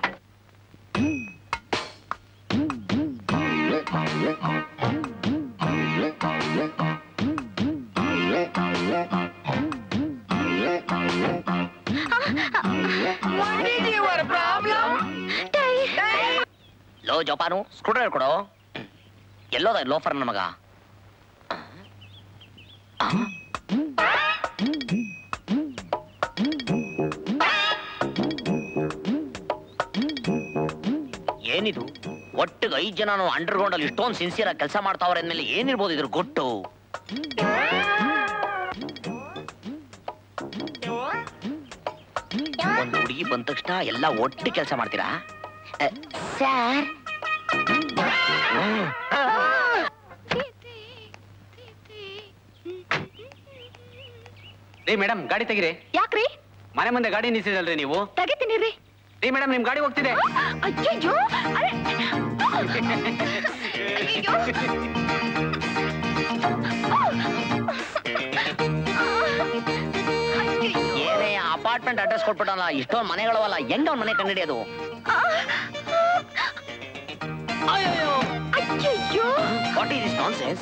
Speaker 8: ಲೋ ಜಪಾನು ಸ್ಕ್ರೂ ಡ್ರೈವರ್ ಕೊಡೋ ಎಲ್ಲೋದ ಲೋಫರ್ ನನ್ನ ಮಗ ಆ? ಏನಿದು ಒಟ್ಟಿಗೆ ಐದ್ ಜನ ಅಂಡರ್ಗ್ರೌಂಡ್ ಅಲ್ಲಿ ಇಷ್ಟೊಂದು ಸಿನ್ಸಿಯರ್ ಆಗಿ ಕೆಲಸ ಮಾಡ್ತಾವ್ರೆ ಅಂದ್ಮೇಲೆ ಏನಿರ್ಬೋದು ಇದ್ರ ಗೊಟ್ಟು ಒಂದು ಹುಡುಗಿ ಬಂದ ತಕ್ಷಣ ಎಲ್ಲ ಒಟ್ಟು ಕೆಲಸ ಮಾಡ್ತೀರಾ ಸರ್
Speaker 5: ರೀ ಮೇಡಮ್ ಗಾಡಿ ತೆಗಿರಿ
Speaker 11: ಯಾಕ್ರಿ
Speaker 5: ಮನೆ ಮುಂದೆ ಗಾಡಿ ನಿಲ್ಸಿದಲ್ರಿ ನೀವು
Speaker 11: ತೆಗಿತೀನಿ ರೀ
Speaker 5: ರೀ ಮೇಡಮ್ ನಿಮ್ ಗಾಡಿ ಹೋಗ್ತಿದೆ
Speaker 11: ಅಯ್ಯಯ್ಯೋ ಅರೆ. ಅಯ್ಯಯ್ಯೋ.
Speaker 8: ಏನೇ ಅಪಾರ್ಟ್ಮೆಂಟ್ ಅಡ್ರೆಸ್ ಕೊಟ್ಬಿಟ್ಟಲ್ಲ ಇಷ್ಟೊಂದು ಮನೆಗಳವಲ್ಲ ಹೆಂಗ ಅವ್ನ್ ಮನೆ ಕಂಡಿಡಿಯೋದು
Speaker 11: ಅಯ್ಯಯ್ಯೋ
Speaker 8: ವಾಟ್ ಈಸ್ ದಿಸ್ ನಾನ್ಸೆನ್ಸ್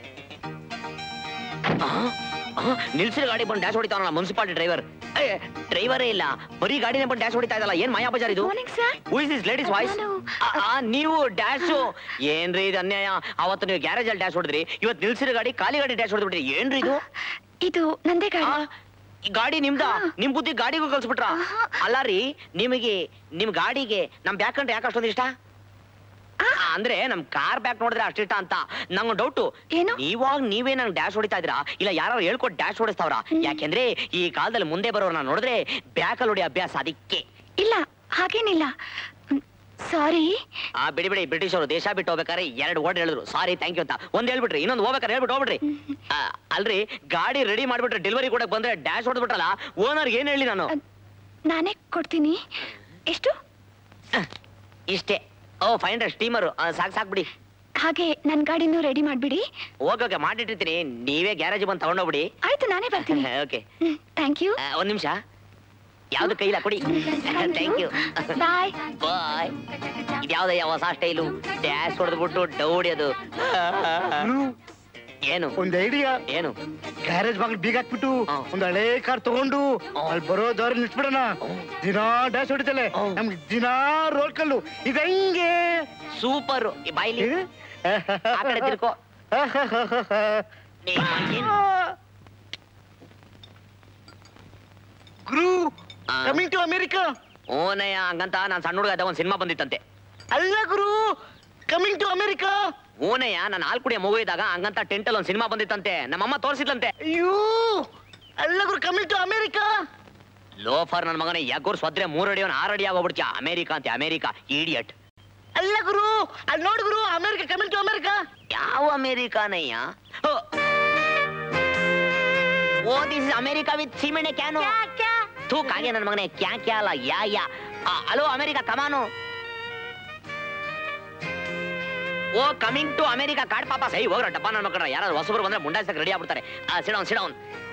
Speaker 8: ನಿಲ್ಸಿದ ಗಾಡಿ ಬಂದು ಡ್ಯಾಶ್ ಹೊಡಿತಾವಲ್ಲ ಮುನ್ಸಿಪಾಲಿಟಿ ಡ್ರೈವರ್ ಡ್ರೈವರೇ ಇಲ್ಲ ಬರೀ ಗಾಡಿನೇ ಬಂದು ಡ್ಯಾಶ್ ಹೊಡಿತಾ ಇದಲ್ಲ ಏನ್ ಮಾಯಾ ಬಜಾರ್ ಇದು
Speaker 11: morning sir
Speaker 8: who is this ladies voice ನೀವು ಡ್ಯಾಶ್ ಏನ್ರಿ ಇದು ಅನ್ಯಾಯ ಅವತ್ತು ನೀವು ಗ್ಯಾರೇಜ್ ಅಲ್ಲಿ ಡ್ಯಾಶ್ ಹೊಡೆದ್ರಿ ಇವತ್ತು ನಿಲ್ಸಿದ ಗಾಡಿ ಖಾಲಿ ಗಾಡಿ ಡ್ಯಾಶ್ ಹೊಡೆದ್ಬಿಟ್ರಿ ಏನ್ರಿ ಇದು
Speaker 11: ಇದು ನಂದೇ ಗಾಡಿ
Speaker 8: ಆ, ಈ ಗಾಡಿ ನಿಮ್ದ ನಿಮ್ ಬುದ್ಧಿ ಗಾಡಿಗೂ ಕಲ್ಸ್ಬಿಟ್ರ ಅಲ್ಲ ರೀ ನಿಮಗೆ ನಿಮ್ ಗಾಡಿಗೆ ನಮ್ ಬ್ಯಾಕ್ ಕಂಡ್ರೆ ಯಾಕೆ ಅಷ್ಟೊಂದು ಇಷ್ಟ ಆ, ಅಂದ್ರೆ ನಮ್ ಕಾರ್ ಬ್ಯಾಕ್ ನೋಡಿದ್ರೆ ಅಷ್ಟಿಷ್ಟ ಅಂತ ನಂಗೆ ಡೌಟು
Speaker 11: ಏನು?
Speaker 8: ನೀವಾಗ ನೀವೇ ನಂಗೆ ಡ್ಯಾಶ್ ಹೊಡಿತಾ ಇದ್ರಾ ಇಲ್ಲ ಯಾರು ಹೇಳ್ಕೊಟ್ಟು ಡ್ಯಾಶ್ ಹೊಡಿಸ್ತಾವ್ರ ಯಾಕೆಂದ್ರೆ ಈ ಕಾಲದಲ್ಲಿ ಮುಂದೆ ಬರೋರ್ನ ನೋಡಿದ್ರೆ ಬ್ಯಾಕ್ ಅಲ್ಲಿ ಹೊಡಿ ಅಭ್ಯಾಸ ಅದಕ್ಕೆ
Speaker 11: ಇಲ್ಲ ಹಾಗೇನಿಲ್ಲ ಸಾರಿ
Speaker 8: ಆ ಬಿಡಿ ಬಿಡಿ ಬ್ರಿಟಿಷ್ ಅವರು ದೇಶ ಬಿಟ್ಟು ಹೋಗ್ಬೇಕಾದ್ರೆ ಎರಡು ವರ್ಡ್ ಹೇಳಿದ್ರು ಸಾರಿ ಥ್ಯಾಂಕ್ ಯು ಅಂತ ಒಂದ್ ಹೇಳ್ಬಿಟ್ರಿ ಇನ್ನೊಂದು ಹೋಗ್ಬೇಕಾರೆ ಹೇಳ್ಬಿಟ್ಟು ಹೋಗ್ಬಿಟ್ರಿ ಆ, ಅಲ್ರಿ ಗಾಡಿ ರೆಡಿ ಮಾಡ್ಬಿಟ್ರೆ ಡೆಲಿವರಿ ಕೊಡಕ್ ಬಂದ್ರೆ ಡ್ಯಾಶ್ ಹೊಡೆದ್ಬಿಟ್ರಲ್ಲ ಓನರ್ ಏನ್ ಹೇಳಿ ನಾನು
Speaker 11: ನಾನೇ ಕೊಡ್ತೀನಿ ಎಷ್ಟು
Speaker 8: ಇಷ್ಟೇ ಓ ಫೈವ್ ಹಂಡ್ರೆಡ್ ಸ್ಟೀಮರು ಸಾಕ್ ಸಾಕ್ ಬಿಡಿ
Speaker 11: ಹಾಗೆ ನನ್ ಗಾಡಿನೂ ರೆಡಿ ಮಾಡ್ಬಿಡಿ
Speaker 8: ಓಕೆ ಓಕೆ ಮಾಡಿಟ್ಟಿರ್ತೀನಿ ನೀವೇ ಗ್ಯಾರೇಜ್ ಬಂದು ತಗೊಂಡೋಗ್ಬಿಡಿ
Speaker 11: ಆಯ್ತು ನಾನೇ ಬರ್ತೀನಿ
Speaker 8: ಓಕೆ
Speaker 11: ಥ್ಯಾಂಕ್ ಯು
Speaker 8: ಒಂದ್ ನಿಮಿಷ ಯಾವ್ದು ಕೈಲ ಕೊಡಿ ಥ್ಯಾಂಕ್ ಯು
Speaker 11: ಬಾಯ್
Speaker 8: ಬಾಯ್ ಇದ್ಯಾವ್ದಯ್ಯ ಹೊಸ ಸ್ಟೈಲು ಡ್ಯಾಶ್ ಹೊಡೆದ್ಬಿಟ್ಟು ಡೌ ಹೊಡಿಯೋದು ಏನು
Speaker 13: ಒಂದ್ ಐಡಿಯಾ
Speaker 8: ಏನು
Speaker 13: ಗ್ಯಾರೇಜ್ ಬಾಗಿಲು ಬೀಗ ಹಾಕ್ಬಿಟ್ಟು
Speaker 8: ಹಾ.
Speaker 13: ಒಂದ್ ಹಳೆ ಕಾರ್ ತಗೊಂಡು ಅಲ್ಲಿ ಬರೋ ದಾರಿ ನಿಲ್ಸ್ಬಿಡೋಣ ದಿನಾ ಡ್ಯಾಶ್ ಹೊಡಿತಲೆ ನಮ್ಗೆ ದಿನಾ ರೋಡ್ ಕಲ್ಲು ಇದು ಹೆಂಗೆ
Speaker 8: ಸೂಪರ್ ಬಾಯ್ಲಿ ಆ ಕಡೆ ತಿರ್ಕೋ ನಿಮ್ಮ ಏನ್-
Speaker 13: ಗುರು
Speaker 8: ಆ.
Speaker 13: ಕಮಿಂಗ್ ಟು ಅಮೆರಿಕಾ
Speaker 8: ಓನಯ್ಯ ಹಂಗಂತ ನಾನ್ ಸಣ್ಣ ಹುಡುಗ ಒಂದ್ ಸಿನಿಮಾ ಬಂದಿತ್ತಂತೆ
Speaker 13: ಅಲ್ಲ ಗುರು ಕಮಿಂಗ್ ಟು ಅಮೆರಿಕಾ
Speaker 8: ಓನಯ್ಯ ನಾನು ಹಾಲ್ ಕುಡಿಯ ಮಗು ಇದ್ದಾಗ ಹಂಗಂತ ಟೆಂಟಲ್ ಒಂದ್ ಸಿನಿಮಾ ಬಂದಿತ್ತಂತೆ ನಮ್ಮಮ್ಮ ತೋರಿಸಿದ್ಲಂತೆ
Speaker 13: ಅಯ್ಯೋ ಅಲ್ಲ ಗುರು ಕಮಿಂಗ್ ಟು ಅಮೆರಿಕಾ
Speaker 8: ಲೋಫರ್ ನನ್ನ ಮಗನೇ ಯಗ್ಗೂರ್ ಸ್ವದ್ರೆ ಮೂರ್ ಅಡಿ ಆರು ಅಡಿ ಆಗೋಗ್ಬಿಡ್ತೀಯ ಅಮೇರಿಕಾ ಅಂತೆ ಅಮೇರಿಕಾ ಇಡಿಯಟ್
Speaker 13: ಅಲ್ಲ ಗುರು ಅಲ್ಲಿ ನೋಡು ಗುರು ಅಮೆರಿಕಾ ಕಮಿಂಗ್ ಟು ಅಮೆರಿಕಾ
Speaker 8: ಯಾವ ಅಮೇರಿಕಾನಯ್ಯ ಓ. ಓ ದಿಸ್ ಅಮೇರಿಕಾ ವಿತ್ ಸೀಮೆಣ್ಣೆ ಕ್ಯಾನು ಥೂ ಕಾಗೆ ನನ್ನ ಮಗನೇ ಕ್ಯಾ ಕ್ಯಾ ಅಲ್ಲ ಯಾ ಯಾ ಹಲೋ ಅಮೇರಿಕಾ ಕಮಾನು ಓ ಕಮಿಂಗ್ ಟು ಅಮೇರಿಕಾ ಕಾಡ್ ಪಾಪ ಸೈ ಹೋಗ್ರ ಡಬ್ಬ ನನ್ನ ಮಕ್ಕಳ ಯಾರಾದ್ರು ಹೊಸಬರು ಬಂದ್ರೆ ಮುಂಡಾಯ್ಸಕ್ಕೆ ರೆಡಿ ಆಗ್ಬಿಡ್ತಾರೆ sit down sit down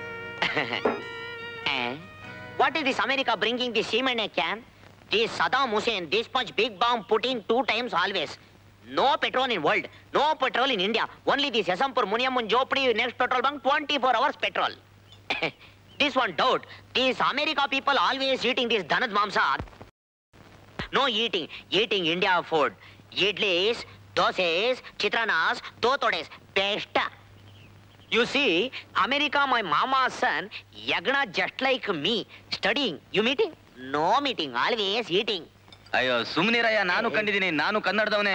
Speaker 8: what is this America bringing the ಸೀಮೆಣ್ಣೆ can this Saddam Hussein this much big bomb Putin two times always No petrol in world. No petrol in India. Only this Yasampur, Muniamun, Jopdi, next petrol bunk, 24 hours petrol. this one doubt. These America people always eating this Dhanad Mamsa. No eating. Eating India food. Idlis dosas chitrannas ದೋತೊಡೆಸ್ best you see America my ಮಾಮಾ son ಯಗ್ನ just like me studying you meeting no meeting always eating
Speaker 6: ಅಯ್ಯೋ ಸುಮ್ನಿರಯ್ಯ ನಾನು ಕಂಡಿದ್ದೀನಿ ನಾನು ಕನ್ನಡದವನೇ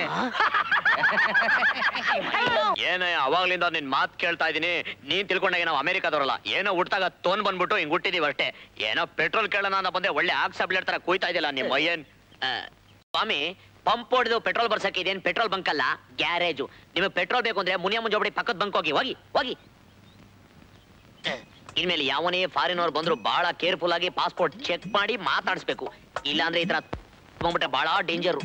Speaker 5: ಏನೇ ಅವಾಗ್ಲಿಂದ ನಿನ್ ಮಾತ್ ಕೇಳ್ತಾ ಇದೀನಿ ನೀನ್ ತಿಳ್ಕೊಂಡಾಗ ನಾವು ಅಮೆರಿಕಾದವ್ರಲ್ಲ ಏನೋ ಹುಟ್ಟಾಗ ತೋನ್ ಬಂದ್ಬಿಟ್ಟು ಹಿಂಗ್ ಹುಟ್ಟಿದೀವಿ ಅಷ್ಟೇ ಏನೋ ಪೆಟ್ರೋಲ್ ಕೇಳೋಣ ಅಂತ ಬಂದೆ ಒಳ್ಳೆ ಆಗ್ ಸಬ್ಲೆಟ್ ತರ ಕೂಯ್ತಾ ಇದೆಯಲ್ಲ ನಿಮ್ಮ ಅಯ್ಯನ್ ಆ, ಸ್ವಾಮಿ ಪಂಪ್ ಹೊಡೆದು ಪೆಟ್ರೋಲ್ ಬರ್ಸಕ್ಕೆ ಇದೇನ್ ಪೆಟ್ರೋಲ್ ಬಂಕ್ ಅಲ್ಲ ಗ್ಯಾರೇಜು ನಿಮಗೆ ಪೆಟ್ರೋಲ್ ಬೇಕು ಅಂದ್ರೆ ಮುನಿಯ ಮುಂಜೋಬಡಿ ಪಕ್ಕದ ಬಂಕ್ ಹೋಗಿ ಹೋಗಿ ಹೋಗಿ ಇನ್ಮೇಲೆ ಯಾವನೇ ಫಾರಿನ್ ಅವ್ರು ಬಂದ್ರು ಬಹಳ ಕೇರ್ಫುಲ್ ಆಗಿ ಪಾಸ್ಪೋರ್ಟ್ ಚೆಕ್ ಮಾಡಿ ಮಾತಾಡಿಸ್ಬೇಕು ಇಲ್ಲಾಂದ್ರೆ ಈ ತರ ಬಂದ್ಬಿಟ್ರೆ ಬಹಳ ಡೇಂಜರು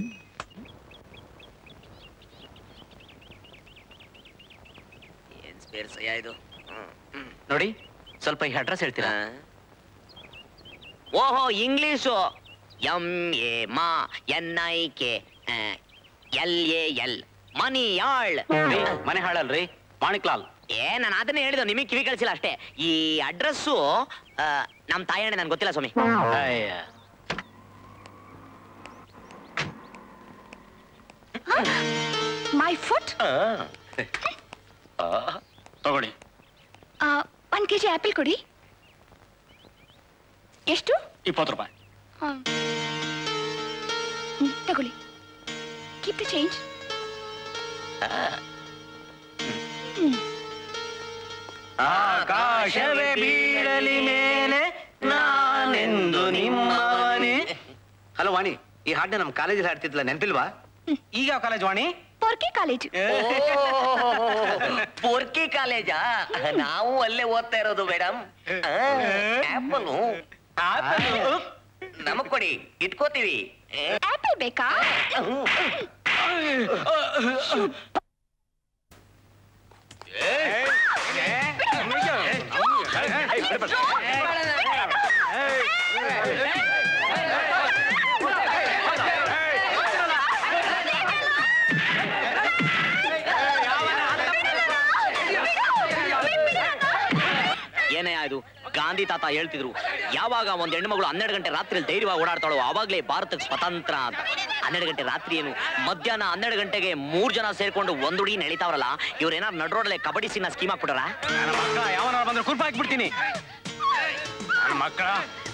Speaker 5: ಏನ್ ಸ್ಪೇರ್ ಸಹ ಇದು
Speaker 6: ನೋಡಿ ಸ್ವಲ್ಪ ಈ ಅಡ್ರೆಸ್ ಹೇಳ್ತೀರಾ
Speaker 8: ಓಹೋ ಇಂಗ್ಲಿಷು ಎಂ ಎ ಮಾ N I K L A L ಮನಿ ಯಾಳ್
Speaker 5: ರೀ, ಮನೆ ಹಾಳಲ್ರಿ ಮಾಣಿಕ್ಲಾಲ್
Speaker 8: ಏ ನಾನು ಅದನ್ನೇ ಹೇಳಿದ ನಿಮಗೆ ಕಿವಿ ಕಳಿಸಿಲ್ಲ ಅಷ್ಟೇ ಈ ಅಡ್ರೆಸ್ಸು ನಮ್ಮ ತಾಯಣ್ಣ ನನ್ಗೆ ಗೊತ್ತಿಲ್ಲ ಸ್ವಾಮಿ
Speaker 5: ಅಯ್ಯ.
Speaker 3: ಮೈ ಫುಟ್
Speaker 5: ಆ, ತಗೊಳ್ಳಿ
Speaker 3: ಒಂದ್ ಕೆಜಿ ಆಪಲ್ ಕೊಡಿ ಎಷ್ಟು
Speaker 5: ಇಪ್ಪತ್ತು ರೂಪಾಯಿ
Speaker 3: ಆ. ಹ್ಮ್, ತಗೊಳ್ಳಿ ಕೀಪ್ ದ ಚೇಂಜ್
Speaker 6: ಆಕಾಶವೇ ಬೀಳಲಿ ಮೇಲೆ ನಾನೆಂದು ನಿಮ್ಮವನೇ
Speaker 5: ಹಲೋ ವಾಣಿ ಈ ಹಾಡನ್ನ ನಮ್ಮ ಕಾಲೇಜಲ್ಲಿ ಹಾಡ್ತಿದ್ಲ ನೆನಪಿಲ್ವಾ
Speaker 6: ಈಗ ಯಾವ ಕಾಲೇಜ್ ವಾಣಿ
Speaker 3: ಪೊರ್ಕೆ ಕಾಲೇಜು
Speaker 8: ಪೊರ್ಕಿ ಕಾಲೇಜಾ ನಾವು ಅಲ್ಲೇ ಓದ್ತಾ ಇರೋದು ಮೇಡಮ್ ಆಪಲ್ ನಮಗ್ ಕೊಡಿ ಇಟ್ಕೋತೀವಿ
Speaker 3: ಆಪಲ್ ಬೇಕಾ
Speaker 8: ಏನೇ ಅದು ಗಾಂಧಿ ತಾತ ಹೇಳ್ತಿದ್ರು ಯಾವಾಗ ಒಂದ್ ಹೆಣ್ಮಗಳು ಹನ್ನೆರಡು ಗಂಟೆ ರಾತ್ರಿ ಧೈರ್ಯವಾಗಿ ಓಡಾಡ್ತಾಳೋ ಆವಾಗ್ಲೇ ಭಾರತಕ್ಕೆ ಸ್ವತಂತ್ರ ಅಂತ ಹನ್ನೆರಡು ಗಂಟೆ ರಾತ್ರಿ ಏನು ಮಧ್ಯಾಹ್ನ ಹನ್ನೆರಡು ಗಂಟೆಗೆ ಮೂರ್ ಜನ ಸೇರ್ಕೊಂಡು ಒಂದ್ ಹುಡುಗಿ ನಡೀತಾವ್ರಲ್ಲ ಇವ್ರೇನಾರು ನಡ್ರೋಡಲ್ಲೇ ಕಬಡ್ಡಿ ಸಿನ್ನ ಸ್ಕೀಮ್ ಹಾಕ್ಬಿಟ್ರ
Speaker 6: ನನ್ನ ಮಕ್ಕಳ ಯಾವನ ಬಂದ್ರೆ ಕುರ್ಪ ಹಾಕ್ಬಿಡ್ತೀನಿ ನನ್ನ ಮಕ್ಕಳ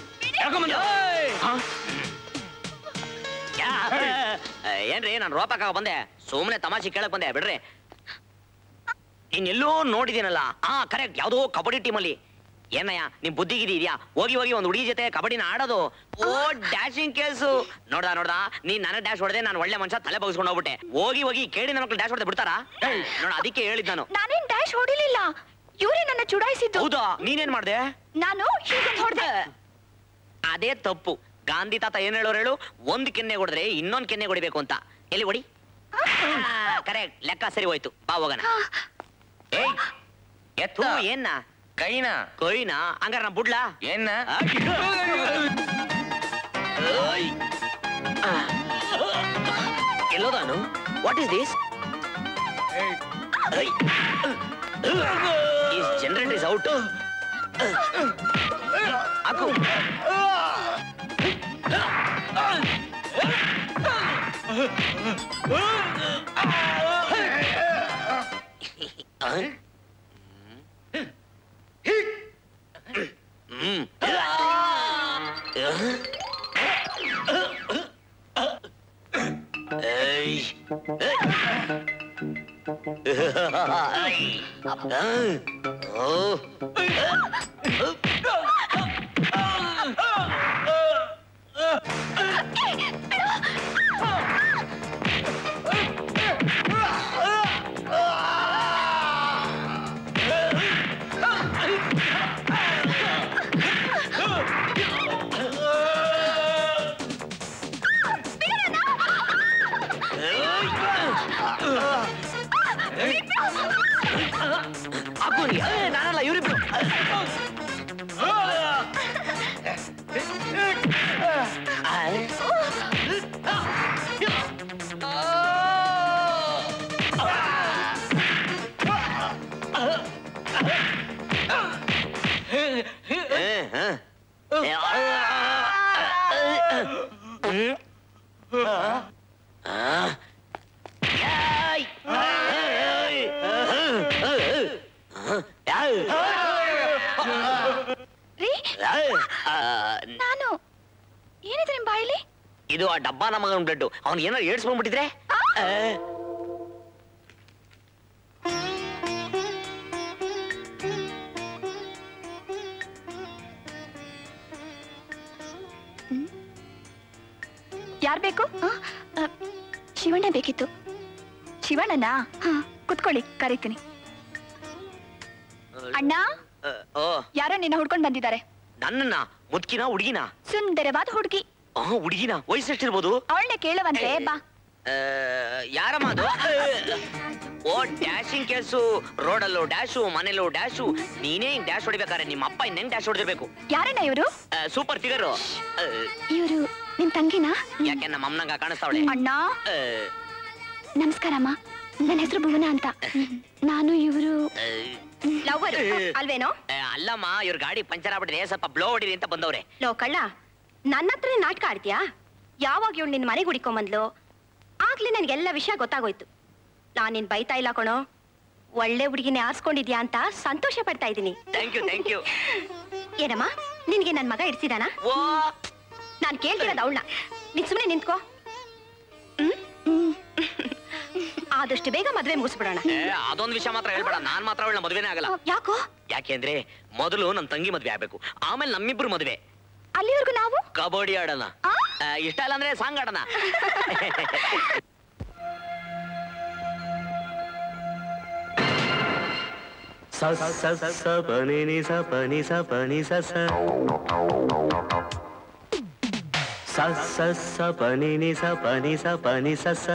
Speaker 8: ಏನ್ರಿ ನಾನು ರೋಪಾಕ ಬಂದೆ ಸುಮ್ಮನೆ ತಮಾಷೆ ಕೇಳಕ್ ಬಂದೆ ಬಿಡ್ರಿ ಇನ್ನೆಲ್ಲೋ ನೋಡಿದ್ದೀನಲ್ಲ ಹಾ ಕರೆಕ್ಟ್ ಯಾವ್ದೋ ಕಬಡ್ಡಿ ಟೀಮಲ್ಲಿ ಏನಯ್ಯ ನಿಮ್ ಬುದ್ಧಿಗಿರಿ ಇದೆಯಾ ಹೋಗಿ ಹೋಗಿ ಒಂದು ಹುಡುಗಿ ಜೊತೆ ಕಬಡ್ಡಿನ ಆಡೋದು ಓ ಡ್ಯಾಶಿಂಗ್ ಕೇಸು ನೋಡ್ದ ನೋಡ್ದ ನೀನ್ ನನಗ್ ಡ್ಯಾಶ್ ಹೊಡೆದೆ ನಾನು ಒಳ್ಳೆ ಮನುಷ್ಯ ತಲೆ ಬಗ್ಸ್ಕೊಂಡು ಹೋಗ್ಬಿಟ್ಟೆ ಹೋಗಿ ಹೋಗಿ ಕೇಳಿ ಮಕ್ಳು ಡ್ಯಾಶ್ ಹೊಡೆದು ಬಿಡ್ತಾರಾ ನೋಡ ಅದಕ್ಕೆ ಹೇಳಿದ್ ನಾನು
Speaker 3: ನಾನೇನ್ ಡ್ಯಾಶ್ ಹೊಡಿಲಿಲ್ಲ ಇವರೇ ನನ್ನ ಚುಡಾಯಿಸಿದ್ದು
Speaker 8: ಹೌದಾ ನೀನೇನ್ ಮಾಡ್ದೆ
Speaker 3: ನಾನು ಹೀಗೊಂದು ಹೊಡೆದೆ
Speaker 8: ಅದೇ ತಪ್ಪು ಗಾಂಧಿ ತಾತ ಏನ್ ಹೇಳೋರು ಹೇಳು ಒಂದ್ ಕೆನ್ನೆ ಹೊಡೆದ್ರೆ ಇನ್ನೊಂದ್ ಕೆನ್ನೆ ಹೊಡಿಬೇಕು ಅಂತ ಎಲ್ಲಿ ಹೊಡಿ ಕರೆಕ್ಟ್ ಲೆಕ್ಕ ಸರಿ ಹೋಯ್ತು ಬಾ ಹೋಗೋಣ ಏಯ್ ಎತ್ತು ಏನ್ನ
Speaker 6: ಕೈನ
Speaker 8: ಕೊಯ್ನಾ ಹಂಗಾರ ನಾ ಬುಡ್ಲಾ
Speaker 6: ಏನ
Speaker 8: ಎಲ್ಲೋದಾನು what is this is generate is out ಹಾಕು ಹ್ಮ್ ಏಯ್ ಹಾಕು ನೀ. ಏ, ನಾನಲ್ಲ ಇವರಿಬ್ರು
Speaker 2: ರೀ
Speaker 8: ಆ,
Speaker 2: ನಾನು ಏನಿದೆ ನಿಮ್ ಬಾಯಿಲಿ
Speaker 8: ಇದು ಆ ಡಬ್ಬ ನಮಗನ್ ಬ್ಲಡ್ ಅವ್ನ್ ಏನಾರು ಏಡ್ಸ್ಕೊಂಡ್ಬಿಟ್ಟಿದ್ರೆ ಆ,
Speaker 2: ಯಾರ್ ಬೇಕು ಶಿವಣ್ಣ ಬೇಕಿತ್ತು ಶಿವಣ್ಣನ ಕುತ್ಕೊಳ್ಳಿ ಕರೀತೀನಿ ಅಣ್ಣ
Speaker 8: ಆ, ಓ
Speaker 2: ಯಾರೋ ನಿನ್ನ ಹುಡ್ಕೊಂಡ್ ಬಂದಿದ್ದಾರೆ
Speaker 8: ನನ್ನನ್ನ ಮುದ್ಕಿನ ಹುಡುಗಿನ
Speaker 2: ಸುಂದರವಾದ ಹುಡುಗಿ
Speaker 8: ಹುಡುಗಿನ ವಯಸ್ಸು ಎಷ್ಟಿರ್ಬೋದು
Speaker 2: ಅವಳನ್ನೇ ಕೇಳುವಂತೆ ಬಾ
Speaker 8: ಆ, ಯಾರಮ್ಮ ಅದು ಓ ಡ್ಯಾಶಿಂಗ್ ಕೇಸು ರೋಡಲ್ಲೂ ಡ್ಯಾಶು ಮನೇಲೂ ಡ್ಯಾಶು ನೀನೇ ಹಿಂಗ್ ಡ್ಯಾಶ್ ಹೊಡಿಬೇಕಾರೆ ನಿಮ್ಮ ಅಪ್ಪ ಇನ್ನೇನ್ ಡ್ಯಾಶ್ ಹೊಡಿದಿರ್ಬೇಕು
Speaker 2: ಯಾರಣ್ಣ ಇವರು
Speaker 8: ಸೂಪರ್ ಫಿಗರ್
Speaker 2: ಇವರು ನಿಮ್ ತಂಗಿನಾ
Speaker 8: ಯಾಕೆ ನಮ್ಮ ಅಮ್ಮನಂಗ ಕಾಣಿಸ್ತಾವಳೆ
Speaker 2: ಅಣ್ಣ
Speaker 8: ಆ,
Speaker 2: ನಮಸ್ಕಾರ ಅಮ್ಮ ನನ್ನ ಹೆಸರು ಭುವನ ಅಂತ ನಾನು ಇವರು
Speaker 8: ಆ,
Speaker 7: ಲವ್ವರ್ ಅಲ್ವೇನೋ
Speaker 8: ಆ, ಅಲ್ಲಮ್ಮ ಇವ್ರ ಗಾಡಿ ಪಂಚರ್ ಆಗ್ಬಿಟ್ಟಿದೆ ಸ್ವಲ್ಪ ಬ್ಲೋ ಹೊಡಿರಿ ಅಂತ ಬಂದವ್ರೆ
Speaker 7: ಲೋ ಕಳ್ಳ ನನ್ನ ಹತ್ರ ನಾಟಕ ಆಡ್ತೀಯಾ ಯಾವಾಗ ಇವಳು ನಿನ್ನ ಮನೆಗೆ ಹುಡಿಕೊಂಬಂದ್ಲು ಆಗ್ಲೇ ನನಗೆಲ್ಲ ವಿಷಯ ಗೊತ್ತಾಗೋಯ್ತು ನಾನ್ ನಿನ್ ಬೈತಾ ಇಲ್ಲ ಕಣೋ ಒಳ್ಳೆ ಹುಡುಗಿನೇ ಆರ್ಸ್ಕೊಂಡಿದ್ಯಾ ಅಂತ ಸಂತೋಷ ಪಡ್ತಾ ಇದ್ದೀನಿ
Speaker 8: ಥ್ಯಾಂಕ್ ಯು ಥ್ಯಾಂಕ್ ಯು
Speaker 7: ಏನಮ್ಮ ನಿನ್ಗೆ ನನ್ ಮಗ ಇಡ್ಸಿದಾನ
Speaker 8: ಓ
Speaker 7: ನಾನ್ ಕೇಳ್ತಿರೋದು ಅವಳನ್ನ ನೀನ್ ಸುಮ್ಮನೆ ನಿಂತ್ಕೋ ಹ್ಮ್? ಹ್ಮ್. ಆದಷ್ಟು ಬೇಗ ಮದ್ವೆ ಮುಗಿಸ್ಬಿಡೋಣ
Speaker 8: ಏ, ಅದೊಂದ್ ವಿಷಯ ಮಾತ್ರ ಹೇಳ್ಬೇಡ ನಾನ್ ಮಾತ್ರ ಅವಳ ಮದ್ವೆನೇ ಆಗಲ್ಲ
Speaker 7: ಯಾಕೋ
Speaker 8: ಯಾಕೆಂದ್ರೆ ಮೊದಲು ನನ್ ತಂಗಿ ಮದ್ವೆ ಆಗ್ಬೇಕು ಆಮೇಲೆ ನಮ್ಮಿಬ್ರು ಮದ್ವೆ
Speaker 7: ಅಲ್ಲಿವರೆಗೂ ನಾವು
Speaker 8: ಕಬಡ್ಡಿ ಆಡೋಣ
Speaker 7: ಆ?
Speaker 8: ಆ, ಇಷ್ಟ ಇಲ್ಲ ಅಂದ್ರೆ ಸಾಂಗ್ ಆಡೋಣ
Speaker 1: ಸ ಸ ಸ ಸ ಪನಿ ನಿ ಸ ಪನಿ ಸ ಪನಿ ಸ ಸ ಸ ಸ ಸ ಪನಿ ನಿ ಸ ಪನಿ ಸ ಪನಿ ಸ ಸ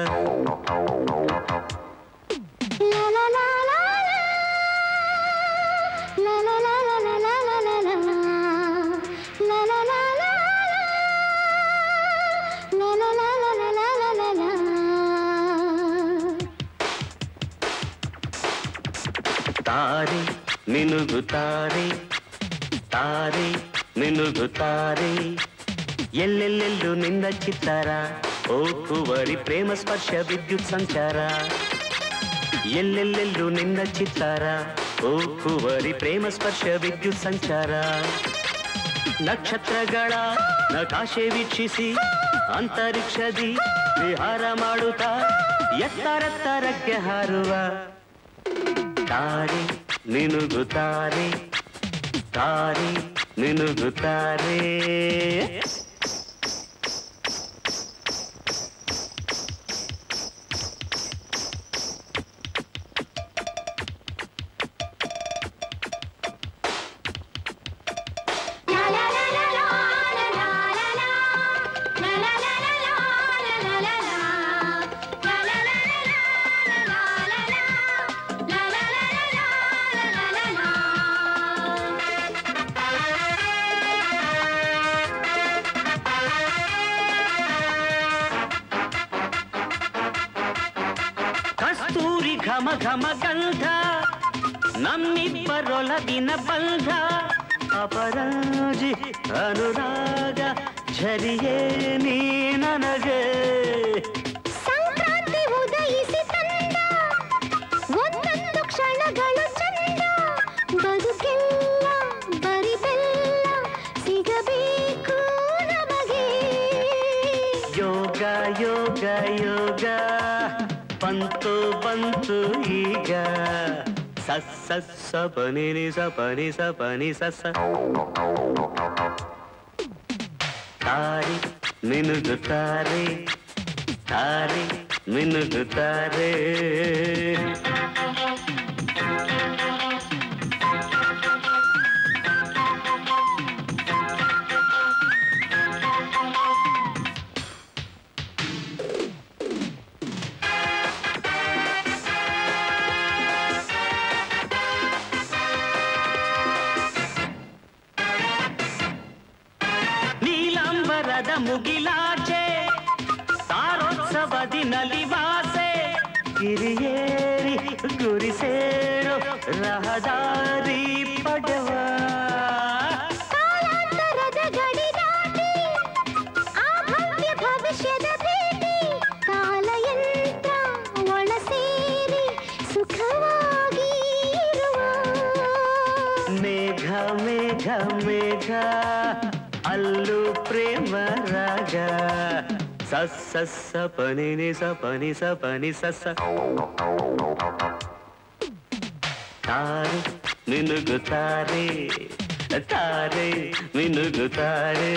Speaker 1: ತಾರೆ ಮಿನುಗುತ್ತಾರೆ ತಾರೆ ಮಿನುಗುತ್ತಾರೆ ಎಲ್ಲೆಲ್ಲೆಲ್ಲೂ ನಿನ್ನ ಚಿತ್ತಾರ ಓ ಕುವರಿ ಪ್ರೇಮ ಸ್ಪರ್ಶ ವಿದ್ಯುತ್ ಸಂಚಾರ ಎಲ್ಲೆಲ್ಲೆಲ್ಲೂ ನಿನ್ನ ಚಿತ್ತಾರ ಓ ಕುವರಿ ಪ್ರೇಮ ಸ್ಪರ್ಶ ವಿದ್ಯುತ್ ಸಂಚಾರ ನಕ್ಷತ್ರಗಳ ನಕಾಶೆ ವೀಕ್ಷಿಸಿ ಅಂತರಿಕ್ಷದಿ ವಿಹಾರ ಮಾಡುತ್ತಾ ಎತ್ತರೆತ್ತರಕ್ಕೆ ಹಾರುವ ತಾರೆ ಮಿನುಗುತ್ತಾರೆ ತಾರೆ ಮಿನುಗುತ್ತಾರೆ ಕಸ್ತೂರಿ ಘಮ ಘಮ ಗಂಧ ನಮ್ಮಿಬ್ಬರೊಲಗಿನ ಬಂಧ ಅಪರಾಜಿ ಅನುರಾಗ ಝರಿಯೇ ನೀ ನನಗೆ
Speaker 2: ಸಂಕ್ರಾಂತಿ ಉದಯಿಸಿ ತಂದ ಒಂದೊಂದು ಕ್ಷಣಗಳು ಚಂದ ಬದುಕೆಲ್ಲ ಬರಿ ಬೆಲ್ಲ ಸಿಗಬೇಕು ನಮಗೆ
Speaker 1: ಯೋಗ ಯೋಗ ಯೋಗ ಬಂತು ಬಂತು ಈಗ ಸಸ್ಸ ಸಪನಿ ನಿ ಸಪನಿ ಸಪನಿ ಸಸ ತಾರಿ ಮಿನುಗುತ್ತಾರೆ ತಾರಿ ಮಿನುಗುತ್ತಾರೆ ನೀಲಾಂಬರದ ಮುಗಿಲಾಚೆ ತಾರೋತ್ಸವದಿ ನಲಿವಾಸೆ ಗಿರಿಯೇರಿ ಗುರಿ ಸೇರೋ ರಹದಾರಿ ಪಡವ
Speaker 2: ಕಾಲಾಂತರದ ಗಡಿ ದಾಟಿ ಆ ಭವ್ಯ ಭವಿಷ್ಯದ ಭೇಟಿ ಕಾಲಯಂತ್ರ ಒಳ ಸೇರಿ ಸುಖವಾಗಿ ಇರುವ
Speaker 1: ಮೇಘ ಮೇಘ ಮೇಘ ಅಲ್ಲು ಪ್ರೇಮ ರಾಗ ಸಸ್ಸ ಸಪನಿ ನಿ ಸಪನಿ ಸಪನಿ ಸಸ್ಸ ತಾರೆ ಮಿನುಗುತ್ತಾರೆ ತಾರೆ ಮಿನುಗುತ್ತಾರೆ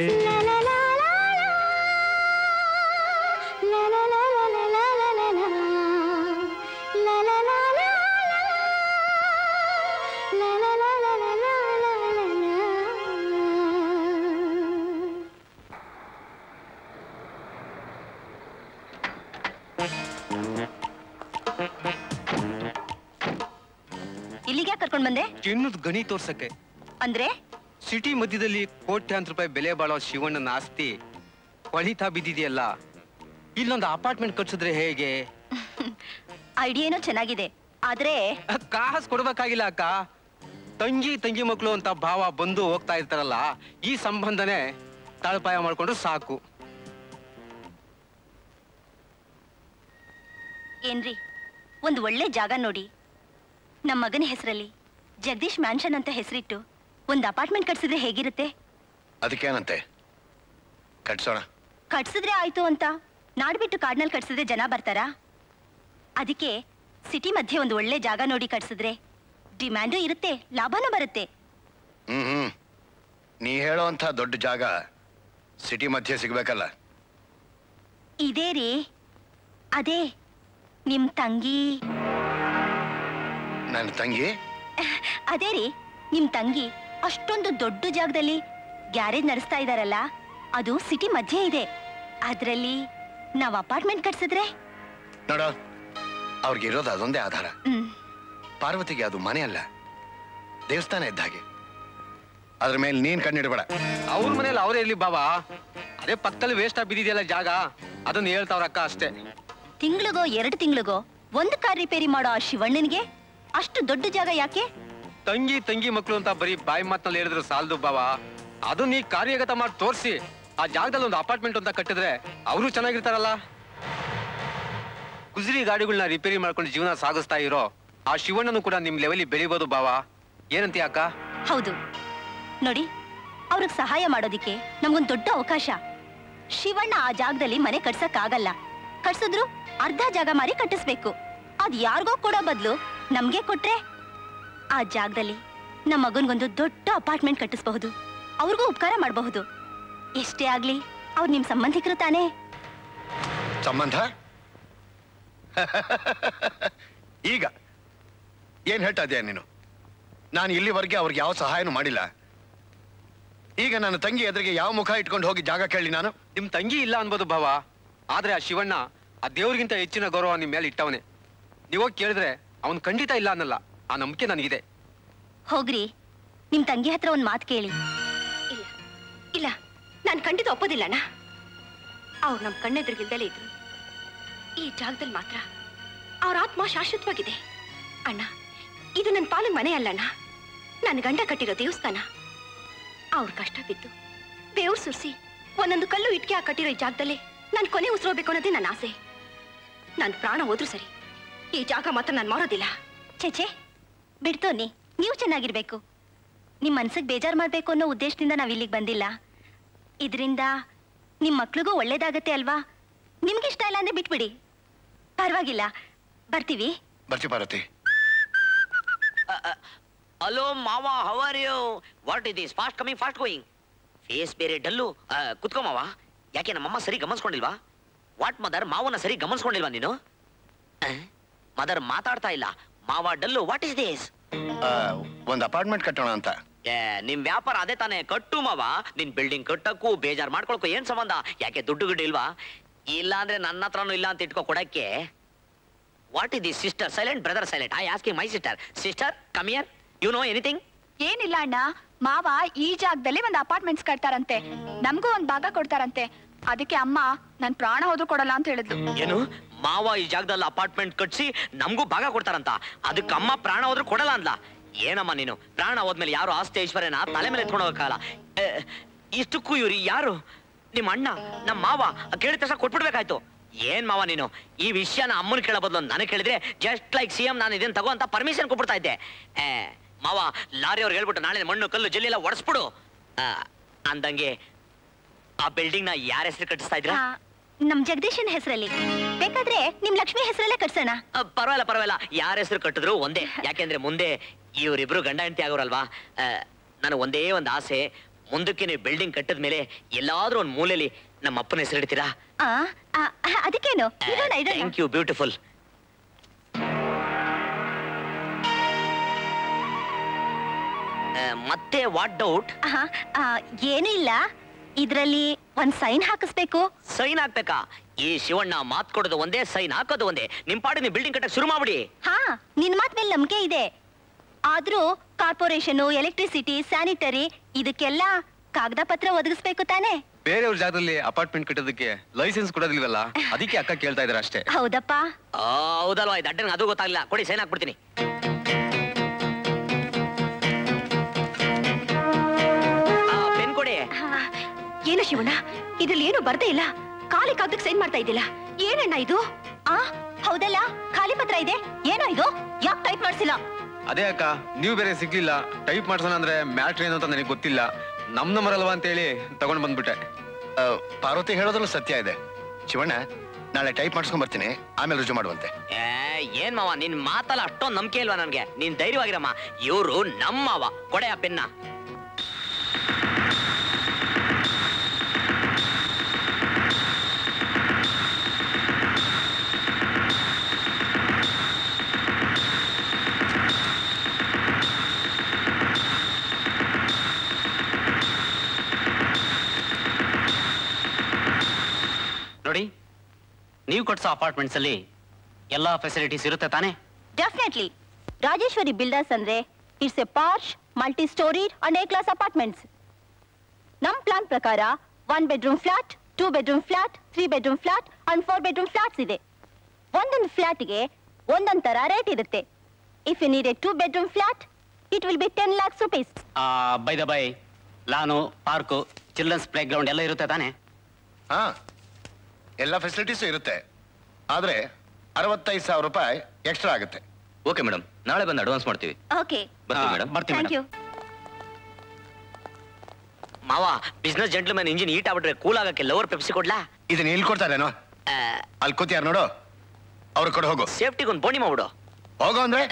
Speaker 7: ಇಲ್ಲಿಗೆ ಕರ್ಕೊಂಡ್ ಬಂದೆ
Speaker 9: ಚಿನ್ನದ ಗಣಿ ತೋರ್ಸಕ್ಕೆ
Speaker 7: ಅಂದ್ರೆ
Speaker 9: ಸಿಟಿ ಮಧ್ಯದಲ್ಲಿ ಕೋಟ್ಯಾಂತರ ರೂಪಾಯಿ ಬೆಲೆ ಬಾಳೋ ಶಿವಣ್ಣನ ಆಸ್ತಿ ಹೊಳಿತಾ ಬಿದ್ದಿದೆಯಲ್ಲ ಇಲ್ಲೊಂದು ಅಪಾರ್ಟ್ಮೆಂಟ್ ಕಟ್ಸಿದ್ರೆ ಹೇಗೆ
Speaker 7: ಐಡಿಯೇನೋ ಚೆನ್ನಾಗಿದೆ ಆದ್ರೆ
Speaker 9: ಕಾಸು ಕೊಡ್ಬೇಕಾಗಿಲ್ಲ ಅಕ್ಕ ತಂಗಿ ತಂಗಿ ಮಕ್ಕಳು ಅಂತ ಭಾವ ಬಂದು ಹೋಗ್ತಾ ಇರ್ತಾರಲ್ಲ ಈ ಸಂಬಂಧನೇ ತಳಪಾಯ ಮಾಡ್ಕೊಂಡ್ರೆ ಸಾಕು
Speaker 7: ಏನ್ರಿ ಒಂದು ಒಳ್ಳೆ ಜಾಗ ನೋಡಿ ನಮ್ಮ ಮಗನ ಹೆಸರಲ್ಲಿ ಜಗದೀಶ್ ಮ್ಯಾನ್ಷನ್ ಅಂತ ಹೆಸರಿಟ್ಟು ಒಂದು ಅಪಾರ್ಟ್ಮೆಂಟ್ ಕಟ್ಸಿದ್ರೆ ಹೇಗಿರುತ್ತೆ
Speaker 4: ಅದಕ್ಕೇನಂತೆ ಕಟ್ಸೋಣ
Speaker 7: ಕಟ್ಸಿದ್ರೆ ಆಯ್ತು ಅಂತ ನಾಡ್ಬಿಟ್ಟು ಕಾಡ್ನಲ್ಲಿ ಕಟ್ಸಿದ್ರೆ ಜನ ಬರ್ತಾರಾ ಅದಕ್ಕೆ ಸಿಟಿ ಮಧ್ಯೆ ಒಂದು ಒಳ್ಳೆ ಜಾಗ ನೋಡಿ ಕಟ್ಸಿದ್ರೆ ಡಿಮ್ಯಾಂಡು ಇರುತ್ತೆ ಲಾಭನೂ ಬರುತ್ತೆ
Speaker 4: ಹ್ಮ್ ಹ್ಮ್ ನೀ ಹೇಳೋಂಥ ದೊಡ್ಡ ಜಾಗ ಸಿಟಿ ಮಧ್ಯೆ ಸಿಗ್ಬೇಕಲ್ಲ
Speaker 7: ಇದೇ ರೀ ಅದೇ ನಿಮ್ ತಂಗಿ
Speaker 4: ನನ್ನ ತಂಗಿ
Speaker 7: ಅದೇ ರೀ ನಿಮ್ ತಂಗಿ ಅಷ್ಟೊಂದು ದೊಡ್ಡ ಜಾಗದಲ್ಲಿ ಗ್ಯಾರೇಜ್ ನಡೆಸ್ತಾ ಇದಾರಲ್ಲ ಅದು ಸಿಟಿ ಮಧ್ಯೆ ಇದೆ ಅದ್ರಲ್ಲಿ ನಾವ್ ಅಪಾರ್ಟ್ಮೆಂಟ್ ಕಟ್ಸಿದ್ರೆ
Speaker 4: ನೋಡೋ ಅವ್ರಿಗೆ ಇರೋದು ಅದೊಂದೇ ಆಧಾರ
Speaker 7: ಹ್ಮ್
Speaker 4: ಪಾರ್ವತಿಗೆ ಅದು ಮನೆ ಅಲ್ಲ ದೇವಸ್ಥಾನ ಇದ್ದ ಹಾಗೆ ಅದ್ರ ಮೇಲೆ ನೀನ್ ಕಣ್ಣಿಡ್ಬೇಡ
Speaker 9: ಅವ್ರ ಮನೇಲಿ ಅವರೇ ಇರ್ಲಿ ಬಾಬಾ ಅದೇ ಪಕ್ಕದಲ್ಲಿ ವೇಸ್ಟ್ ಆಗಿ ಬಿದ್ದಿದೆಯಲ್ಲ ಜಾಗ ಅದನ್ನ ಹೇಳ್ತಾವ್ರಕ್ಕ ಅಷ್ಟೇ
Speaker 7: ತಿಂಗ್ಳಿಗೋ ಎರಡು ತಿಂಗ್ಳಿಗೋ ಒಂದು ಕಾರ್ ರಿಪೇರಿ ಮಾಡೋ ಆ ಶಿವಣ್ಣನಿಗೆ ಅಷ್ಟು ದೊಡ್ಡ ಜಾಗ ಯಾಕೆ
Speaker 9: ತಂಗಿ ತಂಗಿ ಮಕ್ಕಳು ಅಂತ ಬರೀ ಬಾಯಿ ಮಾತ್ನಲ್ಲಿ ಹೇಳಿದ್ರು ಸಾಲದು ಬಾವಾ ಅದು ನೀ ಕಾರ್ಯಗತ ಮಾಡಿ ತೋರಿಸಿ ಆ ಜಾಗದಲ್ಲಿ ಒಂದು ಅಪಾರ್ಟ್ಮೆಂಟ್ ಅಂತ ಕಟ್ಟಿದ್ರೆ ಅವರು ಚೆನ್ನಾಗಿರ್ತಾರಲ್ಲ ಗುಜರಿ ಗಾಡಿಗಳನ್ನ ರಿಪೇರಿ ಮಾಡ್ಕೊಂಡು ಜೀವನ ಸಾಗಿಸ್ತಾ ಇರೋ ಆ ಶಿವಣ್ಣನು ಕೂಡ ನಿಮ್ ಲೆವೆಲಿ ಬೆಳಿಬೋದು ಬಾವಾ ಏನಂತೀಯ ಅಕ್ಕ
Speaker 7: ಹೌದು ನೋಡಿ ಅವ್ರಿಗೆ ಸಹಾಯ ಮಾಡೋದಿಕ್ಕೆ ನಮ್ಗೊಂದ್ ದೊಡ್ಡ ಅವಕಾಶ ಶಿವಣ್ಣ ಆ ಜಾಗದಲ್ಲಿ ಮನೆ ಕಟ್ಸಕ್ ಆಗಲ್ಲ ಕಟ್ಸಿದ್ರು ಅರ್ಧ ಜಾಗ ಮಾರಿ ಕಟ್ಟಿಸ್ಬೇಕು ಅದ್ ಯಾರಿಗೋ ಕೊಡೋ ಬದ್ಲು ನಮ್ಗೆ ಕೊಟ್ರೆ ಆ ಜಾಗದಲ್ಲಿ ನಮ್ಮ ಮಗನ್ಗೊಂದು ದೊಡ್ಡ ಅಪಾರ್ಟ್ಮೆಂಟ್ ಕಟ್ಟಿಸ್ಬಹುದು ಅವ್ರಿಗೂ ಉಪಕಾರ ಮಾಡಬಹುದು ಎಷ್ಟೇ ಆಗ್ಲಿ ಅವ್ರು ನಿಮ್ ಸಂಬಂಧಿಕರು ತಾನೇ
Speaker 4: ಸಂಬಂಧ ಈಗ ಏನ್ ಹೇಳ್ತಾ ಇದೀಯ ನೀನು ನಾನು ಇಲ್ಲಿವರೆಗೆ ಅವ್ರಿಗೆ ಯಾವ ಸಹಾಯನೂ ಮಾಡಿಲ್ಲ ಈಗ ನನ್ನ ತಂಗಿ ಎದುರಿಗೆ ಯಾವ ಮುಖ ಇಟ್ಕೊಂಡು ಹೋಗಿ ಜಾಗ ಕೇಳಿ ನಾನು
Speaker 9: ನಿಮ್ ತಂಗಿ ಇಲ್ಲ ಅನ್ಬೋದು ಭಾವ ಆದ್ರೆ ಆ ಶಿವಣ್ಣ ಆ ದೇವ್ರಿಗಿಂತ ಹೆಚ್ಚಿನ ಗೌರವ ನಿಮ್ ಮೇಲೆ ಇಟ್ಟವನೆ ನೀವೋಗಿ ಕೇಳಿದ್ರೆ ಅವನ್ ಖಂಡಿತ ಇಲ್ಲ ಅನ್ನಲ್ಲ ಆ ನಂಬಿಕೆ ನನಗಿದೆ
Speaker 7: ಹೋಗ್ರಿ ನಿಮ್ ತಂಗಿ ಹತ್ರ ಒಂದ್ ಮಾತು ಕೇಳಿ
Speaker 3: ಇಲ್ಲ ಇಲ್ಲ ನಾನು ಖಂಡಿತ ಒಪ್ಪೋದಿಲ್ಲ ಅಣ್ಣ ಅವ್ರು ನಮ್ಮ ಕಣ್ಣೆದುರುಗಿಲ್ದಲೇ ಇದ್ರು ಈ ಜಾಗದಲ್ಲಿ ಮಾತ್ರ ಅವ್ರ ಆತ್ಮ ಶಾಶ್ವತವಾಗಿದೆ ಅಣ್ಣ ಇದು ನನ್ನ ಪಾಲಿನ ಮನೆ ಅಲ್ಲಣ್ಣ ನನ್ನ ಗಂಡ ಕಟ್ಟಿರೋ ದೇವಸ್ಥಾನ ಅವ್ರ ಕಷ್ಟ ಬಿದ್ದು ಬೇವ್ರು ಸುರಿಸಿ ಒಂದೊಂದು ಕಲ್ಲು ಇಟ್ಕೆ ಆ ಕಟ್ಟಿರೋ ಈ ಜಾಗದಲ್ಲಿ ನಾನು ಕೊನೆ ಉಸಿರೋಬೇಕು ಅನ್ನೋದೇ ನನ್ನ ಆಸೆ ನನ್ನ ಪ್ರಾಣ ಹೋದ್ರೂ ಸರಿ ಈ ಜಾಗ ಮಾತ್ರ ನಾನು ಮಾರೋದಿಲ್ಲ
Speaker 7: ಛೇಛೆ ಬಿಡ್ತೋನಿ ನೀವು ಚೆನ್ನಾಗಿರ್ಬೇಕು ನಿಮ್ ಮನ್ಸಿಗೆ ಬೇಜಾರ್ ಮಾಡ್ಬೇಕು ಅನ್ನೋ ಉದ್ದೇಶದಿಂದ ನಾವ್ ಇಲ್ಲಿಗೆ ಬಂದಿಲ್ಲ ಇದರಿಂದ ನಿಮ್ ಮಕ್ಳಿಗೂ ಒಳ್ಳೇದಾಗತ್ತೆ ಅಲ್ವಾ ನಿಮ್ಗೆ ಇಷ್ಟ ಇಲ್ಲ ಅಂದ್ರೆ ಬಿಟ್ಬಿಡಿ ಪರವಾಗಿಲ್ಲ ಬರ್ತೀವಿ
Speaker 4: ಬರ್ತಿ ಪಾರ್ವತಿ
Speaker 8: ಹಲೋ ಮಾವ how are you what it is fast coming fast going face ಬೇರೆ ಡಲ್ಲು ಕುತ್ಕೋ ಮಾವ ಯಾಕೆ ನಮ್ಮಮ್ಮ ಸರಿ ಗಮನಿಸ್ಕೊಂಡಿಲ್ವಾ ವಾಟ್ ಮದರ್ ಮಾವನ ಸರಿ ಗಮನಿಸ್ಕೊಂಡಿಲ್ವಾ ನೀನು ಮದರ್ ಮಾತಾಡ್ತಾ ಇಲ್ಲ ಮಾವ ಡಲ್ಲು ವಾಟ್ ಇಸ್ ದಿಸ್
Speaker 4: ಆ, ಒಂದ್ ಅಪಾರ್ಟ್ಮೆಂಟ್ ಕಟ್ಟೋಣ ಅಂತ
Speaker 8: ಏ ನಿಮ್ ವ್ಯಾಪಾರ ಅದೇ ತಾನೇ ಕಟ್ಟು ಮಾವ ನಿನ್ ಬಿಲ್ಡಿಂಗ್ ಕಟ್ಟಕ್ಕೂ ಬೇಜಾರ್ ಮಾಡ್ಕೊಳಕ್ಕೂ ಏನ್ ಸಂಬಂಧ ಯಾಕೆ ದುಡ್ಡು ಗಿಡ್ಡು ಇಲ್ವಾ ಇಲ್ಲ ಅಂದ್ರೆ ನನ್ನ ಹತ್ರನೂ ಇಲ್ಲ ಅಂತ ಇಟ್ಕೋ ಕೊಡಕ್ಕೆ what is this sister silent brother silent I asking my sister sister come here you know anything
Speaker 14: ಏನಿಲ್ಲ ಅಣ್ಣ ಮಾವ ಈ ಜಾಗದಲ್ಲಿ ಒಂದು ಅಪಾರ್ಟ್ಮೆಂಟ್ಸ್ ಕಟ್ತಾರಂತೆ ನಮಗೂ ಒಂದ್ ಭಾಗ ಕೊಡ್ತಾರಂತೆ ಅದಕ್ಕೆ ಅಮ್ಮ ನನ್ ಪ್ರಾಣ ಹೋದ್ರು ಕೊಡಲ್ಲ ಅಂತ ಹೇಳಿದ್ಲು
Speaker 8: ಏನು ಮಾವ ಈ ಜಾಗದಲ್ಲಿ ಅಪಾರ್ಟ್ಮೆಂಟ್ ಕಟ್ಸಿ ನಮಗೂ ಭಾಗ ಕೊಡ್ತಾರಂತ ಅದಕ್ಕೆ ಅಮ್ಮ ಪ್ರಾಣ ಹೋದ್ರು ಕೊಡಲ್ಲ ಅಂದ್ಲ ಏನಮ್ಮ ನೀನು ಪ್ರಾಣ ಹೋದ್ಮೇಲೆ ಯಾರು ಆಸ್ತಿ ಐಶ್ವರ್ಯನ ತಲೆ ಮೇಲೆ ಎತ್ಕೊಂಡು ಹೋಗಕ್ಕಾಗಲ್ಲ ಏ, ಇಷ್ಟಕ್ಕೂ ಇವ್ರಿ ಯಾರು ನಿಮ್ಮ ಅಣ್ಣ ನಮ್ಮ ಮಾವ ಕೇಳಿದ ತಕ್ಷಣ ಕೊಟ್ಬಿಡ್ಬೇಕಾಯ್ತು ಏನ್ ಮಾವ ನೀನು ಈ ವಿಷಯನ ಅಮ್ಮನ ಕೇಳೋ ಬದಲು ನನಗೆ ಕೇಳಿದ್ರೆ ಜಸ್ಟ್ ಲೈಕ್ ಸಿ ಎಂ ನಾನು ಇದನ್ನ ತಗೋ ಅಂತ ಪರ್ಮಿಷನ್ ಕೊಟ್ಬಿಡ್ತಾ ಇದ್ದೆ ಏ, ಮಾವ ಲಾರಿ ಅವ್ರು ಹೇಳ್ಬಿಟ್ಟು ನಾಳೆ ಮಣ್ಣು ಕಲ್ಲು ಜಲ್ಲಿ ಎಲ್ಲ ಒಡಿಸ್ಬಿಡು ಆ, ಅಂದಂಗೆ ಆ ಬಿಲ್ಡಿಂಗ್ ನ ಯಾರ ಹೆಸರು ಕಟ್ಟಿಸ್ತಾ ಇದ್ರ
Speaker 7: ಆ, ನಮ್ ಜಗದೀಶನ್ ಹೆಸರಲ್ಲಿ ಬೇಕಾದ್ರೆ ನಿಮ್ ಲಕ್ಷ್ಮಿ ಹೆಸರಲ್ಲೇ ಕಟ್ಸೋಣ
Speaker 8: ಪರವಾಗಿಲ್ಲ ಪರವಾಗಿಲ್ಲ ಯಾರ ಹೆಸರು ಕಟ್ಟಿದ್ರು ಒಂದೇ ಯಾಕೆಂದ್ರೆ ಮುಂದೆ ಇವರಿಬ್ರು ಗಂಡ ಹೆಂಡತಿ ಆಗೋರಲ್ವಾ ಆ, ನನಗೆ ಒಂದೇ ಒಂದು ಆಸೆ ಮುಂದಕ್ಕೆ ನೀವು ಬಿಲ್ಡಿಂಗ್ ಕಟ್ಟಿದ ಮೇಲೆ ಎಲ್ಲಾದ್ರೂ ಒಂದು ಮೂಲೆಯಲ್ಲಿ ನಮ್ಮ ಅಪ್ಪನ ಹೆಸರು ಇಡ್ತೀರಾ
Speaker 7: ಆ, ಆ, ಆ, ಅದಕ್ಕೇನು ಇಡೋಣ ಇಡೋಣ
Speaker 8: ಥ್ಯಾಂಕ್ ಯು ಬ್ಯೂಟಿಫುಲ್ ಮತ್ತೆ ವಾಟ್ ಡೌಟ್
Speaker 7: ಆಹಾ, ಆ, ಏನೂ ಇಲ್ಲ ಇದ್ರಲ್ಲಿ ಒಂದ್ ಸೈನ್ ಹಾಕಿಸ್ಬೇಕು
Speaker 8: ಸೈನ್ ಹಾಕ್ಬೇಕಾ ಈ ಶಿವಣ್ಣ ಮಾತ್ ಕೊಡೋದು ಒಂದೇ ಸೈನ್ ಹಾಕೋದು ಒಂದೇ ನಿಮ್ ಪಾಡಿ ನೀವು ಬಿಲ್ಡಿಂಗ್ ಕಟ್ಟಕ್ ಶುರು ಮಾಡ್ಬಿಡಿ
Speaker 7: ಹಾ ನಿನ್ ಮಾತ್ ಮೇಲೆ ನಂಬಿಕೆ ಇದೆ ಆದ್ರೂ ಕಾರ್ಪೊರೇಷನ್ ಎಲೆಕ್ಟ್ರಿಸಿಟಿ ಸ್ಯಾನಿಟರಿ ಇದಕ್ಕೆಲ್ಲ ಕಾಗದ ಪತ್ರ ಒದಗಿಸ್ಬೇಕು ತಾನೇ
Speaker 15: ಬೇರೆಯವ್ರ ಜಾಗದಲ್ಲಿ ಅಪಾರ್ಟ್ಮೆಂಟ್ ಕಟ್ಟೋದಕ್ಕೆ ಲೈಸೆನ್ಸ್ ಕೊಡೋದಿಲ್ವಲ್ಲ ಅದಕ್ಕೆ ಅಕ್ಕ ಕೇಳ್ತಾ ಇದಾರೆ ಅಷ್ಟೇ
Speaker 7: ಹೌದಪ್ಪ
Speaker 8: ಆ, ಹೌದಲ್ವಾ ಇದು ಅಡ್ಡನ್ ಅದು ಗೊತ್ತಾಗ್ಲಿಲ್ಲ ಕೊಡಿ ಸೈನ್ ಹಾಕ್ಬಿಡ್ತೀನಿ ಪೆನ್ ಕೊಡಿ
Speaker 3: ಏನು ಶಿವಣ್ಣ ಇದ್ರಲ್ಲಿ ಏನು ಬರ್ದೇ ಇಲ್ಲ ಖಾಲಿ ಕಾಗದಕ್ಕೆ ಸೈನ್ ಮಾಡ್ತಾ ಇದ್ದಿಲ್ಲ ಏನಣ್ಣ ಇದು
Speaker 7: ಆ ಹೌದಲ್ಲ ಖಾಲಿ ಪತ್ರ ಇದೆ ಏನೋ ಇದು ಯಾಕೆ ಟೈಪ್ ಮಾಡ್ಸಿಲ್ಲ
Speaker 15: ಅದೇ ಅಕ್ಕ ನೀವು ಬೇರೆ ಸಿಗ್ಲಿಲ್ಲ ಟೈಪ್ ಮಾಡ್ಸೋಣ ಅಂದ್ರೆ ಮ್ಯಾಟ್ರ್ ಏನು ಅಂತ ನನಗೆ ಗೊತ್ತಿಲ್ಲ ನಮ್ ನಂಬರ್ ಅಲ್ವಾ ಅಂತೇಳಿ ತಗೊಂಡ್ ಬಂದ್ಬಿಟ್ಟೆ
Speaker 4: ಆ, ಪಾರ್ವತಿ ಹೇಳೋದ್ರಲ್ಲೂ ಸತ್ಯ ಇದೆ ಶಿವಣ್ಣ ನಾಳೆ ಟೈಪ್ ಮಾಡ್ಸ್ಕೊಂಡ್ ಬರ್ತೀನಿ ಆಮೇಲೆ ರುಜು ಮಾಡುವಂತೆ
Speaker 8: ಏ, ಏನ್ ಮಾವ ನಿನ್ ಮಾತಲ್ಲ ಅಷ್ಟೊಂದ್ ನಂಬಿಕೆ ಇಲ್ವಾ ನನ್ಗೆ ನೀನ್ ಧೈರ್ಯವಾಗಿರಮ್ಮ ಇವ್ರು ನಮ್ಮವ ಕೊಡೆ ಆ ಪೆನ್ನ
Speaker 5: ನೋಡಿ ನೀವು ಕಟ್ಸೋ ಅಪಾರ್ಟ್ಮೆಂಟ್ಸ್ ಅಲ್ಲಿ ಎಲ್ಲಾ ಫೆಸಿಲಿಟೀಸ್ ಇರುತ್ತೆ ತಾನೇ
Speaker 7: ಡೆಫಿನೆಟ್ಲಿ ರಾಜೇಶ್ವರಿ ಬಿಲ್ಡರ್ಸ್ ಅಂದ್ರೆ it's a posh multi storeyed and A class apartments ನಮ್ ಪ್ಲಾನ್ ಪ್ರಕಾರ one bedroom flat two bedroom flat three bedroom flat and four bedroom flats ಇದೆ ಒಂದೊಂದು ಫ್ಲಾಟ್ಗೆ ಒಂದೊಂದ್ ತರ ರೇಟ್ ಇರುತ್ತೆ if you need a two bedroom flat it will be ten lakhs rupees
Speaker 5: by the by lawn park children's playground ಎಲ್ಲ ಇರುತ್ತೆ ತಾನೇ
Speaker 4: ಹಾ ಎಲ್ಲ ಫೆಸಿಲಿಟೀಸು ಇರುತ್ತೆ ಆದ್ರೆ ಅರವತ್ತೈದು ಸಾವಿರ ರೂಪಾಯಿ ಎಕ್ಸ್ಟ್ರಾ ಆಗುತ್ತೆ
Speaker 6: ಓಕೆ ಮೇಡಮ್ ನಾಳೆ ಬಂದು ಅಡ್ವಾನ್ಸ್ ಮಾಡ್ತೀವಿ
Speaker 7: ಓಕೆ
Speaker 6: ಬರ್ತೀವಿ ಮೇಡಮ್
Speaker 7: ಥ್ಯಾಂಕ್ ಯು
Speaker 8: ಮಾವ ಬಿಸ್ನೆಸ್ ಜೆಂಟ್ಲ್ಮನ್ ಇಂಜಿನ್ ಈಟ್ ಆಗ್ಬಿಟ್ರೆ ಕೂಲ್ ಆಗಕ್ಕೆ ಲವರ್ ಪೆಪ್ಸಿ ಕೊಡ್ಲಾ
Speaker 4: ಇದನ್ನ ಇಲ್ಲಿ ಕೊಡ್ತಾರೇನೋ ಅಲ್ಲಿ ಕೂತಿಯಾರ ನೋಡು ಅವ್ರ ಕಡೆ ಹೋಗು
Speaker 8: ಸೇಫ್ಟಿಗೆ ಒಂದು ಬೋಣಿ ಮಾಡ್ಬಿಡು
Speaker 4: ಹೋಗೋ ಅಂದ್ರೆ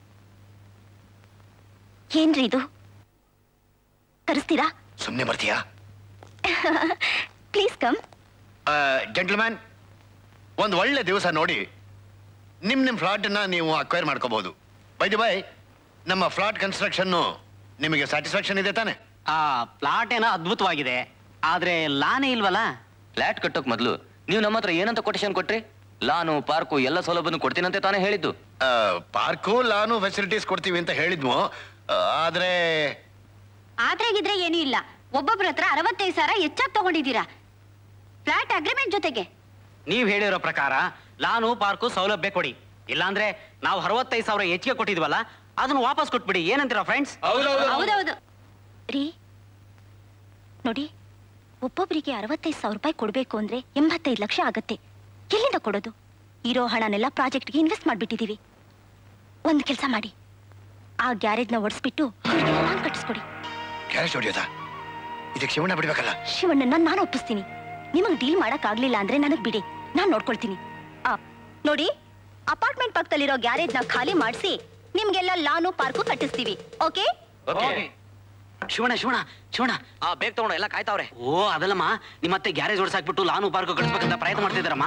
Speaker 7: ಏನ್ರಿ ಇದು ತರಿಸ್ತೀರಾ
Speaker 4: ಸುಮ್ನೆ ಬರ್ತೀಯಾ
Speaker 7: ಪ್ಲೀಸ್ ಕಮ್
Speaker 4: ಜೆಂಟ್ಲ್ಮ್ಯಾನ್ ಒಂದು ಒಳ್ಳೆ ದಿವಸ ನೋಡಿ ನಿಮ್ ನಿಮ್ ಫ್ಲಾಟ್ ನ ನೀವು ಅಕ್ವೈರ್ ಮಾಡ್ಕೋಬಹುದು ಬೈ ಬೈ ನಮ್ಮ ಫ್ಲಾಟ್ ಕನ್ಸ್ಟ್ರಕ್ಷನ್ ನಿಮಗೆ ಸ್ಯಾಟಿಸ್ಫ್ಯಾಕ್ಷನ್ ಇದೆ ತಾನೆ
Speaker 5: ಆ ಪ್ಲಾಟ್ ಏನೋ ಅದ್ಭುತವಾಗಿದೆ ಆದ್ರೆ ಲಾನೇ ಇಲ್ವಲ್ಲ
Speaker 6: ಫ್ಲಾಟ್ ಕಟ್ಟೋಕ್ ಮೊದ್ಲು ನೀವು ನಮ್ಮ ಹತ್ರ ಏನಂತ ಕೊಟೇಶನ್ ಕೊಟ್ರಿ ಲಾನು ಪಾರ್ಕು ಎಲ್ಲ ಸೌಲಭ್ಯನು ಕೊಡ್ತೀನಂತೆ ತಾನೇ ಹೇಳಿದ್ದು
Speaker 4: ಪಾರ್ಕು ಲಾನು ಫೆಸಿಲಿಟೀಸ್ ಕೊಡ್ತೀವಿ ಅಂತ ಹೇಳಿದ್ವು ಆ, ಆದ್ರೆ
Speaker 3: ಆದ್ರೆಗಿದ್ರೆ ಏನೂ ಇಲ್ಲ ಒಬ್ಬೊಬ್ರ ಹತ್ರ ಅರವತ್ತೈದು ಸಾವಿರ ಹೆಚ್ಚಾಗಿ ತಗೊಂಡಿದ್ದೀರಾ ಫ್ಲಾಟ್ ಅಗ್ರಿಮೆಂಟ್ ಜೊತೆಗೆ
Speaker 5: ನೀವ್ ಹೇಳಿರೋ ಪ್ರಕಾರ ಲಾನು ಪಾರ್ಕು ಸೌಲಭ್ಯ ಕೊಡಿ ಇಲ್ಲಾಂದ್ರೆ ನಾವು ಅರವತ್ತೈದು ಸಾವಿರ ಹೆಚ್ಚಿಗೆ ಕೊಟ್ಟಿದ್ವಲ್ಲ ಅದನ್ನ ವಾಪಸ್ ಕೊಟ್ಬಿಡಿ ಏನಂತೀರಾ ಫ್ರೆಂಡ್ಸ್
Speaker 3: ಹೌದೌದು
Speaker 7: ರೀ ನೋಡಿ ಒಬ್ಬೊಬ್ಬರಿಗೆ ಅರವತ್ತೈದು ಸಾವಿರ ರೂಪಾಯಿ ಕೊಡ್ಬೇಕು ಅಂದ್ರೆ ಎಂಬತ್ತೈದು ಲಕ್ಷ ಆಗತ್ತೆ ಎಲ್ಲಿಂದ ಕೊಡೋದು ಇರೋ ಹಣನೆಲ್ಲ ಪ್ರಾಜೆಕ್ಟ್ಗೆ ಇನ್ವೆಸ್ಟ್ ಮಾಡ್ಬಿಟ್ಟಿದೀವಿ ಒಂದು ಕೆಲಸ ಮಾಡಿ ಆ ಗ್ಯಾರೇಜ್ನ ಒಡಿಸ್ಬಿಟ್ಟು ನಾನು ಕಟ್ಟಿಸ್ಕೊಡಿ
Speaker 4: ಗ್ಯಾರೇಜ್ ಹೊಡಿಯೋದಾ ಇದಕ್ಕೆ ಶಿವಣ್ಣ ಬಿಡ್ಬೇಕಲ್ಲ
Speaker 7: ಶಿವಣ್ಣನ ನಾನು ಒಪ್ಪಿಸ್ತೀನಿ ನಿಮಗ್ ಡೀಲ್ ಮಾಡಕ್ ಆಗ್ಲಿಲ್ಲ ಅಂದ್ರೆ ನನಗ್ ಬಿಡಿ ನಾನ್ ನೋಡ್ಕೊಳ್ತೀನಿ ಆ, ನೋಡಿ ಅಪಾರ್ಟ್ಮೆಂಟ್ ಪಕ್ಕದಲ್ಲಿರೋ ಗ್ಯಾರೇಜ್ ನ ಖಾಲಿ ಮಾಡಿಸಿ ನಿಮ್ಗೆಲ್ಲ ಲಾನು ಪಾರ್ಕು ಕಟ್ಟಿಸ್ತೀವಿ ಓಕೆ
Speaker 5: ಶಿವಣ್ಣ ಶಿವಣ್ಣ ಶಿವಣ್ಣ
Speaker 8: ಆ ಬೇಗ ತಗೊಂಡು ಎಲ್ಲ ಕಾಯ್ತಾವ್ರೆ
Speaker 5: ಓ ಅದಲ್ಲಮ್ಮ ನಿಮ್ಮ ಮತ್ತೆ ಗ್ಯಾರೇಜ್ ಓಡಿಸಾಕ್ಬಿಟ್ಟು ಲಾನು ಪಾರ್ಕು ಕಳಿಸ್ಬೇಕಂತ ಪ್ರಯತ್ನ ಮಾಡ್ತಿದ್ದಾರಮ್ಮ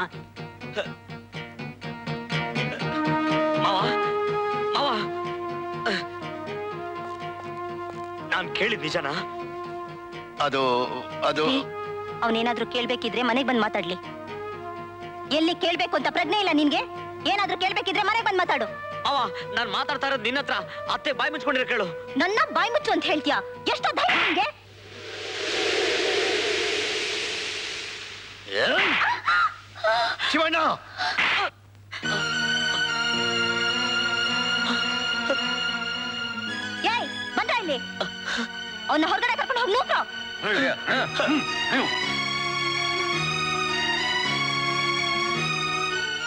Speaker 8: ಮಾವ ಮಾವ ನಾನ್ ಕೇಳಿದ್ ನಿಜನಾ
Speaker 4: ಅದು ಅದು
Speaker 7: ಅವನೇನಾದ್ರೂ ಕೇಳ್ಬೇಕಿದ್ರೆ ಮನೆಗ್ ಬಂದ್ ಮಾತಾಡ್ಲಿ ಎಲ್ಲಿ ಕೇಳ್ಬೇಕು ಅಂತ ಪ್ರಜ್ಞೆ ಇಲ್ಲ ನಿನ್ಗೆ ಏನಾದ್ರೂ ಕೇಳ್ಬೇಕಿದ್ರೆ ಮನೆಗ್ ಬಂದ್ ಮಾತಾಡು
Speaker 8: ಅವ ನಾನ್ ಮಾತಾಡ್ತಾ ಇರೋದು ನಿನ್ನ ಹತ್ರ ಅತ್ತೆ ಬಾಯಿ ಮುಚ್ಕೊಂಡಿರೋ ಕೇಳು
Speaker 7: ನನ್ನ ಬಾಯ್ ಮುಚ್ಚು ಅಂತ ಹೇಳ್ತೀಯಾ ಎಷ್ಟೋ ಧೈರ್ಯ ನಿನ್ಗೆ
Speaker 4: ಶಿವಣ್ಣ
Speaker 7: ಏಯ್ ಬಂದ ಇಲ್ಲಿ ಅವನ್ನ ಹೊರಗಡೆ ಕರ್ಕೊಂಡು ಹೋಗಿ ನೂಕ್ರು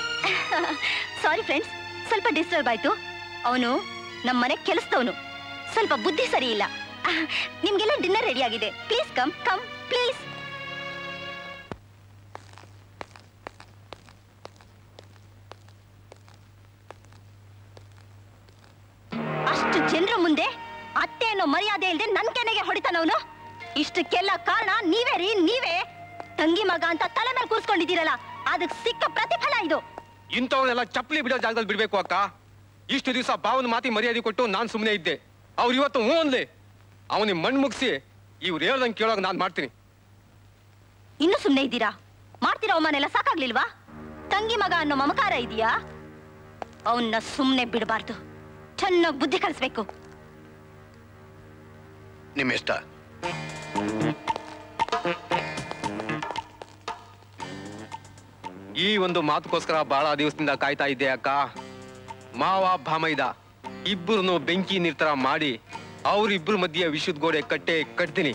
Speaker 7: ಸಾರಿ ಫ್ರೆಂಡ್ಸ್ ಸ್ವಲ್ಪ ಡಿಸ್ಟರ್ಬ್ ಆಯ್ತು ಅವನು ನಮ್ಮ ಮನೆ ಕೆಲಸದವನು ಸ್ವಲ್ಪ ಬುದ್ಧಿ ಸರಿ ಇಲ್ಲ ಆಹ್, ನಿಮ್ಗೆಲ್ಲ ಡಿನ್ನರ್ ರೆಡಿ ಆಗಿದೆ ಪ್ಲೀಸ್ ಕಮ್ ಕಮ್ ಪ್ಲೀಸ್ ಅಷ್ಟು ಜನರ ಮುಂದೆ ಅತ್ತೆ ಅನ್ನೋ ಮರ್ಯಾದೆ ಇಲ್ಲದೆ ನನ್ ಕೆನೆಗೆ ಹೊಡಿತಾನವನು ಇಷ್ಟಕ್ಕೆಲ್ಲ ಕಾರಣ ನೀವೇ ರೀ ನೀವೇ ತಂಗಿ ಮಗ ಅಂತ ತಲೆ ಮೇಲೆ ಕೂರ್ಸ್ಕೊಂಡಿದ್ದೀರಲ್ಲ ಅದಕ್ಕೆ ಸಿಕ್ಕ ಪ್ರತಿಫಲ ಇದು
Speaker 15: ಇಂಥವ್ರನ್ನೆಲ್ಲ ಚಪ್ಪಲಿ ಬಿಡೋ ಜಾಗದಲ್ಲಿ ಬಿಡ್ಬೇಕು ಅಕ್ಕ ಇಷ್ಟು ದಿವಸ ಬಾವನ ಮಾತಿ ಮರ್ಯಾದೆ ಕೊಟ್ಟು ನಾನ್ ಸುಮ್ಮನೆ ಇದ್ದೆ ಅವ್ರು ಇವತ್ತು ಹ್ಞೂ ಅನ್ಲಿ ಅವನಿಗೆ ಮಣ್ಣು ಮುಗಿಸಿ ಇವ್ರು ಹೇಳ್ದಂಗೆ ಕೇಳೋಕೆ ನಾನು ಮಾಡ್ತೀನಿ
Speaker 7: ಇನ್ನು ಸುಮ್ನೆ ಇದ್ದೀರಾ ಮಾಡ್ತಿರೋ ಅವಮಾನೆಲ್ಲ ಸಾಕಾಗ್ಲಿಲ್ವಾ ತಂಗಿ ಮಗ ಅನ್ನೋ ಮಮಕಾರ ಇದೆಯಾ ಅವನ್ನ ಸುಮ್ನೆ ಬಿಡಬಾರ್ದು ಚೆನ್ನಾಗಿ ಬುದ್ಧಿ ಕಲಿಸ್ಬೇಕು
Speaker 4: ನಿಮ್ಮ ಇಷ್ಟ
Speaker 15: ಈ ಒಂದು ಮಾತುಕೋಸ್ಕರ ಬಹಳ ದಿವಸದಿಂದ ಕಾಯ್ತಾ ಇದ್ದೆ ಅಕ್ಕ ಮಾವ ಭಾಮೈದ ಇಬ್ಬರನ್ನು ಬೆಂಕಿ ನಿರ್ತರ ಮಾಡಿ ಅವ್ರಿಬ್ರು ಮಧ್ಯೆ ವಿಷುದ್ ಗೋಡೆ ಕಟ್ಟೆ ಕಟ್ತೀನಿ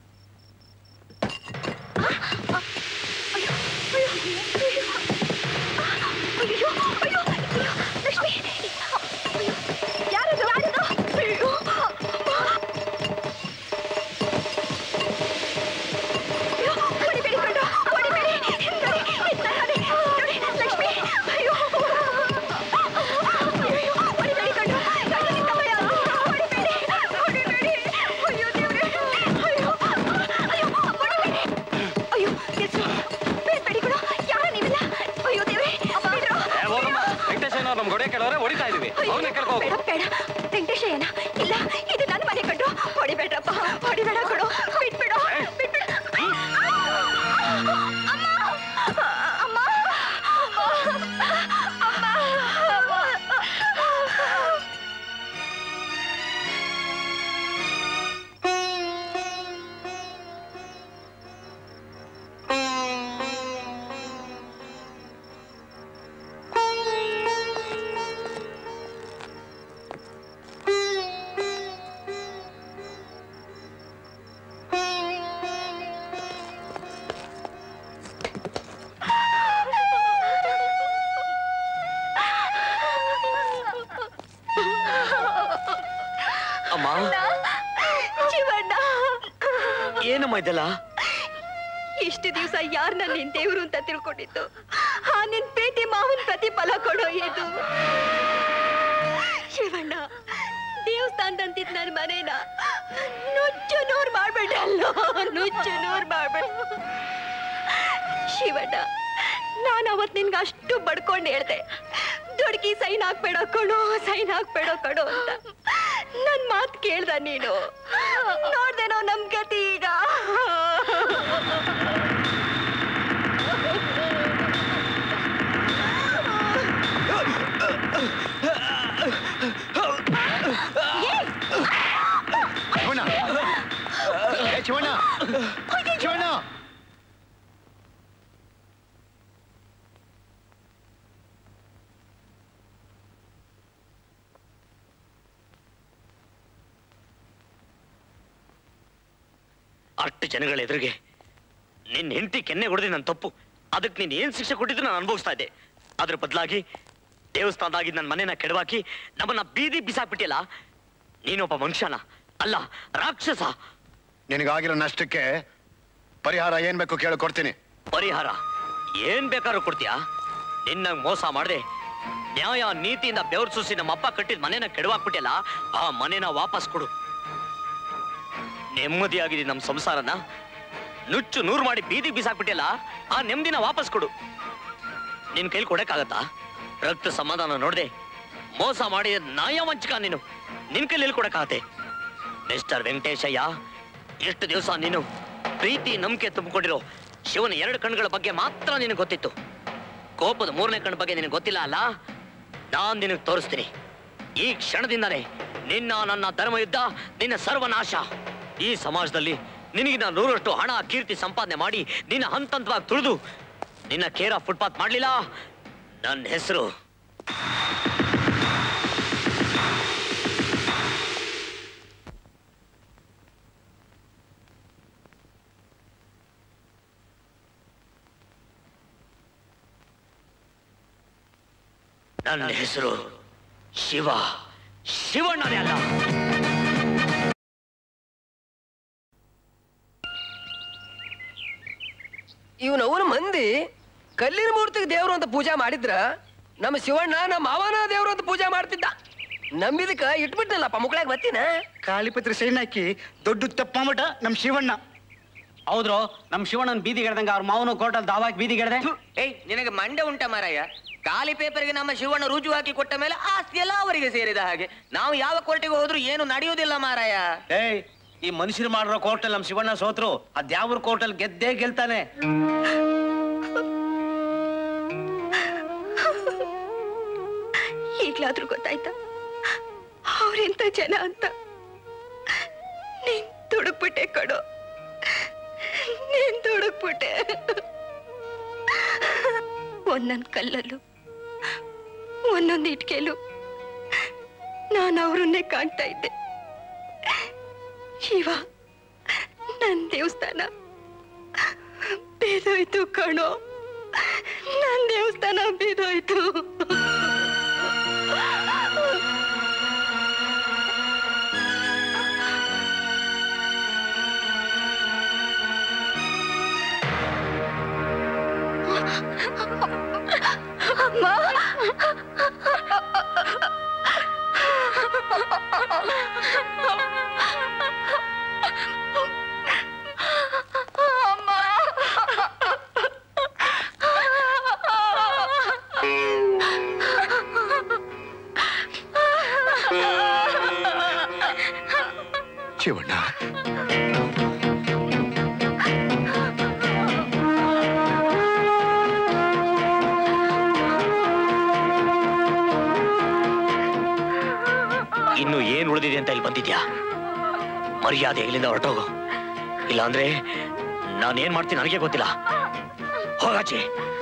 Speaker 5: ವೆಂಕಟೇಶನ್ ನಮ್ ಗೊಡೆ ಕೆಲವರೆ ಹೊಡಿತಾ ಇದೀವಿ ಅವ್ರನ್ನ ಕೇಳ್ಕೊ
Speaker 3: ಬೇಡ ಬೇಡ ವೆಂಕಟೇಶಯ್ಯನ ಇಲ್ಲ ಇದು ನನ್ನ ಮನೆ ಕಟ್ಟು ಹೊಡಿಬೇಡ್ರಪ್ಪ ಹೊಡಿಬೇಡ ಕೊಡು ಬಿಟ್ಬಿಡು ಬಿಟ್ಬಿಡು ಅಮ್ಮ ಅಮ್ಮ
Speaker 8: ಅಮ್ಮ
Speaker 3: ಶಿವಣ್ಣ
Speaker 8: ಏನಮ್ಮ ಇದೆಲ್ಲ
Speaker 3: ಇಷ್ಟು ದಿವಸ ಯಾರನ್ನ ನಿನ್ ದೇವ್ರು ಅಂತ ತಿಳ್ಕೊಂಡಿದ್ದು ಆ ನಿನ್ ಪ್ರೀತಿ ಮಾವನ್ ಪ್ರತಿಫಲ ಕೊಡೋ ಇದು ಶಿವಣ್ಣ ದೇವಸ್ಥಾನದಂತಿದ್ ನನ್ ಮನೇನ ನುಚ್ಚು ನೂರ್ ಮಾಡ್ಬೇಡಲ್ಲೋ ನುಚ್ಚು ನೂರ್ ಮಾಡ್ಬೇಡ ಶಿವಣ್ಣ ನಾನು ಅವತ್ ನಿನ್ಗೆ ಅಷ್ಟು ಬಡ್ಕೊಂಡು ಹೇಳ್ದೆ ದುಡ್ಕಿ ಸೈನ್ ಹಾಕ್ಬೇಡ ಕಣೋ ಸೈನ್ ಹಾಕ್ಬೇಡ ಕಣೋ ಅಂತ ನನ್ ಮಾತ್ ಕೇಳ್ದ ನೀನು ನೋಡ್ದೇನೋ ನಮ್ ಗತಿ ಈಗ
Speaker 4: ಶಿವಣ್ಣ ಏ, ಶಿವಣ್ಣ ಶಿವಣ್ಣ
Speaker 8: ಅಷ್ಟು ಜನಗಳ ಎದುರಿಗೆ ನಿನ್ನ ಹೆಂಡತಿ ಕೆನ್ನೆ ಹೊಡೆದಿ ನನ್ನ ತಪ್ಪು ಅದಕ್ಕೆ ನೀನು ಏನ್ ಶಿಕ್ಷೆ ಕೊಟ್ಟಿದ್ರು ನಾನು ಅನುಭವಿಸ್ತಾ ಇದ್ದೆ ಅದ್ರ ಬದಲಾಗಿ ದೇವಸ್ಥಾನದಾಗಿ ನನ್ನ ಮನೆನ ಕೆಡವಾಕಿ ನಮ್ಮನ್ನ ಬೀದಿ ಬಿಸಾಕ್ಬಿಟ್ಟಿಲ್ಲ ನೀನೊಬ್ಬ ಮನುಷ್ಯನ ಅಲ್ಲ ರಾಕ್ಷಸ
Speaker 4: ನಿನಗಾಗಿರೋ ನಷ್ಟಕ್ಕೆ ಪರಿಹಾರ ಏನ್ ಬೇಕು ಕೇಳು ಕೊಡ್ತೀನಿ
Speaker 8: ಪರಿಹಾರ ಏನ್ ಬೇಕಾದ್ರೂ ಕೊಡ್ತೀಯಾ ನಿನ್ನ ಮೋಸ ಮಾಡ್ದೆ ನ್ಯಾಯ ನೀತಿಯಿಂದ ಬೆವರು ಸೂಸಿ ನಮ್ಮ ಅಪ್ಪ ಕಟ್ಟಿದ ಮನೆನ ಕೆಡವಾಕ್ಬಿಟ್ಟಿಲ್ಲ ಆ ಮನೆನ ವಾಪಸ್ ಕೊಡು ನೆಮ್ಮದಿಯಾಗಿದೆ ನಮ್ಮ ಸಂಸಾರನ ನುಚ್ಚು ನೂರು ಮಾಡಿ ಬೀದಿ ಬಿಸಾಕ್ಬಿಟ್ಟಿಲ್ಲ ಆ ನೆಮ್ಮದಿನ ವಾಪಸ್ ಕೊಡು ನಿನ್ ಕೈಲಿ ಕೊಡಕ್ಕಾಗತ್ತಾ ರಕ್ತ ಸಮಾಧಾನ ನೋಡ್ದೆ ಮೋಸ ಮಾಡಿದ ನಾಯ ವಂಚಕ ನೀನು ನಿನ್ ಕೈಲಿ ಎಲ್ಲಿ ಕೊಡಕ್ಕಾಗತ್ತೆ ಮಿಸ್ಟರ್ ವೆಂಕಟೇಶಯ್ಯ ಎಷ್ಟು ದಿವಸ ನೀನು ಪ್ರೀತಿ ನಂಬಿಕೆ ತುಂಬಿಕೊಂಡಿರೋ ಶಿವನ ಎರಡು ಕಣ್ಗಳ ಬಗ್ಗೆ ಮಾತ್ರ ನಿನಗೆ ಗೊತ್ತಿತ್ತು ಕೋಪದ ಮೂರನೇ ಕಣ್ಣು ಬಗ್ಗೆ ನಿನಗೆ ಗೊತ್ತಿಲ್ಲ ಅಲ್ಲ ನಾನ್ ನಿನಗೆ ತೋರಿಸ್ತೀನಿ ಈ ಕ್ಷಣದಿಂದಲೇ ನಿನ್ನ ನನ್ನ ಧರ್ಮ ಯುದ್ಧ ನಿನ್ನ ಸರ್ವನಾಶ ಈ ಸಮಾಜದಲ್ಲಿ ನಿನಗೆ ನಾನು ನೂರಷ್ಟು ಹಣ ಕೀರ್ತಿ ಸಂಪಾದನೆ ಮಾಡಿ ನಿನ್ನ ಹಂತ ಹಂತವಾಗಿ ತುಳಿದು ನಿನ್ನ ಕೇರ ಫುಟ್ಪಾತ್ ಮಾಡ್ಲಿಲ್ಲ ನನ್ನ ಹೆಸರು ನನ್ನ ಹೆಸರು ಶಿವ ಶಿವಣ್ಣನೇ ಅಲ್ಲ
Speaker 9: ಇವನವನ ಮಂದಿ ಕಲ್ಲಿನ ಮೂರ್ತಿಗೆ ದೇವ್ರು ಅಂತ ಪೂಜೆ ಮಾಡಿದ್ರ ನಮ್ಮ ಶಿವಣ್ಣ ನಮ್ಮ ಮಾವನ ದೇವ್ರು ಅಂತ ಪೂಜೆ ಮಾಡ್ತಿದ್ದ ನಂಬಿದಕ್ಕ ಇಟ್ಬಿಟ್ಟಲ್ಲಪ್ಪ ಮುಕ್ಳಾಗ ಬತ್ತಿನ
Speaker 13: ಕಾಳಿಪತ್ರಿ ಸೈನ್ ಹಾಕಿ ದೊಡ್ಡ ತಪ್ಪ ಮಟ ನಮ್ ಶಿವಣ್ಣ
Speaker 8: ಹೌದ್ರು ನಮ್ ಶಿವಣ್ಣನ್ ಬೀದಿಗೆಡ್ದಂಗ ಅವ್ರ ಮಾವನು ಕೋರ್ಟಲ್ ದಾವಾಕ್ ಬೀದಿಗೆಡ್ದೆ
Speaker 12: ಏಯ್ ನಿನಗೆ ಮಂಡೆ ಉಂಟ ಮಾರಾಯ ಖಾಲಿ ಪೇಪರ್ಗೆ ನಮ್ಮ ಶಿವಣ್ಣ ರುಜು ಹಾಕಿ ಕೊಟ್ಟ ಮೇಲೆ ಆಸ್ತಿ ಎಲ್ಲ ಅವರಿಗೆ ಸೇರಿದ ಹಾಗೆ ನಾವು ಯಾವ ಕೋರ್ಟಿಗೆ ಹೋದ್ರು ಏನು ನಡೆಯುವುದಿಲ್ಲ ಮಾರಾಯ
Speaker 8: ಏಯ್ ಈ ಮನುಷ್ಯರು ಮಾಡಿರೋ ಕೋರ್ಟಲ್ ನಮ್ ಶಿವಣ್ಣ ಸೋತ್ರು ಅದ್ಯಾವ್ರ ಕೋರ್ಟಲ್ ಗೆದ್ದೇ ಗೆಲ್ತಾನೆ
Speaker 3: ಈಗ್ಲಾದ್ರೂ ಗೊತ್ತಾಯ್ತಾ ಅವ್ರೆಂತ ಜನ ಅಂತ ನೀನ್ ದುಡುಕ್ಬಿಟ್ಟೆ ಕಣೋ ನೀನ್ ದುಡುಕ್ಬಿಟ್ಟೆ ಒಂದೊಂದ್ ಕಲ್ಲಲ್ಲೂ ಒಂದೊಂದ್ ಇಟ್ಕೆಲು ನಾನು ಅವ್ರನ್ನೇ ಕಾಣ್ತಾ ಇದ್ದೆ ಶಿವ ನನ್ ದೇವಸ್ಥಾನ ಬೇದೋಯ್ತು ಕಣೋ ನನ್ ದೇವಸ್ಥಾನ ಬೇದೋಯ್ತು ಅಮ್ಮ
Speaker 4: ಶಿವಣ್ಣ
Speaker 8: ಇನ್ನು ಏನ್ ಉಳಿದಿದೆ ಅಂತ ಇಲ್ಲಿ ಬಂದಿದ್ಯಾ ಮರ್ಯಾದೆ ಇಲ್ಲಿಂದ ಹೊರಟೋಗು ಇಲ್ಲಾಂದ್ರೆ ನಾನೇನ್ ಮಾಡ್ತೀನಿ ನನಗೆ ಗೊತ್ತಿಲ್ಲ ಹೋಗಾಚೆ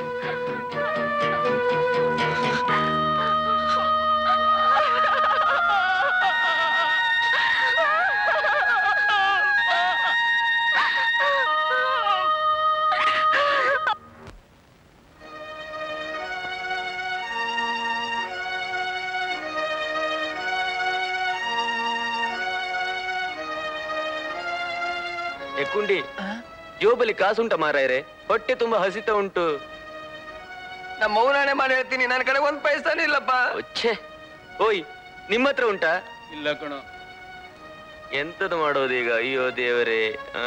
Speaker 6: ಎಕ್ಕುಂಡಿ ಜೋಬಲ್ಲಿ ಕಾಸುಂಟ ಮಾರಾಯರೆ ಹೊಟ್ಟೆ ತುಂಬಾ ಹಸಿತ ಉಂಟು
Speaker 9: ನಮ್ಮ ಮೌನಾಣೆ ಮಾಡಿ ಹೇಳ್ತೀನಿ ನನ್ನ ಕಡೆ ಒಂದ್ ಪೈಸಾನು ಇಲ್ಲಪ್ಪ
Speaker 6: ಛೇ ಓಯ್ ನಿಮ್ಮ ಹತ್ರ ಉಂಟಾ
Speaker 15: ಇಲ್ಲ ಕಣ
Speaker 6: ಎಂತದು ಮಾಡೋದೀಗ ಅಯ್ಯೋ ದೇವರೇ ಆ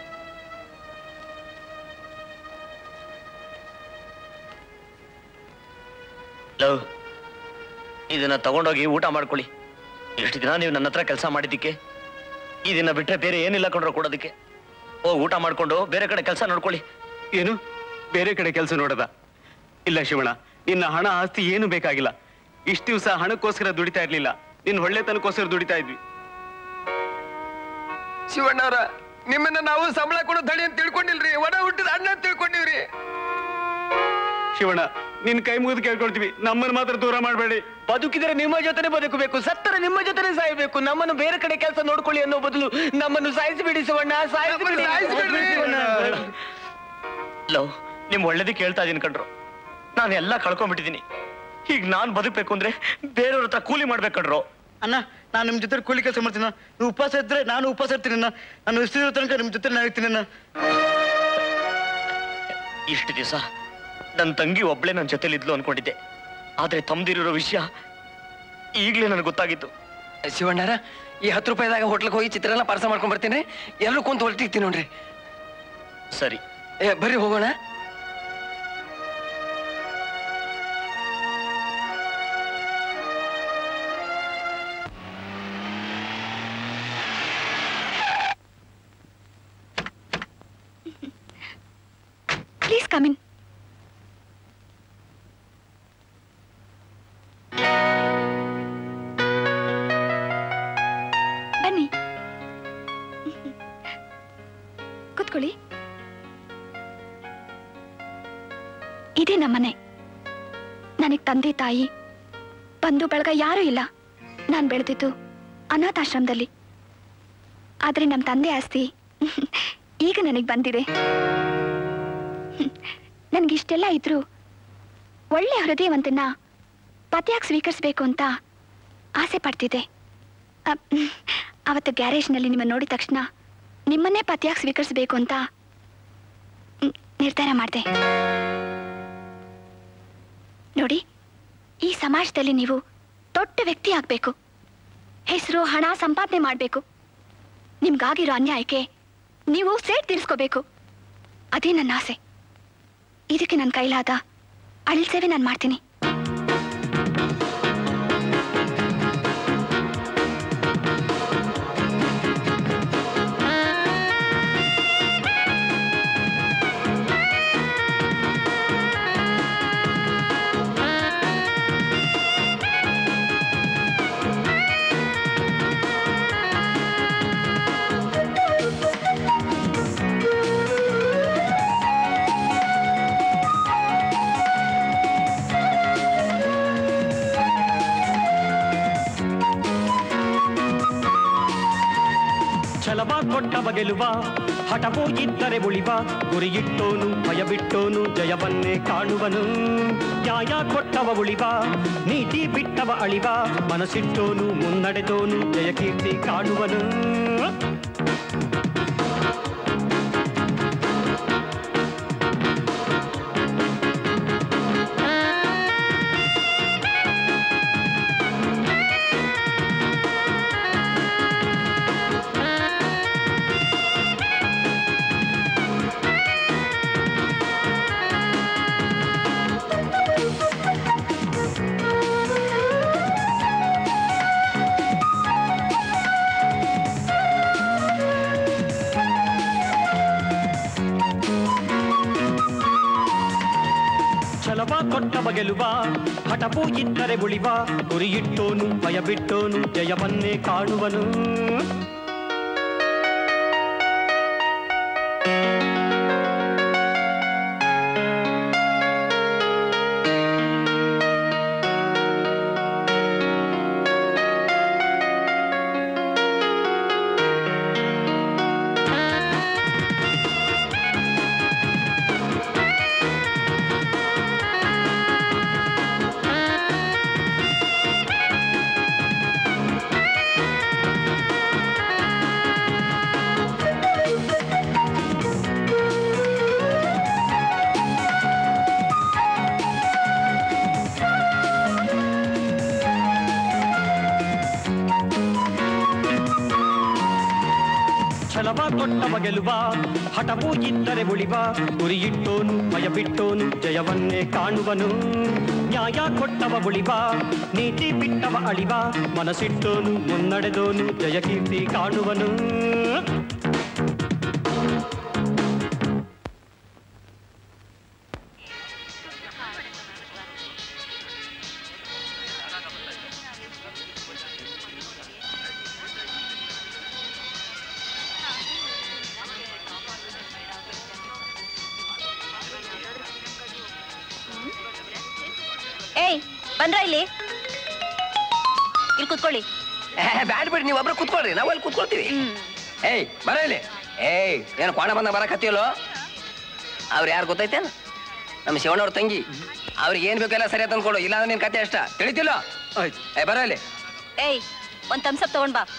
Speaker 8: ಲವ್ ಇದನ್ನ ತಗೊಂಡೋಗಿ ಊಟ ಮಾಡ್ಕೊಳ್ಳಿ ಎಷ್ಟು ದಿನ ನೀವು ನನ್ನ ಹತ್ರ ಕೆಲಸ ಮಾಡಿದ್ದಕ್ಕೆ ಈ ದಿನ ಬಿಟ್ರೆ ಬೇರೆ ಏನಿಲ್ಲ ಕೊಂಡ್ರೆ ಕೊಡೋದಕ್ಕೆ ಓ ಊಟ ಮಾಡ್ಕೊಂಡು ಬೇರೆ ಕಡೆ ಕೆಲಸ ನೋಡ್ಕೊಳ್ಳಿ
Speaker 16: ಏನು ಬೇರೆ ಕಡೆ ಕೆಲಸ ನೋಡದ ಇಲ್ಲ ಶಿವಣ್ಣ ನಿನ್ನ ಹಣ ಆಸ್ತಿ ಏನು ಬೇಕಾಗಿಲ್ಲ ಇಷ್ಟು ದಿವಸ ಹಣಕ್ಕೋಸ್ಕರ ದುಡಿತಾ ಇರ್ಲಿಲ್ಲ ನಿನ್ನ ಒಳ್ಳೆತನಕ್ಕೋಸ್ಕರ ದುಡಿತಾ ಇದ್ವಿ
Speaker 9: ಶಿವಣ್ಣವ್ರ ನಿಮ್ಮನ್ನ ನಾವು ಸಂಬಳ ಕೊಡೋ ದಡಿ ಅಂತ ತಿಳ್ಕೊಂಡಿಲ್ರಿ ಒಡ ಹುಟ್ಟಿದ ಅಣ್ಣ ಅಂತ ತಿಳ್ಕೊಂಡಿವ್ರಿ
Speaker 16: ಶಿವಣ್ಣ ನಿನ್ ಕೈ ಮುಗಿದು ಕೇಳ್ಕೊಳ್ತೀವಿ ನಮ್ಮನ್ನ ಮಾತ್ರ ದೂರ ಮಾಡಬೇಡಿ
Speaker 6: ಬದುಕಿದರೆ ನಿಮ್ಮ ಜೊತೆನೆ ಬದುಕಬೇಕು ಸತ್ತರೆ ನಿಮ್ಮ ಜೊತೆನೆ ಸಾಯಬೇಕು ನಮ್ಮನ್ನು ಬೇರೆ ಕಡೆ ಕೆಲಸ ನೋಡ್ಕೊಳ್ಳಿ ಅನ್ನೋ ಬದಲು ನಮ್ಮನ್ನು ಸಾಯಿಸಿಬಿಡಿ ಶಿವಣ್ಣ ಸಾಯಿಸಿಬಿಡಿ
Speaker 8: ಲವ್ ನಿಮ್ ಒಳ್ಳೇದಕ್ಕೆ ಹೇಳ್ತಾ ಇದೀನಿ ಕಣ್ರು ನಾನು ಎಲ್ಲ ಕಳ್ಕೊಂಡ್ಬಿಟ್ಟಿದ್ದೀನಿ ಈಗ ನಾನ್ ಬದುಕ್ಬೇಕು ಅಂದ್ರೆ ಬೇರೆಯವ್ರ ಹತ್ರ ಕೂಲಿ ಮಾಡ್ಬೇಕು ಕಣ್ರು
Speaker 13: ಅಣ್ಣ ನಾನು ನಿಮ್ ಜೊತೆ ಕೂಲಿ ಕೆಲಸ ಮಾಡ್ತೀನಿ ನೀವು ಉಪವಾಸ ಇದ್ರೆ ನಾನು ಉಪವಾಸ ಇರ್ತೀನಿ ಅಣ್ಣ ನಾನು ಇಷ್ಟಿರೋ ತನಕ ನಿಮ್ ಜೊತೆ ನಾನು ಇರ್ತೀನಿ ಅಣ್ಣ
Speaker 8: ಇಷ್ಟು ದಿವಸ ನನ್ನ ತಂಗಿ ಒಬ್ಳೆ ನನ್ನ ಜೊತೆಲಿ ಇದ್ಲು ಅನ್ಕೊಂಡಿದ್ದೆ ಆದ್ರೆ ತಮ್ದಿರೋ ವಿಷಯ ಈಗ್ಲೇ ನನಗೆ ಗೊತ್ತಾಗಿತ್ತು
Speaker 9: ಶಿವಣ್ಣರ ಈ ಹತ್ತು ರೂಪಾಯಿದಾಗ ಹೋಟ್ಲಿಗೆ ಹೋಗಿ ಚಿತ್ರಾನ್ನ ಪಾರ್ಸ ಮಾಡ್ಕೊಂಡ್ ಬರ್ತೀನಿ ಎಲ್ಲರೂ ಕುಂತ ಹೊರಟಿರ್ತೀನಿ ನೋಡ್ರಿ
Speaker 8: ಸರಿ
Speaker 9: ಏ ಬರ್ರಿ ಹೋಗೋಣ
Speaker 14: ಪ್ಲೀಸ್ ಕಮಿನ್ ಬನ್ನಿ ಕೂತ್ಕೊಳ್ಳಿ ಇದೇ ನಮ್ಮನೆ ನನಗ್ ತಂದೆ ತಾಯಿ ಬಂಧು ಬಳಗ ಯಾರೂ ಇಲ್ಲ ನಾನು ಬೆಳೆದಿದ್ದು ಅನಾಥಾಶ್ರಮದಲ್ಲಿ ಆದ್ರೆ ನಮ್ಮ ತಂದೆ ಆಸ್ತಿ ಈಗ ನನಗೆ ಬಂದಿದೆ ನನಗಿಷ್ಟೆಲ್ಲ ಇದ್ರು ಒಳ್ಳೆ ಹೃದಯವಂತನ್ನ ಪತಿಯಾಗಿ ಸ್ವೀಕರಿಸ್ಬೇಕು ಅಂತ ಆಸೆ ಪಡ್ತಿದ್ದೆ ಅ- ಅವತ್ತು ಗ್ಯಾರೇಜ್ನಲ್ಲಿ ನಿಮ್ಮನ್ನು ನೋಡಿದ ತಕ್ಷಣ ನಿಮ್ಮನ್ನೇ ಪತಿಯಾಗಿ ಸ್ವೀಕರಿಸ್ಬೇಕು ಅಂತ ಮ್, ನಿರ್ಧಾರ ಮಾಡಿದೆ ನೋಡಿ ಈ ಸಮಾಜದಲ್ಲಿ ನೀವು ದೊಡ್ಡ ವ್ಯಕ್ತಿ ಆಗ್ಬೇಕು ಹೆಸರು ಹಣ ಸಂಪಾದನೆ ಮಾಡಬೇಕು ನಿಮ್ಗಾಗಿರೋ ಅನ್ಯಾಯಕ್ಕೆ ನೀವು ಸೇಟ್ ತೀರಿಸ್ಕೋಬೇಕು ಅದೇ ನನ್ನ ಆಸೆ ಇದಕ್ಕೆ ನನ್ನ ಕೈಲಾದ ಅಳಿಲ್ ಸೇವೆ ನಾನು ಮಾಡ್ತೀನಿ
Speaker 10: ಛಲವ ಕೊಟ್ಟವ ಗೆಲುವ ಹಠವೂ ಇದ್ದರೆ ಉಳಿವ ಗುರಿಯಿಟ್ಟೋನು ಭಯ ಬಿಟ್ಟೋನು ಜಯವನ್ನೇ ಕಾಣುವನು ನ್ಯಾಯ ಕೊಟ್ಟವ ಉಳಿವ ನೀತಿ ಬಿಟ್ಟವ ಅಳಿವ ಮನಸ್ಸಿಟ್ಟೋನು ಮುನ್ನಡೆದೋನು ಜಯ ಕೀರ್ತಿ ಕಾಣುವನು ಛಲವ ಕೊಟ್ಟವ ಗೆಲುವ ಹಠವೂ ಇದ್ದರೆ ಉಳಿವ ಗುರಿಯಿಟ್ಟೋನು ಭಯ ಬಿಟ್ಟೋನು ಜಯವನ್ನೇ ಕಾಣುವನು ಛಲವ ಕೊಟ್ಟವ ಗೆಲುವ ಹಠವೂ ಇದ್ದರೆ ಉಳಿವ ಗುರಿಯಿಟ್ಟೋನು ಭಯ ಬಿಟ್ಟೋನು ಜಯವನ್ನೇ ಕಾಣುವನು ನ್ಯಾಯ ಕೊಟ್ಟವ ಉಳಿವ ನೀತಿ ಬಿಟ್ಟವ ಅಳಿವ ಮನಸ್ಸಿಟ್ಟೋನು ಮುನ್ನಡೆದೋನು ಜಯ ಕೀರ್ತಿ ಕಾಣುವನು
Speaker 3: ಏಯ್ ಬಂದ್ರ ಇಲ್ಲಿ ಇಲ್ಲಿ ಕುತ್ಕೊಳ್ಳಿ
Speaker 9: ಬ್ಯಾಡ್ ಬಿಡಿ ನೀವು ಒಬ್ರು ಕುತ್ಕೊಳ್ರಿ ನಾವು ಅಲ್ಲಿ ಕುತ್ಕೊಳ್ತೀವಿ ಏಯ್ ಬರ ಇಲ್ಲಿ ಏಯ್ ಏನು ಕೋಣ ಬಂದ ಬರಕತ್ತಿಯಲ್ಲೋ ಅವ್ರು ಯಾರು ಗೊತ್ತೈತೇನು ನಮ್ಮ ಶಿವಣ್ಣವ್ರ ತಂಗಿ ಅವ್ರಿಗೆ ಏನ್ ಬೇಕೆಲ್ಲ ಸರಿ ತಂದ್ಕೊಡು ಇಲ್ಲಾಂದ್ರೆ ನಿನ್ ಕತೆ ಅಷ್ಟ ತಿಳಿತಿಲ್ಲ ಏ ಬರ ಇಲ್ಲಿ
Speaker 3: ಏಯ್ ಒಂದ್ ತಮ್ಸಪ್ ತಗೊಂಡ್ ಬಾ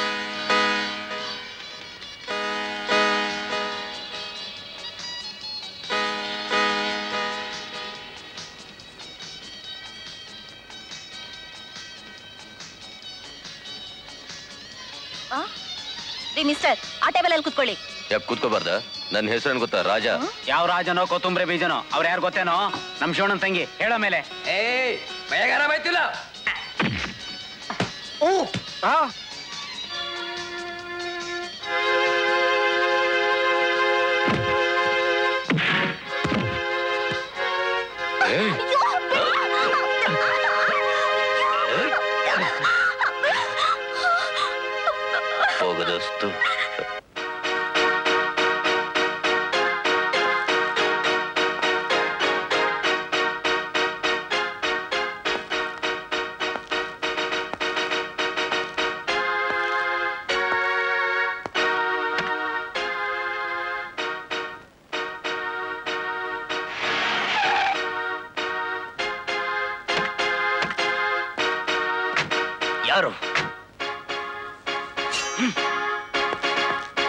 Speaker 3: ಆ? ರೀ ಮಿಸ್ಟರ್ ಆ ಟೇಬಲ್ ಅಲ್ಲಿ ಕುತ್ಕೊಳ್ಳಿ
Speaker 5: ಯಾಕೆ ಕೂತ್ಕೋಬಾರ್ದ ನನ್ನ ಹೆಸರೇನು ಗೊತ್ತಾ ರಾಜ
Speaker 8: ಯಾವ ರಾಜನೋ ಕೊತ್ತಂಬರಿ ಬೀಜನೋ ಅವ್ರು ಯಾರು ಗೊತ್ತೇನೋ ನಮ್ ಶಿವಣ್ಣನ್ ತಂಗಿ ಹೇಳೋ ಮೇಲೆ
Speaker 9: ಏಯ್ ಬೇಗಾರ ಬೈತಿಲ್ಲ
Speaker 13: ಓ ಆ
Speaker 5: ಹೋಗದಷ್ಟು
Speaker 8: ಯಾರು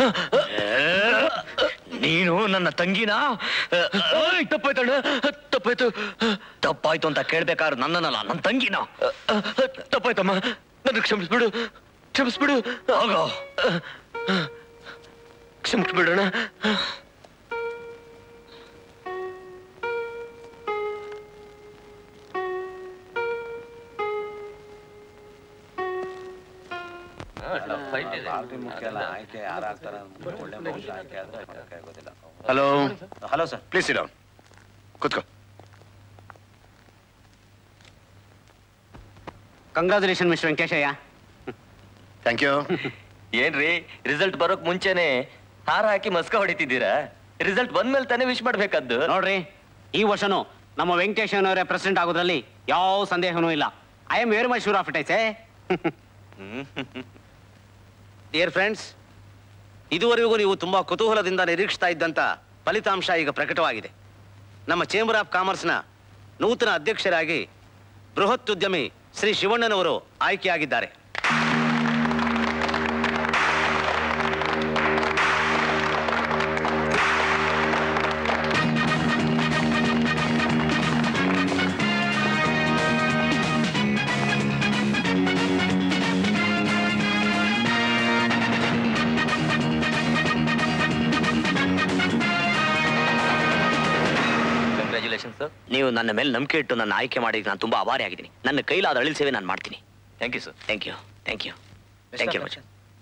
Speaker 8: ನೀನು ನನ್ನ ತಂಗಿನ ತಪ್ಪಾಯ್ತಣ್ಣ ತಪ್ಪಾಯ್ತು ತಪ್ಪಾಯ್ತು ಅಂತ ಕೇಳ್ಬೇಕಾದ್ರೆ ನನ್ನನ್ನಲ್ಲ ನನ್ನ ತಂಗಿನ ತಪ್ಪಾಯ್ತಮ್ಮ ನನ್ನ ಕ್ಷಮಿಸ್ಬಿಡು ಕ್ಷಮಿಸ್ಬಿಡು ಆಗ ಕ್ಷಮಿಸ್ಬಿಡೋಣ
Speaker 4: hello
Speaker 16: hello sir
Speaker 4: please down ಕೂತ್ಕೋ
Speaker 16: congratulation mister Venkateshaiah
Speaker 4: thank you
Speaker 12: ಏನ್ರಿ ರಿಸಲ್ಟ್ ಬರೋಕ್ ಮುಂಚೆನೆ ಹಾರ ಹಾಕಿ ಮಸ್ಕ ಹೊಡಿತಿದ್ದೀರಾ ರಿಸಲ್ಟ್ ಬಂದ್ಮೇಲೆ ತಾನೇ ವಿಶ್ ಮಾಡ್ಬೇಕಾದ್ದು
Speaker 16: ನೋಡ್ರಿ ಈ ವರ್ಷನೂ ನಮ್ಮ ವೆಂಕಟೇಶನವರೇ ಪ್ರೆಸಿಡೆಂಟ್ ಆಗೋದ್ರಲ್ಲಿ ಯಾವ ಸಂದೇಹನೂ ಇಲ್ಲ I am very much sure of it I say dear friends ಇದುವರೆಗೂ ನೀವು ತುಂಬಾ ಕುತೂಹಲದಿಂದ ನಿರೀಕ್ಷಿಸ್ತಾ ಇದ್ದಂತ ಫಲಿತಾಂಶ ಈಗ ಪ್ರಕಟವಾಗಿದೆ ನಮ್ಮ ಚೇಂಬರ್ ಆಫ್ ಕಾಮರ್ಸ್ನ ನೂತನ ಅಧ್ಯಕ್ಷರಾಗಿ ಬೃಹತ್ ಉದ್ಯಮಿ ಶ್ರೀ ಶಿವಣ್ಣನವರು ಆಯ್ಕೆಯಾಗಿದ್ದಾರೆ
Speaker 12: ಕಂಗ್ರ್ಯಾಚುಲೇಷನ್ ಸರ್
Speaker 8: ನೀವು ನನ್ನ ಮೇಲೆ ನಂಬಿಕೆ ಇಟ್ಟು ನನ್ನ ಆಯ್ಕೆ ಮಾಡಿ ನಾನು ತುಂಬಾ ಅಭಾರಿ ಆಗಿದ್ದೀನಿ ನನ್ನ ಕೈಲಾದ ಅಳಿಲ್ ಸೇವೆ ನಾನು ಮಾಡ್ತೀನಿ
Speaker 12: thank you sir
Speaker 8: thank you thank you thank you much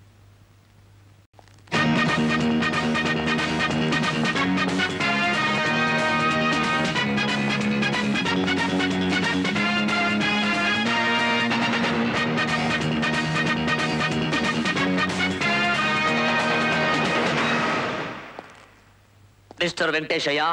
Speaker 8: mister Venkateshaiah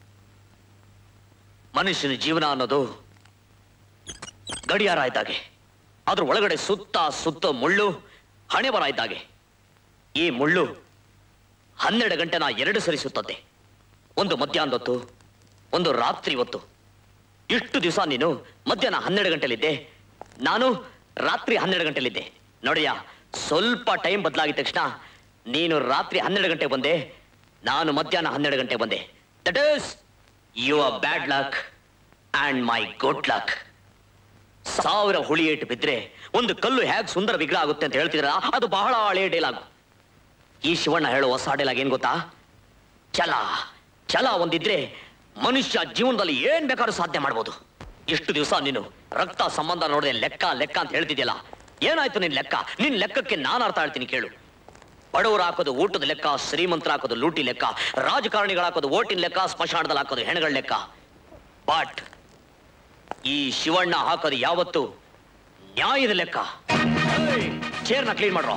Speaker 8: ಮನುಷ್ಯನ ಜೀವನ ಅನ್ನೋದು ಗಡಿಯಾರ ಇದ್ದಾಗೆ ಅದ್ರ ಒಳಗಡೆ ಸುತ್ತ ಸುತ್ತ ಮುಳ್ಳು ಹಣೆ ಬರ ಇದ್ದಾಗೆ ಈ ಮುಳ್ಳು ಹನ್ನೆರಡು ಗಂಟೆನ ಎರಡು ಸರಿ ಸುತ್ತದೆ ಒಂದು ಮಧ್ಯಾಹ್ನದ ಹೊತ್ತು ಒಂದು ರಾತ್ರಿ ಹೊತ್ತು ಇಷ್ಟು ದಿವಸ ನೀನು ಮಧ್ಯಾಹ್ನ ಹನ್ನೆರಡು ಗಂಟೆಲಿದ್ದೆ ನಾನು ರಾತ್ರಿ ಹನ್ನೆರಡು ಗಂಟೆಲಿದ್ದೆ ನೋಡಿಯ ಸ್ವಲ್ಪ ಟೈಮ್ ಬದಲಾಗಿದ ತಕ್ಷಣ ನೀನು ರಾತ್ರಿ ಹನ್ನೆರಡು ಗಂಟೆ ಬಂದೆ ನಾನು ಮಧ್ಯಾಹ್ನ ಹನ್ನೆರಡು ಗಂಟೆ ಬಂದೆ that is your bad luck and my good luck ಸಾವಿರ ಹುಳಿ ಏಟು ಬಿದ್ರೆ ಒಂದು ಕಲ್ಲು ಹೇಗೆ ಸುಂದರ ವಿಗ್ರಹ ಆಗುತ್ತೆ ಅಂತ ಹೇಳ್ತಿದ್ರ ಅದು ಬಹಳ ಹಳೆಯ ಡೈಲಾಗ್ ಈ ಶಿವಣ್ಣ ಹೇಳೋ ಹೊಸ ಡೈಲಾಗ್ ಏನ್ ಗೊತ್ತಾ ಛಲ ಛಲ ಒಂದಿದ್ರೆ ಮನುಷ್ಯ ಜೀವನದಲ್ಲಿ ಏನ್ ಬೇಕಾದ್ರೂ ಸಾಧ್ಯ ಮಾಡ್ಬೋದು ಇಷ್ಟು ದಿವಸ ನೀನು ರಕ್ತ ಸಂಬಂಧ ನೋಡದೆ ಲೆಕ್ಕ ಲೆಕ್ಕ ಅಂತ ಹೇಳ್ತಿದ್ಯಲ್ಲ ಏನಾಯ್ತು ನಿನ್ ಲೆಕ್ಕ ನಿನ್ ಲೆಕ್ಕಕ್ಕೆ ನಾನು ಅರ್ಥ ಹೇಳ್ತೀನಿ ಕೇಳು ಬಡವರು ಹಾಕೋದು ಊಟದ ಲೆಕ್ಕ ಶ್ರೀಮಂತರ ಹಾಕೋದು ಲೂಟಿ ಲೆಕ್ಕ ರಾಜಕಾರಣಿಗಳು ಹಾಕೋದು ಓಟಿನ ಲೆಕ್ಕ ಸ್ಮಶಾನದಲ್ಲಿ ಹಾಕೋದು ಹೆಣಗಳ ಲೆಕ್ಕ ಬಟ್ ಈ ಶಿವಣ್ಣ ಹಾಕೋದು ಯಾವತ್ತು ನ್ಯಾಯದ ಲೆಕ್ಕ ಚೇರ್ನ ಕ್ಲೀನ್ ಮಾಡ್ರೋ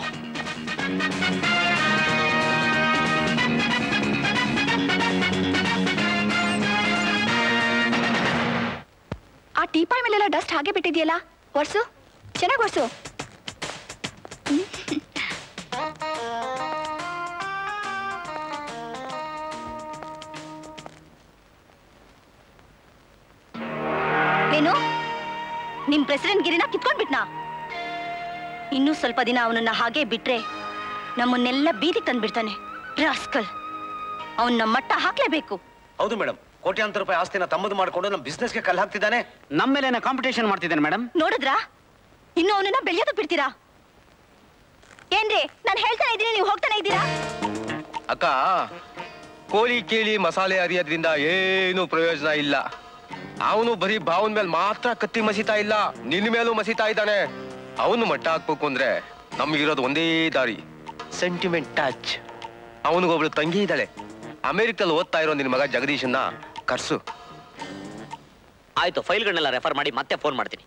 Speaker 14: ಆ ಟೀಪಾಯ್ ಮೇಲೆಲ್ಲ ಡಸ್ಟ್ ಹಾಗೆ ಬಿಟ್ಟಿದ್ಯಲ್ಲ ಒರ್ಸು ಚೆನ್ನಾಗಿ ಒರ್ಸು
Speaker 7: ಏನು ನಿಮ್ ಪ್ರೆಸಿಡೆಂಟ್ ಗಿರಿನ ಕಿತ್ಕೊಂಡ್ಬಿಟ್ನಾ ಇನ್ನೂ ಸ್ವಲ್ಪ ದಿನ ಅವನನ್ನ ಹಾಗೆ ಬಿಟ್ರೆ ನಮ್ಮನ್ನೆಲ್ಲ ಬೀದಿಗೆ ತಂದ್ಬಿಡ್ತಾನೆ ರಾಸ್ಕಲ್ ಅವನ್ನ ಮಟ್ಟ ಹಾಕ್ಲೇಬೇಕು
Speaker 16: ಹೌದು ಮೇಡಮ್ ಕೋಟ್ಯಾಂತರ ರೂಪಾಯಿ ಆಸ್ತಿನ ತಮ್ಮದು ಮಾಡ್ಕೊಂಡು ನಮ್ಮ ಬಿಸ್ನೆಸ್ಗೆ ಕಲ್ಲು ಹಾಕ್ತಿದ್ದಾನೆ ನಮ್ಮ ಮೇಲೆ ಕಾಂಪಿಟೇಷನ್ ಮಾಡ್ತಿದ್ದಾನೆ ಮೇಡಮ್
Speaker 7: ನೋಡಿದ್ರಾ ಇನ್ನು ಅವನನ್ನ ಬೆಳೆಯೋದು ಬಿಡ್ತೀರಾ ಏನ್ರಿ ನಾನು ಹೇಳ್ತಾನೆ ಇದ್ದೀನಿ ನೀವು ಹೋಗ್ತಾನೆ ಇದ್ದೀರಾ
Speaker 15: ಅಕ್ಕ ಕೋಳಿ ಕೇಳಿ ಮಸಾಲೆ ಅರಿಯೋದ್ರಿಂದ ಏನು ಪ್ರಯೋಜನ ಇಲ್ಲ ಅವನು ಬರೀ ಬಾವನ್ ಮೇಲೆ ಮಾತ್ರ ಕತ್ತಿ ಮಸಿತಾ ಇಲ್ಲ ನಿನ್ನ ಮೇಲೂ ಮಸಿತಾ ಇದ್ದಾನೆ ಅವನು ಮಟ್ಟ ಹಾಕ್ಬೇಕು ಅಂದ್ರೆ ನಮ್ಗಿರೋದು ಒಂದೇ ದಾರಿ ಸೆಂಟಿಮೆಂಟ್ ಟಚ್ ಅವನಿಗೊಬ್ಳು ತಂಗಿ ಇದ್ದಾಳೆ ಅಮೆರಿಕದಲ್ಲಿ ಓದ್ತಾ ಇರೋ ನಿನ್ ಮಗ ಜಗದೀಶನ್ನ ಕರ್ಸು
Speaker 8: ಆಯ್ತು ಫೈಲ್ಗಳನ್ನೆಲ್ಲ ರೆಫರ್ ಮಾಡಿ ಮತ್ತೆ ಫೋನ್ ಮಾಡ್ತೀನಿ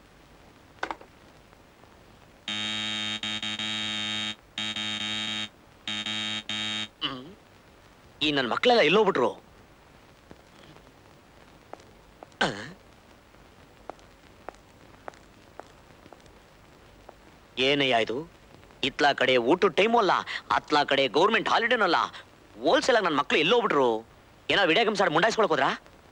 Speaker 8: ಹ್ಮ್. ಈ ನನ್ನ ಮಕ್ಕಳೆಲ್ಲ ಎಲ್ಲೋಗ್ಬಿಟ್ರು ಆ? ಏನಯ್ಯ ಇದು ಇತ್ಲಾ ಕಡೆ ಊಟದ ಟೈಮು ಅಲ್ಲ ಅತ್ಲಾ ಕಡೆ ಗೌರ್ಮೆಂಟ್ ಹಾಲಿಡೇನೂ ಅಲ್ಲ ಹೋಲ್ಸೇಲ್ ನನ್ನ ಮಕ್ಳು ಎಲ್ಲೋಗ್ಬಿಟ್ರು ಏನೋ ವಿಡಿಯೋ ಗೇಮ್ಸ್ ಆಡ್ ಮುಂಡಾಯಿಸ್ಕೊಳಕ್ ಹೋದ್ರಾ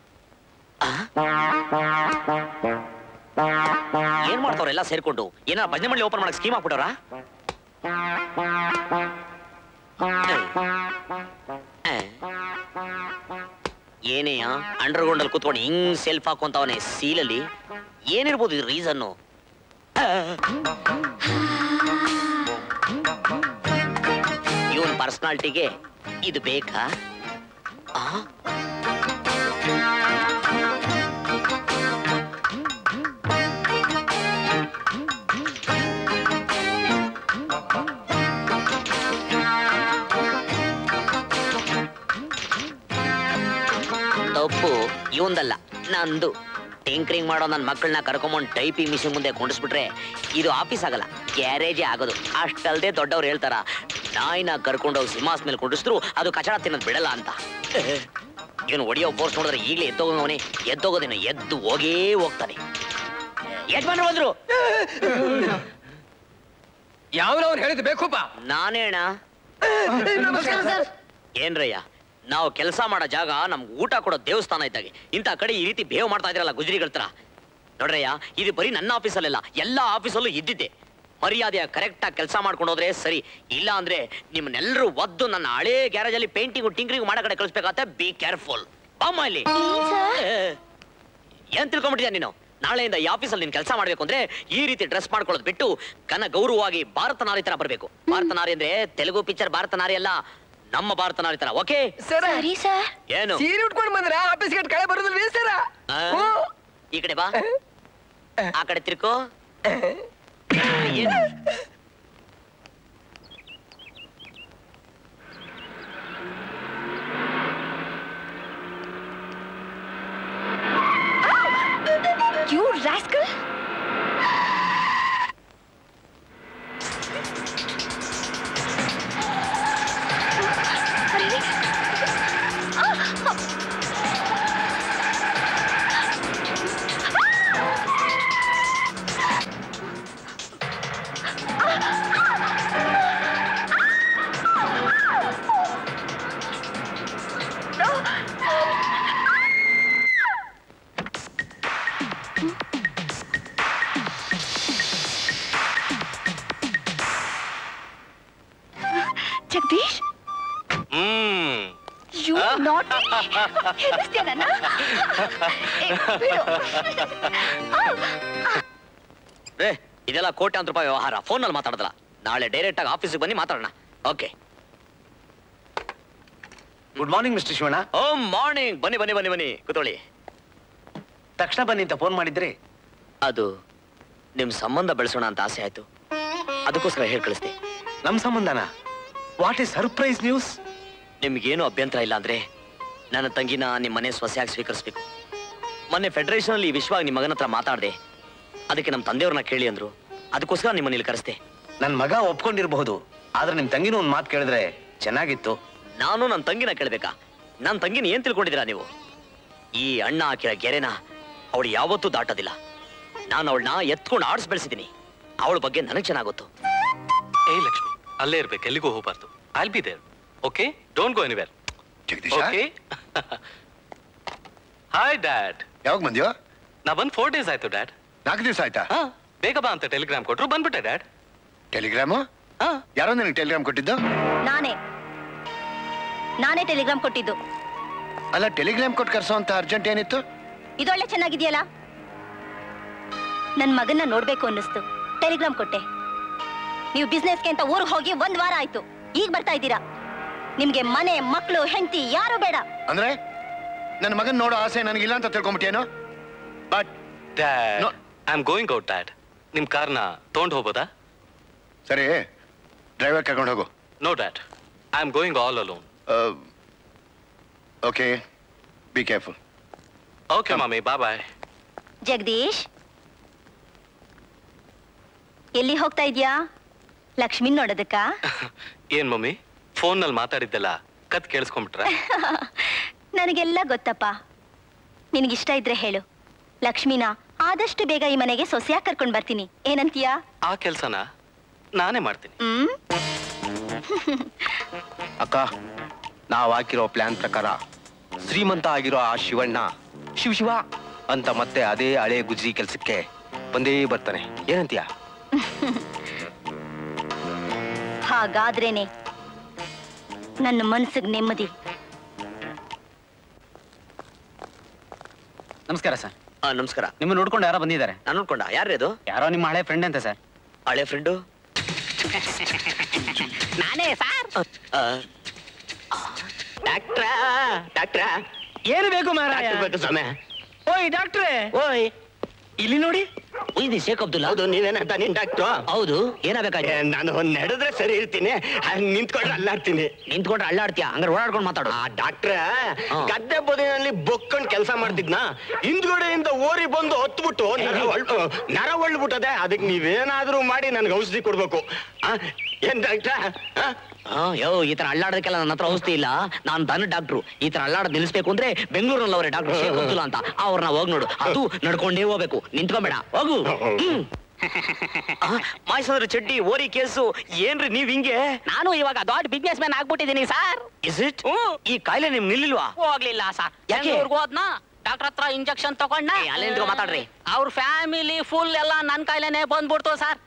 Speaker 8: ಏನ್ ಮಾಡ್ತಾವ್ರ ಎಲ್ಲ ಸೇರ್ಕೊಂಡು ಏನ ಭಜನೆ ಮಂಡಳಿ ಓಪನ್ ಮಾಡಕ್ ಸ್ಕೀಮ್ ಹಾಕ್ಬಿಟ್ಟವ್ರ ಏನೇಯ ಅಂಡರ್ಗ್ರೌಂಡ್ ಅಲ್ಲಿ ಕೂತ್ಕೊಂಡು ಹಿಂಗ್ ಸೆಲ್ಫ್ ಹಾಕೊಂತವನೆ ಸೀಲಲ್ಲಿ ಏನಿರ್ಬೋದು ಇದು ರೀಸನ್ನು ಇವನ್ ಪರ್ಸನಾಲಿಟಿಗೆ ಇದು ಬೇಕಾ ಆ? ತಪ್ಪು ಇವಂದಲ್ಲ ನಂದು ಟಿಂಕ್ರಿಂಗ್ ಮಾಡೋ ನನ್ನ ಮಕ್ಕಳನ್ನ ಕರ್ಕೊಂಬಂದು ಟೈಪಿಂಗ್ ಮಿಷಿನ್ ಮುಂದೆ ಕುಂಡಿಸ್ಬಿಟ್ರೆ ಇದು ಆಫೀಸ್ ಆಗಲ್ಲ ಗ್ಯಾರೇಜೇ ಆಗೋದು ಅಷ್ಟಲ್ದೆ ದೊಡ್ಡವ್ರು ಹೇಳ್ತಾರ ನಾಯಿನ ಕರ್ಕೊಂಡೋಗಿ ಸಿಂಹಾಸ್ ಮೇಲೆ ಕುಂಡಿಸಿದ್ರು ಅದು ಕಚಡ ತಿನ್ನೋದು ಬಿಡಲ್ಲ ಅಂತ ಇವನು ಹೊಡಿಯೋ ಫೋರ್ಸ್ ನೋಡಿದ್ರೆ ಈಗಲೇ ಎದ್ದೋಗವನೇ ಎದ್ದೋಗೋದೇನು ಎದ್ದು ಹೋಗೇ ಹೋಗ್ತಾನೆ ಯಜಮಾನ್ರು ಬಂದ್ರು
Speaker 9: ಯಾವನವ್ರು ಹೇಳಿದ್ ಬೇಕುಪ್ಪ
Speaker 8: ನಾನೇಣ
Speaker 9: ನಮಸ್ಕಾರ ಸರ್
Speaker 8: ಏನ್ರಯ್ಯ ನಾವು ಕೆಲಸ ಮಾಡೋ ಜಾಗ ನಮ್ಗೆ ಊಟ ಕೊಡೋ ದೇವಸ್ಥಾನ ಇದ್ದಾಗೆ ಇಂಥ ಕಡೆ ಈ ರೀತಿ ಬೇವ್ ಮಾಡ್ತಾ ಇದ್ರಲ್ಲ ಗುಜರಿಗಳ ತರ ನೋಡ್ರಯ್ಯ ಇದು ಬರೀ ನನ್ನ ಆಫೀಸಲ್ಲೆಲ್ಲ ಎಲ್ಲ ಆಫೀಸಲ್ಲೂ ಇದ್ದಿದ್ದೆ ಮರ್ಯಾದೆಯ ಕರೆಕ್ಟಾಗಿ ಕೆಲಸ ಮಾಡ್ಕೊಂಡು ಹೋದ್ರೆ ಸರಿ ಇಲ್ಲ ಅಂದ್ರೆ ನಿಮ್ಮನ್ನೆಲ್ಲರೂ ಒದ್ದು ನನ್ನ ಹಳೇ ಗ್ಯಾರೇಜಲ್ಲಿ ಪೇಂಟಿಂಗ್ ಟಿಂಕ್ರಿಂಗ್ ಮಾಡೋ ಕಡೆ ಕಳಿಸ್ಬೇಕಾಗತ್ತೆ ಬಿ ಕೇರ್ಫುಲ್ ಬಾಮ್ಮ ಇಲ್ಲಿ ಏ, ಏನ್ ತಿಳ್ಕೊಂಬಿಟ್ಟಿದ್ಯಾ ನೀನು ನಾಳೆಯಿಂದ ಈ ಆಫೀಸಲ್ಲಿ ನೀನು ಕೆಲಸ ಮಾಡ್ಬೇಕು ಅಂದ್ರೆ ಈ ರೀತಿ ಡ್ರೆಸ್ ಮಾಡ್ಕೊಳ್ಳೋದು ಬಿಟ್ಟು ಕನ ಗೌರವವಾಗಿ ಭಾರತ ನಾರಿ ತರ ಬರಬೇಕು ಭಾರತ ನಾರಿ ಅಂದ್ರೆ ತೆಲುಗು ಪಿಕ್ಚರ್ ಭಾರತ ನಾರಿ ಅಲ್ಲ ನಮ್ಮ ಭಾರತ ನಾರಿ ತರ ಓಕೆ
Speaker 14: ಸರಿ ಸರ್
Speaker 8: ಏನು
Speaker 9: ಸೀರೆ ಉಟ್ಕೊಂಡು ಬಂದ್ರ ಆಫೀಸ್ ಗೇಟ್ ಕಳೆ ಬರೋದಿಲ್ರಿ ಸರ
Speaker 8: ಆ? ಈ ಕಡೆ ಬಾ ಆ ಕಡೆ ತಿರ್ಕೋ ಏನು?
Speaker 14: You rascal Jagadish
Speaker 16: hmm
Speaker 14: you not ಹೆದರ್ಸ್ತೀಯ ನನ್ನ ಏ, ಬಿಡು.
Speaker 8: ರೇ ಇದೆಲ್ಲ ಕೋಟ್ಯಾಂತರ ರೂಪಾಯಿ ವ್ಯವಹಾರ ಫೋನಲ್ಲಿ ಮಾತಾಡೋದಲ್ಲ ನಾಳೆ ಡೈರೆಕ್ಟ್ ಆಗಿ ಆಫೀಸಿಗೆ ಬನ್ನಿ ಮಾತಾಡೋಣ okay
Speaker 16: good morning mister Shivanna
Speaker 8: ಓ ಮಾರ್ನಿಂಗ್ ಬನ್ನಿ ಬನ್ನಿ ಬನ್ನಿ ಬನ್ನಿ ಕೂತ್ಕೊಳ್ಳಿ
Speaker 16: ತಕ್ಷಣ ಬನ್ನಿ ಅಂತ ಫೋನ್ ಮಾಡಿದ್ರಿ
Speaker 8: ಅದು ನಿಮ್ ಸಂಬಂಧ ಬೆಳೆಸೋಣ ಅಂತ ಆಸೆ ಆಯ್ತು ಅದಕ್ಕೋಸ್ಕರ ಹೇಳಿ ಕಳಿಸ್ದೆ
Speaker 16: ನಮ್ ಸಂಬಂಧನ ವಾಟ್ ಇಸ್ ಸರ್ಪ್ರೈಸ್ ನ್ಯೂಸ್
Speaker 8: ನಿಮ್ಗೇನು ಅಭ್ಯಂತರ ಇಲ್ಲ ಅಂದ್ರೆ ನನ್ನ ತಂಗಿನ ನಿಮ್ಮ ಮನೆ ಸೊಸೆಯಾಗಿ ಸ್ವೀಕರಿಸ್ಬೇಕು ಮೊನ್ನೆ ಫೆಡರೇಷನ್ ಅಲ್ಲಿ ವಿಶ್ವ ನಿಮ್ಮ ಮಗನ ಹತ್ರ ಮಾತಾಡ್ದೆ ಅದಕ್ಕೆ ನಮ್ಮ ತಂದೆಯವ್ರನ್ನ ಕೇಳಿ ಅಂದ್ರು ಅದಕ್ಕೋಸ್ಕರ ನಿಮ್ಮನ್ನ ಇಲ್ಲಿ ಕರೆಸ್ದೆ
Speaker 16: ನನ್ ಮಗ ಒಪ್ಕೊಂಡಿರಬಹುದು ಆದ್ರೆ ನಿಮ್ ತಂಗಿನೂ ಒಂದ್ ಮಾತು ಕೇಳಿದ್ರೆ ಚೆನ್ನಾಗಿತ್ತು
Speaker 8: ನಾನು ನನ್ನ ತಂಗಿನ ಕೇಳ್ಬೇಕಾ ನನ್ನ ತಂಗಿನ ಏನ್ ತಿಳ್ಕೊಂಡಿದ್ದೀರಾ ನೀವು ಈ ಅಣ್ಣ ಹಾಕಿರೋ ಗೆರೆನ ಅವಳು ಯಾವತ್ತೂ ದಾಟೋದಿಲ್ಲ ನಾನು ಅವಳನ್ನ ಎತ್ಕೊಂಡು ಆಡ್ಸ್ ಬೆಳೆಸಿದ್ದೀನಿ ಅವಳ ಬಗ್ಗೆ ನನಗೆ ಚೆನ್ನಾಗೊತ್ತು
Speaker 5: ಏ ಲಕ್ಷ್ಮಿ ಅಲ್ಲೇ ಇರ್ಬೇಕು ಎಲ್ಲಿಗೂ ಹೋಗ್ಬಾರ್ದು I'll be there okay don't go anywhere okay hi dad
Speaker 4: ಯಾವಾಗ ಬಂದ್ಯೋ
Speaker 5: ನಾ ಬಂದ್ ಫೋರ್ ಡೇಸ್ ಆಯ್ತು ಡ್ಯಾಡ್
Speaker 4: ನಾಲ್ಕು ದಿವಸ ಆಯ್ತಾ
Speaker 5: ಬೇಗ ಬಾ ಅಂತ ಟೆಲಿಗ್ರಾಮ್ ಕೊಟ್ರು ಬಂದ್ಬಿಟ್ಟೆ ಡ್ಯಾಡ್
Speaker 4: ಟೆಲಿಗ್ರಾಮು ಯಾರೋ ನಿನಗೆ ಟೆಲಿಗ್ರಾಮ್ ಕೊಟ್ಟಿದ್ದು
Speaker 7: ನಾನೇ ನಾನೇ ಟೆಲಿಗ್ರಾಮ್ ಕೊಟ್ಟಿದ್ದು
Speaker 4: ಅಲ್ಲ ಟೆಲಿಗ್ರಾಮ್ ಕೊಟ್ಟು ಕರ್ಸೋ ಅಂತ ಅರ್ಜೆಂಟ್ ಏನಿತ್ತು
Speaker 7: ಇದೊಳ್ಳೆ ಚೆನ್ನಾಗಿದೆಯಲ್ಲ ನನ್ ಮಗನ್ನ ನೋಡ್ಬೇಕು ಅನ್ನಿಸ್ತು ಟೆಲಿಗ್ರಾಮ್ ಕೊಟ್ಟೆ ನೀವು ಬಿಸ್ನೆಸ್ಗೆ ಅಂತ ಊರಿಗೆ ಹೋಗಿ ಒಂದ್ ವಾರ ಆಯ್ತು ಈಗ ಬರ್ತಾ ಇದ್ದೀರಾ ನಿಮ್ಗೆ ಮನೆ ಮಕ್ಕಳು ಹೆಂಡತಿ ಯಾರು ಬೇಡ
Speaker 4: ಅಂದ್ರೆ ನನ್ನ ಮಗನ್ ನೋಡೋ ಆಸೆ ನನಗಿಲ್ಲ ಅಂತ ತಿಳ್ಕೊಂಬಿಟ್ಟೇನು but
Speaker 5: dad I am going out dad ನಿಮ್ ಕಾರ್ನ ತಗೊಂಡ್ ಹೋಗ್ಬೋದಾ
Speaker 4: ಸರಿ ಡ್ರೈವರ್ ಕರ್ಕೊಂಡು ಹೋಗು
Speaker 5: no dad I am going all alone
Speaker 4: okay be careful
Speaker 5: okay mummy ಬಾ ಬಾಯ್
Speaker 7: ಜಗದೀಶ್ ಎಲ್ಲಿ ಹೋಗ್ತಾ ಇದ್ಯಾ ಲಕ್ಷ್ಮಿನ್ ನೋಡೋದಕ್ಕ
Speaker 5: ಏನ್ ಮಮ್ಮಿ ಫೋನ್ ನಲ್ಲಿ ಮಾತಾಡಿದ್ದೆಲ್ಲ ಕತ್ ಕೇಳಿಸ್ಕೊಂಡ್ಬಿಟ್ರ
Speaker 7: ನನಗೆಲ್ಲ ಗೊತ್ತಪ್ಪ ನಿನಗಿಷ್ಟ ಇದ್ರೆ ಹೇಳು ಲಕ್ಷ್ಮಿನ ಆದಷ್ಟು ಬೇಗ ಈ ಮನೆಗೆ ಸೊಸೆಯಾಗಿ ಕರ್ಕೊಂಡ್ ಬರ್ತೀನಿ ಏನಂತೀಯಾ
Speaker 5: ಆ ಕೆಲ್ಸನ ನಾನೇ ಮಾಡ್ತೀನಿ
Speaker 7: ಹ್ಮ್
Speaker 15: ಅಕ್ಕ ನಾವ್ ಹಾಕಿರೋ ಪ್ಲಾನ್ ಪ್ರಕಾರ ಶ್ರೀಮಂತ ಆಗಿರೋ ಆ ಶಿವಣ್ಣ ಶಿವ ಶಿವ ಅಂತ ಮತ್ತೆ ಅದೇ ಹಳೆ ಗುಜ್ರಿ ಕೆಲ್ಸಕ್ಕೆ ಬಂದೇ ಬರ್ತಾನೆ ಏನಂತೀಯ
Speaker 7: ಹಾಗಾದ್ರೇನೆ ನನ್ನ ಮನಸ್ಸಿಗೆ ನೆಮ್ಮದಿ
Speaker 8: ನಮಸ್ಕಾರ ಸರ್
Speaker 12: ಹಾ ನಮಸ್ಕಾರ
Speaker 8: ನಿಮ್ಮ ನೋಡ್ಕೊಂಡು ಯಾರೋ ಬಂದಿದ್ದಾರೆ
Speaker 12: ನಾನು ನೋಡ್ಕೊಂಡ ಯಾರ್ದು
Speaker 8: ಯಾರೋ ನಿಮ್ಮ ಹಳೆ ಫ್ರೆಂಡ್ ಅಂತ ಸರ್
Speaker 12: ಹಳೆ ಫ್ರೆಂಡು
Speaker 11: ನಾನೇ ಸಾರ್
Speaker 12: ಡಾಕ್ಟ್ರಾ ಡಾಕ್ಟ್ರಾ
Speaker 11: ಏನು ಬೇಕು ಮಾರಾಯ
Speaker 12: ಬೇಕು ಸಮಯ
Speaker 11: ಓಯ್ ಡಾಕ್ಟ್ರೇ
Speaker 12: ಓಯ್
Speaker 11: ಇಲ್ಲಿ ನೋಡಿ
Speaker 12: ಇದು ಶೇಖ್ ಅಬ್ದುಲ್ಲಾ ಹೌದು ನೀವೇನಂತ ನೀನ್ ಡಾಕ್ಟ್ರು
Speaker 8: ಹೌದು ಏನಾಗಬೇಕಾಯ್ತು
Speaker 12: ನಾನು ಒಂದ್ ನಡೆದ್ರೆ ಸರಿ ಇರ್ತೀನಿ ಹಂಗ್ ನಿಂತ್ಕೊಂಡ್ರೆ ಅಲ್ಲಾಡ್ತೀನಿ
Speaker 8: ನಿಂತ್ಕೊಂಡ್ರೆ ಅಳ್ಳಾಡ್ತೀಯ ಹಂಗಾರೆ ಓಡಾಡ್ಕೊಂಡು ಮಾತಾಡು
Speaker 12: ಆ ಡಾಕ್ಟ್ರ ಗದ್ದೆ ಬದಿನಲ್ಲಿ ಬೊಕ್ಕೊಂಡ್ ಕೆಲಸ ಮಾಡ್ತಿದ್ನ ಹಿಂದ್ಗಡೆಯಿಂದ ಓರಿ ಬಂದು ಹತ್ಬಿಟ್ಟು ನರ ಒಳ್- ನರ ಒಳ್ಬಿಟ್ಟದೆ ಅದಕ್ಕೆ ನೀವೇನಾದ್ರೂ ಮಾಡಿ ನನ್ಗೆ ಔಷಧಿ ಕೊಡ್ಬೇಕು ಆ, ಏನ್ ಡಾಕ್ಟ್ರ
Speaker 8: ಹಾ ಯೋ ಈ ತರ ಅಳ್ಳಾಡೋದಕ್ಕೆಲ್ಲ ನನ್ನ ಹತ್ರ ಔಷಧಿ ಇಲ್ಲ ನಾನು ದನ ಡಾಕ್ಟ್ರು ಈ ತರ ಅಳ್ಳಾಡೋದ್ ನಿಲ್ಲಿಸ್ಬೇಕು ಅಂದ್ರೆ ಬೆಂಗಳೂರಲ್ಲಿ ಅವರೇ ಡಾಕ್ಟರ್ ಶೇಖ್ ಅಬ್ದುಲ್ಲಾ ಅಂತ ಅವ್ರನ್ನ ಹೋಗ್ ನೋಡು ಅದು ನಡ್ಕೊಂಡೇ ಹೋಗ್ಬೇಕು ನಿಂತ್ಕೊಂಬೇಡ ಹೋಗು
Speaker 12: ಮಾಯ್ಸಂದ್ರ ಚಡ್ಡಿ ಓರಿ ಕೇಸು ಏನ್ರಿ ನೀವ್ ಹಿಂಗೆ
Speaker 11: ನಾನು ಇವಾಗ ದೊಡ್ಡ ಬಿಸ್ನೆಸ್ ಮ್ಯಾನ್ ಆಗ್ಬಿಟ್ಟಿದ್ದೀನಿ ಸರ್
Speaker 12: ಇಸ್ ಇಟ್ ಈ ಕಾಯಿಲೆ ನಿಮ್ ನಿಲ್ಲಿಲ್ವಾ
Speaker 11: ಹೋಗ್ಲಿಲ್ಲ ಸರ್
Speaker 12: ಯಾಕೆ?
Speaker 11: ಬೆಂಗಳೂರಿಗೆ ಹೋದ್ನಾ ಡಾಕ್ಟರ್ ಹತ್ರ ಇಂಜೆಕ್ಷನ್ ತಗೊಂಡ
Speaker 8: ಅಲ್ಲೇ ನಿಂತ್ಕೊ ಮಾತಾಡ್ರಿ.
Speaker 11: ಅವ್ರ ಫ್ಯಾಮಿಲಿ ಫುಲ್ ಎಲ್ಲ ನನ್ ಕಾಯಿಲೆನೆ ಬಂದ್ಬಿಡ್ತು ಸರ್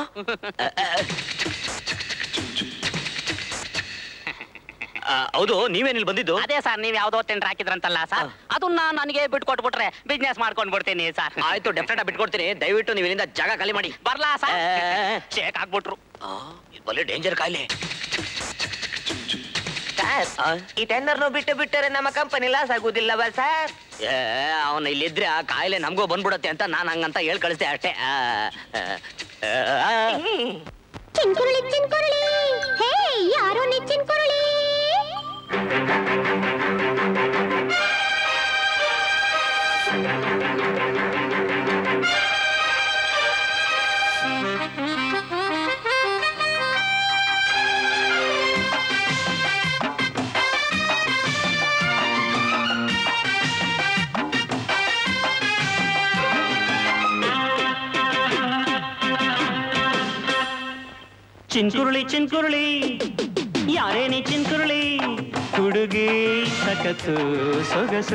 Speaker 12: ಹೌದು ನೀವೇನಿಲ್ ಬಂದಿದ್ದು
Speaker 11: ಅದೇ ಸರ್ ನೀವ್ ಯಾವ್ದೋ ಟೆಂಡರ್ ಹಾಕಿದ್ರಂತಲ್ಲ ಸರ್ ಅದನ್ನ ನನಗೆ ಬಿಟ್ಕೊಟ್ಬಿಟ್ರೆ ಬಿಸ್ನೆಸ್ ಮಾಡ್ಕೊಂಡ್ ಬಿಡ್ತೀನಿ ಸರ್
Speaker 8: ಆಯ್ತು ಡೆಫಿನೆಟ್ ಬಿಟ್ಕೊಡ್ತೀನಿ ದಯವಿಟ್ಟು ನೀವು ಇಲ್ಲಿಂದ ಜಾಗ ಖಾಲಿ ಮಾಡಿ
Speaker 11: ಬರ್ಲಾ ಸರ್ ಶೇಕ್ ಆಗ್ಬಿಟ್ರು
Speaker 8: ಬಲೆ ಡೇಂಜರ್ ಕಾಯಿಲೆ
Speaker 12: ಈ ಟೆಂಡರ್ನು ಬಿಟ್ಟು ಬಿಟ್ಟರೆ ನಮ್ಮ ಕಂಪನಿ ಲಾಸ್ ಆಗುದಿಲ್ಲವಾ ಸರ್
Speaker 8: ಏ ಅವನ ಇಲ್ಲಿದ್ರೆ ಆ ಕಾಯಿಲೆ ನಮಗೂ ಬಂದ್ಬಿಡತ್ತೆ ಅಂತ ನಾನು ಹಂಗಂತ ಹೇಳ್ ಕಳಿಸ್ದೆ ಅಷ್ಟೇ ಆ, ಆ, ಆ, ಆ.
Speaker 2: ಚಿನ್ಕುರುಳಿ ಚಿನ್ಕುರುಳಿ ಹೇ ಯಾರೋ ನೀ ಚಿನ್ಕುರುಳಿ
Speaker 1: ಚಿನ್ಕುರುಳಿ ಚಿನ್ಕುರುಳಿ ಯಾರೇನಿ ಚಿನ್ಕುರುಳಿ ಹುಡುಗಿ ಸಖತ್ತು ಸೊಗಸು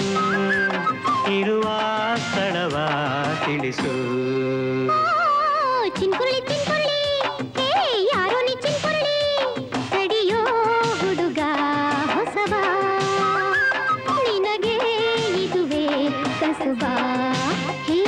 Speaker 1: ಇರುವ ಸ್ಥಳವ ತಿಳಿಸು
Speaker 2: ಚಿನ್ಕುರುಳಿ ಚಿನ್ಕುರುಳಿ ಹೇ ಯಾರೋ ನೀ ಚಿನ್ಕುರುಳಿ ತಡಿಯೋ ಹುಡುಗ ಹೊಸವ ನಿನಗೆ ಇದುವೇ ಕಸುಬ ಹೇ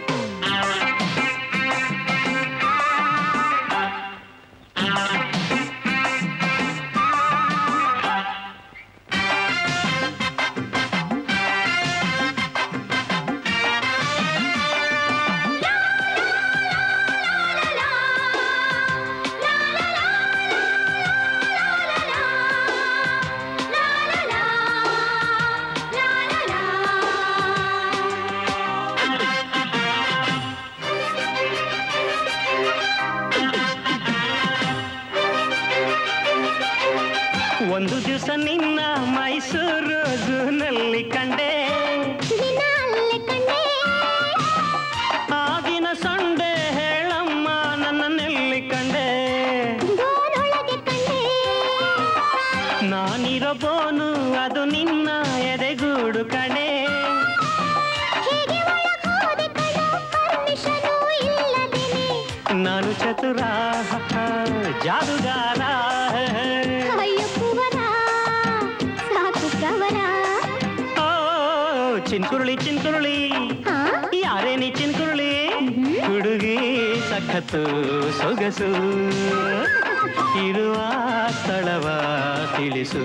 Speaker 1: ಒಂದು ದಿವಸ ನಿನ್ನ ಮೈಸೂರು ಝೂನಲ್ಲಿ ಕಂಡೆ
Speaker 2: ದಿನ ಅಲ್ಲೇ ಕಂಡೆ
Speaker 1: ಆಗಿನ ಸಂಡೆ ಹೇಳಮ್ಮ ನನ್ನನ್ನೆಲ್ಲಿ ಕಂಡೆ
Speaker 2: ಗೋರೊಳಗೆ ಕಂಡೆ
Speaker 1: ನಾನಿರಬೋನು ಅದು ನಿನ್ನ ಎದೆಗೂಡು ಕಣೆ
Speaker 2: ಹೇಗೆ ಒಳಗ್ ಹೋದೆ ಕಣೋ ಪರ್ಮಿಷನು ಇಲ್ಲದೇನೆ
Speaker 1: ನಾನು ಚತುರ ಜಾದುಗಾರ
Speaker 2: ಅಯ್ಯೋ ಕುವರ ಸಾಕು ಪ್ರವರ
Speaker 1: ಓ ಚಿನ್ಕುರುಳಿ ಚಿನ್ಕುರುಳಿ
Speaker 2: ಹಾ
Speaker 1: ಯಾರೇನಿ ಚಿನ್ಕುರುಳಿ ಹುಡುಗಿ ಸಖತ್ತು ಸೊಗಸು ಇರುವ ಸ್ಥಳವ ತಿಳಿಸು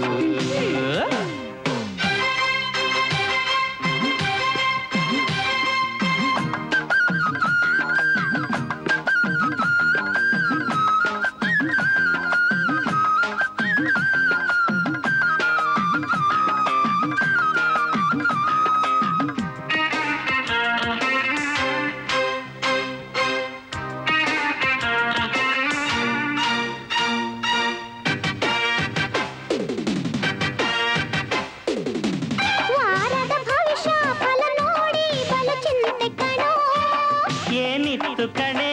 Speaker 2: ವಾರದ ಭವಿಷ್ಯ ಫಲ ನೋಡಿ ಬಲ ಚಿಂತೆ ಕಣೋ
Speaker 1: ಏನಿತ್ತು ಕಣೆ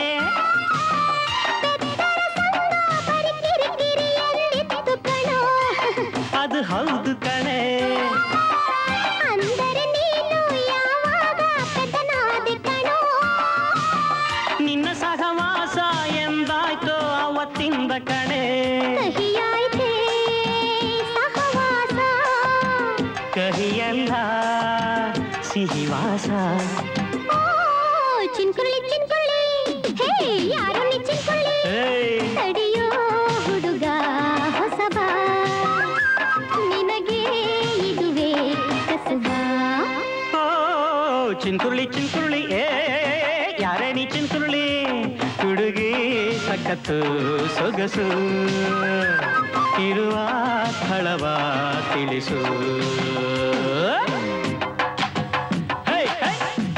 Speaker 2: ಬರಿ ಕಿರಿಕಿರಿ ಎಂದಿತ್ತು ಕಣೋ
Speaker 1: ಅದು ಹೌದು ಕಣೆ
Speaker 2: ಅಂದರೆ ನೀನು ಯಾವಾಗ ಪೆದನಾದೆ ಕಣೋ
Speaker 1: ನಿನ್ನ ಸಹವಾಸ ಎಂದಾಯ್ತೋ ಅವತ್ತಿಂದ ಕಣೆ
Speaker 2: ಕಹಿಯಾಯ್ತೆ
Speaker 1: ಕಹಿಯಲ್ಲ ಸಿಹಿವಾಸ
Speaker 2: ಚಿನ್ಕುರುಳಿ ಚಿನ್ಕುರುಳಿ ಹೇ ಯಾರು ನೀ ಚಿನ್ಕುರುಳಿ
Speaker 1: ಏಯ್.
Speaker 2: ತಡೆಯೋ ಹುಡುಗ ಹೊಸಬ ನಿನಗೆ ಇದುವೇ ಕಸಬ
Speaker 1: ಓ ಚಿನ್ಕುರುಳಿ ಚಿನ್ಕುರುಳಿ ಏ ಯಾರೇ ನೀ ಚಿನ್ಕುರುಳಿ ಹುಡುಗಿ ಸಖತ್ತು ಸೊಗಸು ಇರುವ ಸ್ಥಳವ ತಿಳಿಸು ಹೇ, ಹೇ.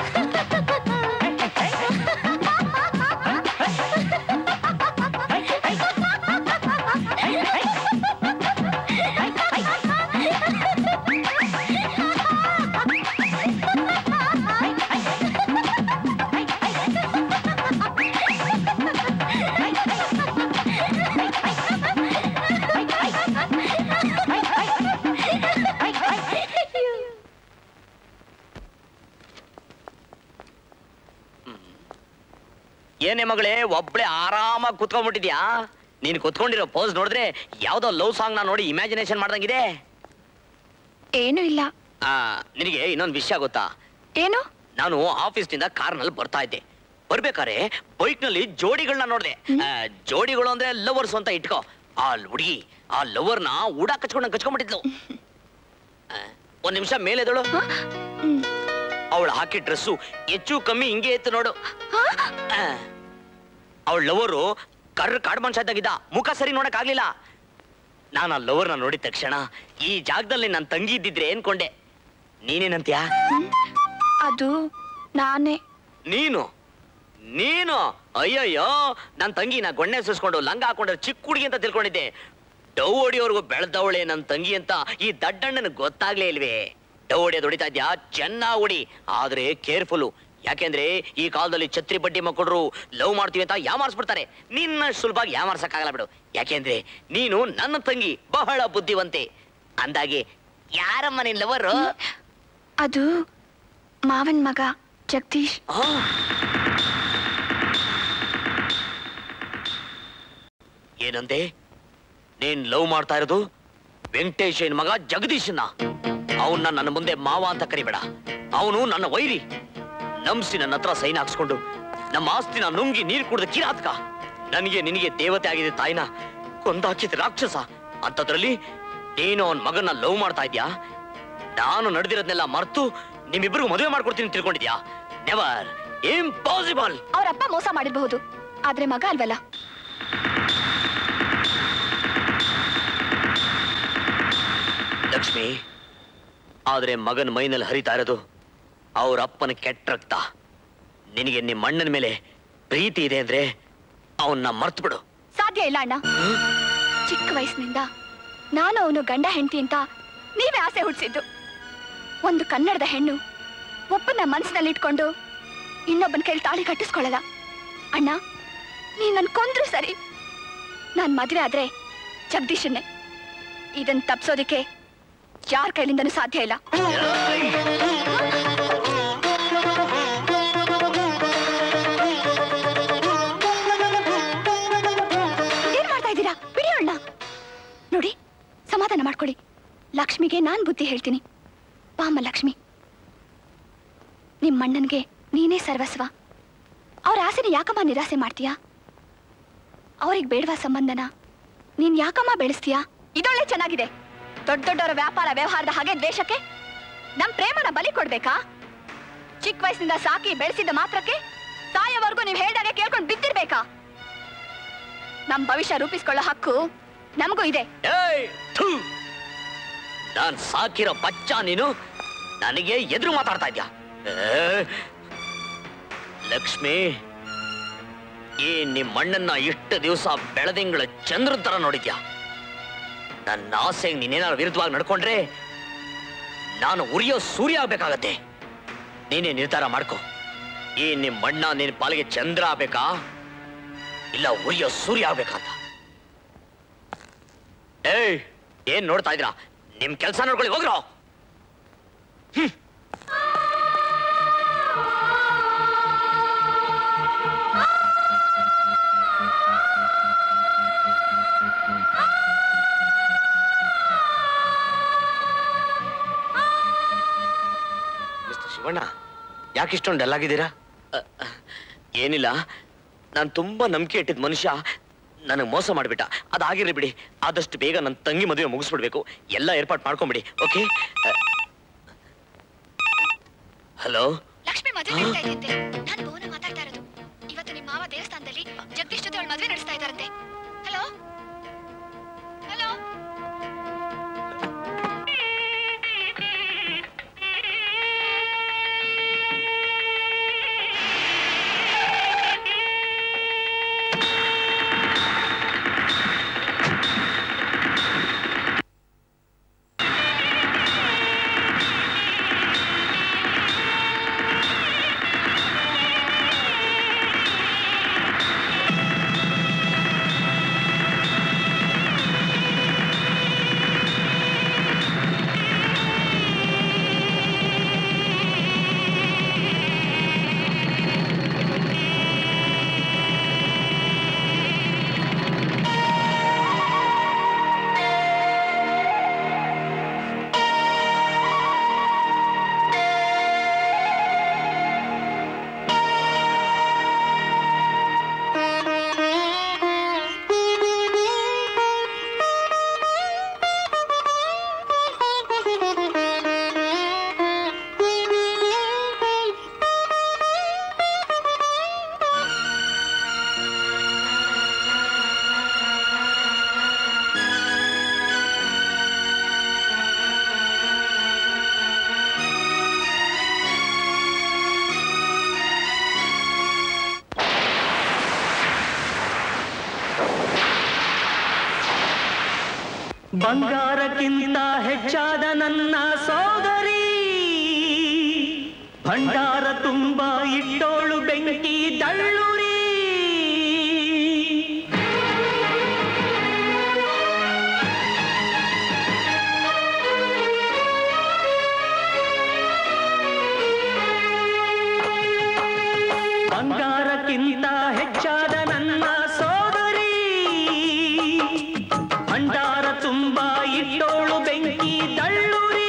Speaker 8: ಏನೇ ಮಗಳೇ ಒಬ್ಳೆ ಆರಾಮಾಗಿ ಕುತ್ಕೊಂಡ್ಬಿಟ್ಟಿದ್ಯಾ ನೀನ್ ಕುತ್ಕೊಂಡಿರೋ ಪೋಸ್ ನೋಡಿದ್ರೆ ಯಾವ್ದೋ ಲವ್ ಸಾಂಗ್ ನ ನೋಡಿ ಇಮ್ಯಾಜಿನೇಷನ್ ಮಾಡ್ದಂಗಿದೆ
Speaker 14: ಏನೂ ಇಲ್ಲ
Speaker 8: ಆ ನಿನಗೆ ಇನ್ನೊಂದು ವಿಷಯ ಗೊತ್ತಾ
Speaker 14: ಏನು
Speaker 8: ನಾನು ಆಫೀಸ್ನಿಂದ ಕಾರ್ನಲ್ಲಿ ಬರ್ತಾ ಇದ್ದೆ ಬರ್ಬೇಕಾರೆ ಬೈಕ್ ನಲ್ಲಿ ಜೋಡಿಗಳನ್ನ ನೋಡ್ದೆ ಆ, ಜೋಡಿಗಳು ಅಂದ್ರೆ ಲವರ್ಸ್ ಅಂತ ಇಟ್ಕೋ ಆ ಹುಡುಗಿ ಆ ಲವರ್ನ ಉಡ ಕಚ್ಕೊಂಡ್ ಕಚ್ಕೊಂಡ್ಬಿಟ್ಟಿದ್ಲು ಆ, ಒಂದ್ ನಿಮಿಷ ಮೇಲೆದಳು ಅವಳು ಹಾಕಿ ಡ್ರೆಸ್ಸು ಹೆಚ್ಚು ಕಮ್ಮಿ ಹಿಂಗೆ ಇತ್ತು ನೋಡು ಅವಳ ಲವರು ಕರ್ರ ಕಾಡು ಮನುಷ್ಯ ಇದ್ದಾಗಿದ್ದ ಮುಖ ಸರಿ ನೋಡಕ್ ಆಗ್ಲಿಲ್ಲ ನಾನು ಆ ಲವರ್ನ ನೋಡಿದ ತಕ್ಷಣ ಈ ಜಾಗದಲ್ಲಿ ನನ್ನ ತಂಗಿ ಇದ್ದಿದ್ರೆ ಏನ್ಕೊಂಡೆ ನೀನೇನಂತ್ಯಾ
Speaker 14: ಅದು ನಾನೇ
Speaker 8: ನೀನು ನೀನು ಅಯ್ಯಯ್ಯೋ ನನ್ನ ತಂಗಿ ನಾ ಗೊಣ್ಣೆ ಸುಸ್ಕೊಂಡು ಲಂಗ ಹಾಕೊಂಡ್ರೆ ಚಿಕ್ಕ ಹುಡುಗಿ ಅಂತ ತಿಳ್ಕೊಂಡಿದ್ದೆ ಡವ್ ಹೊಡಿಯೋರ್ಗು ಬೆಳ್ದವಳೆ ನನ್ನ ತಂಗಿ ಅಂತ ಈ ದಡ್ಡಣ್ಣನ ಗೊತ್ತಾಗ್ಲೇ ಇಲ್ವೇ ಡವ್ ಹೊಡಿಯೋದು ಹೊಡಿತಾ ಇದ್ಯಾ ಚೆನ್ನಾಗ್ ಹೊಡಿ ಆದ್ರೆ ಕೇರ್ಫುಲ್ ಯಾಕೆಂದ್ರೆ ಈ ಕಾಲದಲ್ಲಿ ಛತ್ರಿ ಬಡ್ಡಿ ಮಕ್ಕಳು ಲವ್ ಮಾಡ್ತೀವಿ ಅಂತ ಯಾಮಾರಿಸ್ಬಿಡ್ತಾರೆ ನಿನ್ನ ಸುಲಭವಾಗಿ ಯಾಮಾರ್ಸಕ್ಕಾಗಲ್ಲ ಬಿಡು ಯಾಕೆಂದ್ರೆ ನೀನು ನನ್ನ ತಂಗಿ ಬಹಳ ಬುದ್ಧಿವಂತೆ ಅಂದಾಗೆ ಯಾರಮ್ಮ ನಿನ್ ಲವರು
Speaker 14: ಅದು ಮಾವನ್ ಮಗ ಜಗದೀಶ್
Speaker 8: ಏನಂದೆ ನೀನ್ ಲವ್ ಮಾಡ್ತಾ ಇರೋದು ವೆಂಕಟೇಶನ್ ಮಗ ಜಗದೀಶನ್ನ ಅವನ್ನ ನನ್ನ ಮುಂದೆ ಮಾವ ಅಂತ ಕರಿಬೇಡ ಅವನು ನನ್ನ ವೈರಿ ನಂಬಿಸಿ ನನ್ನ ಹತ್ರ ಸೈನ್ ಹಾಕ್ಸ್ಕೊಂಡು ನಮ್ಮ ಆಸ್ತಿನ ನುಂಗಿ ನೀರು ಕುಡಿದ ಕಿರಾತ್ಕ ನನಗೆ ನಿನಗೆ ದೇವತೆ ಆಗಿದೆ ತಾಯಿನ ಕೊಂದಾಕಿದ ರಾಕ್ಷಸ ಅಂತದ್ರಲ್ಲಿ ನೀನು ಅವನ ಮಗನ ಲವ್ ಮಾಡ್ತಾ ಇದ್ಯಾ ನಾನು ನಡೆದಿರೋದ್ನೆಲ್ಲ ಮರ್ತು ನಿಮ್ಮಿಬ್ಬರಿಗೂ ಮದುವೆ ಮಾಡ್ಕೊಡ್ತೀನಿ ಅಂತ ತಿಳ್ಕೊಂಡಿದ್ಯಾ ನೆವರ್ ಇಂಪಾಸಿಬಲ್
Speaker 14: ಅವರಪ್ಪ ಮೋಸ ಮಾಡಿರ್ಬಹುದು ಆದ್ರೆ ಮಗ ಅಲ್ವಲ್ಲ
Speaker 8: ಲಕ್ಷ್ಮಿ ಆದ್ರೆ ಮಗನ ಮೈನಲ್ಲಿ ಹರಿತಾ ಇರೋದು ಅವ್ರ ಅಪ್ಪನ ಕೆಟ್ಟ ರಕ್ತ ನಿನಗೆ ನಿಮ್ಮ ಅಣ್ಣನ ಮೇಲೆ ಪ್ರೀತಿ ಇದೆ ಅಂದ್ರೆ ಅವನ್ನ ಮರ್ತು ಬಿಡು
Speaker 14: ಸಾಧ್ಯ ಇಲ್ಲ ಅಣ್ಣ ಚಿಕ್ಕ ವಯಸ್ಸಿನಿಂದ ನಾನು ಅವನು ಗಂಡ ಹೆಂಡತಿ ಅಂತ ನೀವೇ ಆಸೆ ಹುಟ್ಟಿಸಿದ್ದು ಒಂದು ಕನ್ನಡದ ಹೆಣ್ಣು ಒಬ್ಬನ ಮನಸ್ಸಿನಲ್ಲಿ ಇಟ್ಕೊಂಡು ಇನ್ನೊಬ್ಬನ ಕೈಲಿ ತಾಳಿ ಕಟ್ಟಿಸ್ಕೊಳ್ಳಲ್ಲ ಅಣ್ಣ ನೀನ್ ನನ್ ಕೊಂದ್ರು ಸರಿ ನಾನ್ ಮದ್ವೆ ಆದ್ರೆ ಜಗದೀಶನ್ನೇ ಇದನ್ ತಪ್ಸೋದಿಕ್ಕೆ ಯಾರ ಕೈಲಿಂದನೂ ಸಾಧ್ಯ ಇಲ್ಲ ಏನ್ ಮಾಡ್ತಾ ಇದ್ದೀರಾ ಬಿಡಿ ಅಣ್ಣ ನೋಡಿ ಸಮಾಧಾನ ಮಾಡ್ಕೊಳ್ಳಿ ಲಕ್ಷ್ಮಿಗೆ ನಾನ್ ಬುದ್ಧಿ ಹೇಳ್ತೀನಿ ಬಾಮ್ಮ ಲಕ್ಷ್ಮಿ ನಿಮ್ಮ ಅಣ್ಣನ್ಗೆ ನೀನೇ ಸರ್ವಸ್ವ ಅವ್ರ ಆಸೆನ ಯಾಕಮ್ಮ ನಿರಾಸೆ ಮಾಡ್ತೀಯಾ ಅವ್ರಿಗೆ ಬೇಡವಾ ಸಂಬಂಧನ ನೀನ್ ಯಾಕಮ್ಮ ಬೆಳೆಸ್ತೀಯಾ ಇದೊಳ್ಳೆ ಚೆನ್ನಾಗಿದೆ ದೊಡ್ಡ ದೊಡ್ಡವರ ವ್ಯಾಪಾರ ವ್ಯವಹಾರದ ಹಾಗೆ ದ್ವೇಷಕ್ಕೆ ನಮ್ ಪ್ರೇಮನ ಬಲಿ ಕೊಡ್ಬೇಕಾ ಚಿಕ್ಕ ವಯಸ್ಸಿನಿಂದ ಸಾಕಿ ಬೆಳೆಸಿದ ಮಾತ್ರಕ್ಕೆ ಸಾಯೋವರೆಗೂ ನೀವ್ ಹೇಳ್ದಾಗೆ ಕೇಳ್ಕೊಂಡು ಬಿದ್ದಿರ್ಬೇಕಾ ನಮ್ ಭವಿಷ್ಯ ರೂಪಿಸ್ಕೊಳ್ಳೋ ಹಕ್ಕು ನಮಗೂ ಇದೆ
Speaker 8: ಏಯ್ ಥು! ನಾನ್ ಸಾಕಿರೋ ಬಚ್ಚ ನೀನು ನನಗೆ ಎದುರು ಮಾತಾಡ್ತಾ ಇದ್ಯಾ ಏ, ಲಕ್ಷ್ಮಿ ಈ ನಿಮ್ಮಣ್ಣನ್ನ ಇಷ್ಟು ದಿವಸ ಬೆಳದಿಂಗಳ ಚಂದ್ರ ತರ ನೋಡಿದ್ಯಾ ನನ್ನ ಆಸೆಗೆ ನೀನೇನಾದ್ರು ವಿರುದ್ಧವಾಗಿ ನಡ್ಕೊಂಡ್ರೆ ನಾನು ಉರಿಯೋ ಸೂರ್ಯ ಆಗ್ಬೇಕಾಗತ್ತೆ ನೀನೇ ನಿರ್ಧಾರ ಮಾಡ್ಕೊ ಈ ನಿಮ್ಮಣ್ಣ ನಿನ್ ಪಾಲಿಗೆ ಚಂದ್ರ ಆಗ್ಬೇಕಾ ಇಲ್ಲ ಉರಿಯೋ ಸೂರ್ಯ ಆಗ್ಬೇಕಂತ ಏಯ್ ಏನ್ ನೋಡ್ತಾ ಇದ್ದೀರಾ ನಿಮ್ ಕೆಲಸ ನೋಡ್ಕೊಳ್ಳಿ ಹೋಗ್ರೋ ಶಿವಣ್ಣ ಯಾಕಿಷ್ಟೊಂದು ಡಲ್ ಆಗಿದ್ದೀರಾ ಏನಿಲ್ಲ ನಾನು ತುಂಬಾ ನಂಬಿಕೆ ಇಟ್ಟಿದ್ದ ಮನುಷ್ಯ ನನಗೆ ಮೋಸ ಮಾಡಿಬಿಟ್ಟ ಅದಾಗಿರ್ಲಿ ಬಿಡಿ ಆದಷ್ಟು ಬೇಗ ನನ್ನ ತಂಗಿ ಮದುವೆ ಮುಗಿಸ್ಬಿಡ್ಬೇಕು ಎಲ್ಲ ಏರ್ಪಾಟ್ ಮಾಡ್ಕೊಂಬಿಡಿ ಓಕೆ ಹಲೋ
Speaker 14: ಲಕ್ಷ್ಮಿ ಮದುವೆ ನಡೀತಾ ಇದೆಯಂತೆ ನಾನು ಭುವನ ಮಾತಾಡ್ತಾ ಇರೋದು ಇವತ್ತು ನಿಮ್ಮ ಮಾವ ದೇವಸ್ಥಾನದಲ್ಲಿ ಜಗದೀಶ್ ಜೊತೆ ಅವಳ ಮದುವೆ ನಡೆಸ್ತಾ ಇದ್ದಾರಂತೆ ಹಲೋ ಹಲೋ
Speaker 1: ಬಂಗಾರಕ್ಕಿಂತ ಹೆಚ್ಚಾದ ನನ್ನ ಸೋದರಿ ಭಂಡಾರ ತುಂಬ ಇಟ್ಟೋಳು ಬೆಂಕಿ ದಳ್ಳುರಿ ಬಂಗಾರಕ್ಕಿಂತ ಹೆಚ್ಚಾದ ನನ್ನ ಸೋದರಿ ಭಂಡಾರ ತುಂಬ ಇಟ್ಟೋಳು ಬೆಂಕಿ ದಳ್ಳುರಿ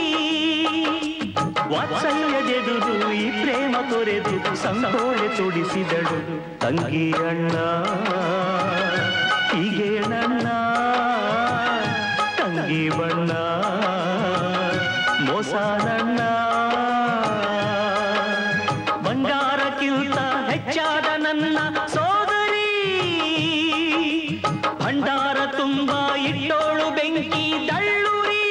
Speaker 1: ವಾತ್ಸಲ್ಯದೆದುರು ಈ ಪ್ರೇಮ ತೊರೆದು ಸಂಕೋಳೆ ತೊಡಿಸಿದಳು ತಂಗಿ ಅಣ್ಣ ಹೀಗೆ ನನ್ನ ತಂಗಿ ಬಣ್ಣ ಮೋಸ ನನ್ನ ಬಂಗಾರಕ್ಕಿಂತ ಹೆಚ್ಚಾದ ನನ್ನ ಸೋದರಿ ಭಂಡಾರ ತುಂಬ ಇಟ್ಟೋಳು ಬೆಂಕಿ ದಳ್ಳುರಿ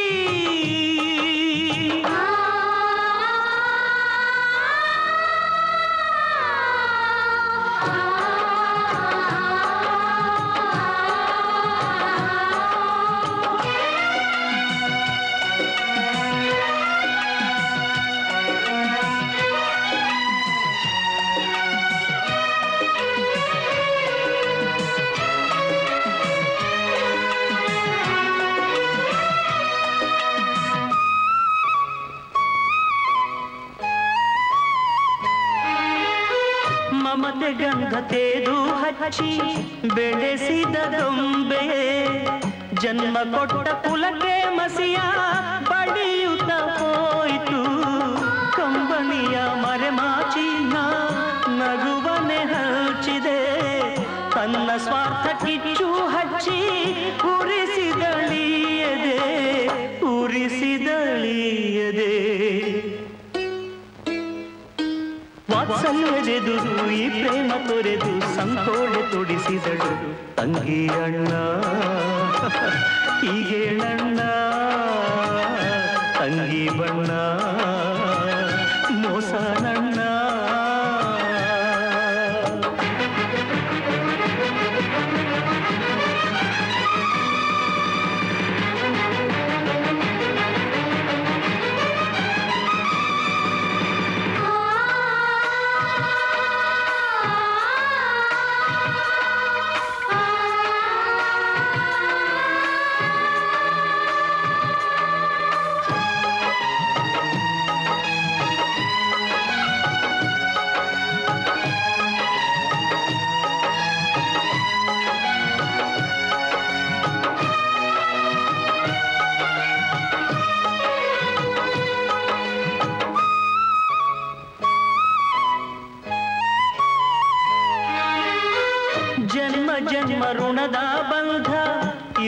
Speaker 1: ಮಮತೆ ಗಂಧ ತೇದು ಹಚ್ಚಿ ಬೆಳೆಸಿದ ಗೊಂಬೆ ಜನ್ಮ ಕೊಟ್ಟ ಕುಲಕ್ಕೆ ಮಸಿಯ ಬಡಿಯುತ್ತ ಹೋಯಿತು ಕಂಬನಿಯ ಮರೆಮಾಚಿ ನಾ ನಗುವನೆ ಹಚ್ಚಿದೆ ತನ್ನ ಸ್ವಾರ್ಥ ಕಿಚ್ಚು ಹಚ್ಚಿ ಉರಿಸಿದಳಿಯದೆ ಉರಿಸಿದಳಿಯದೆ ವಾತ್ಸಲ್ಯದೆದುರು ಈ ಪ್ರೇಮ ತೊರೆದು ಸಂಕೋಳೆ ತೊಡಿಸಿದಳು ತಂಗಿ ಅಣ್ಣ ಹೀಗೇಳಣ್ಣ ತಂಗಿ ಬಣ್ಣ ಮೋಸ ನನ್ನ
Speaker 14: ಆ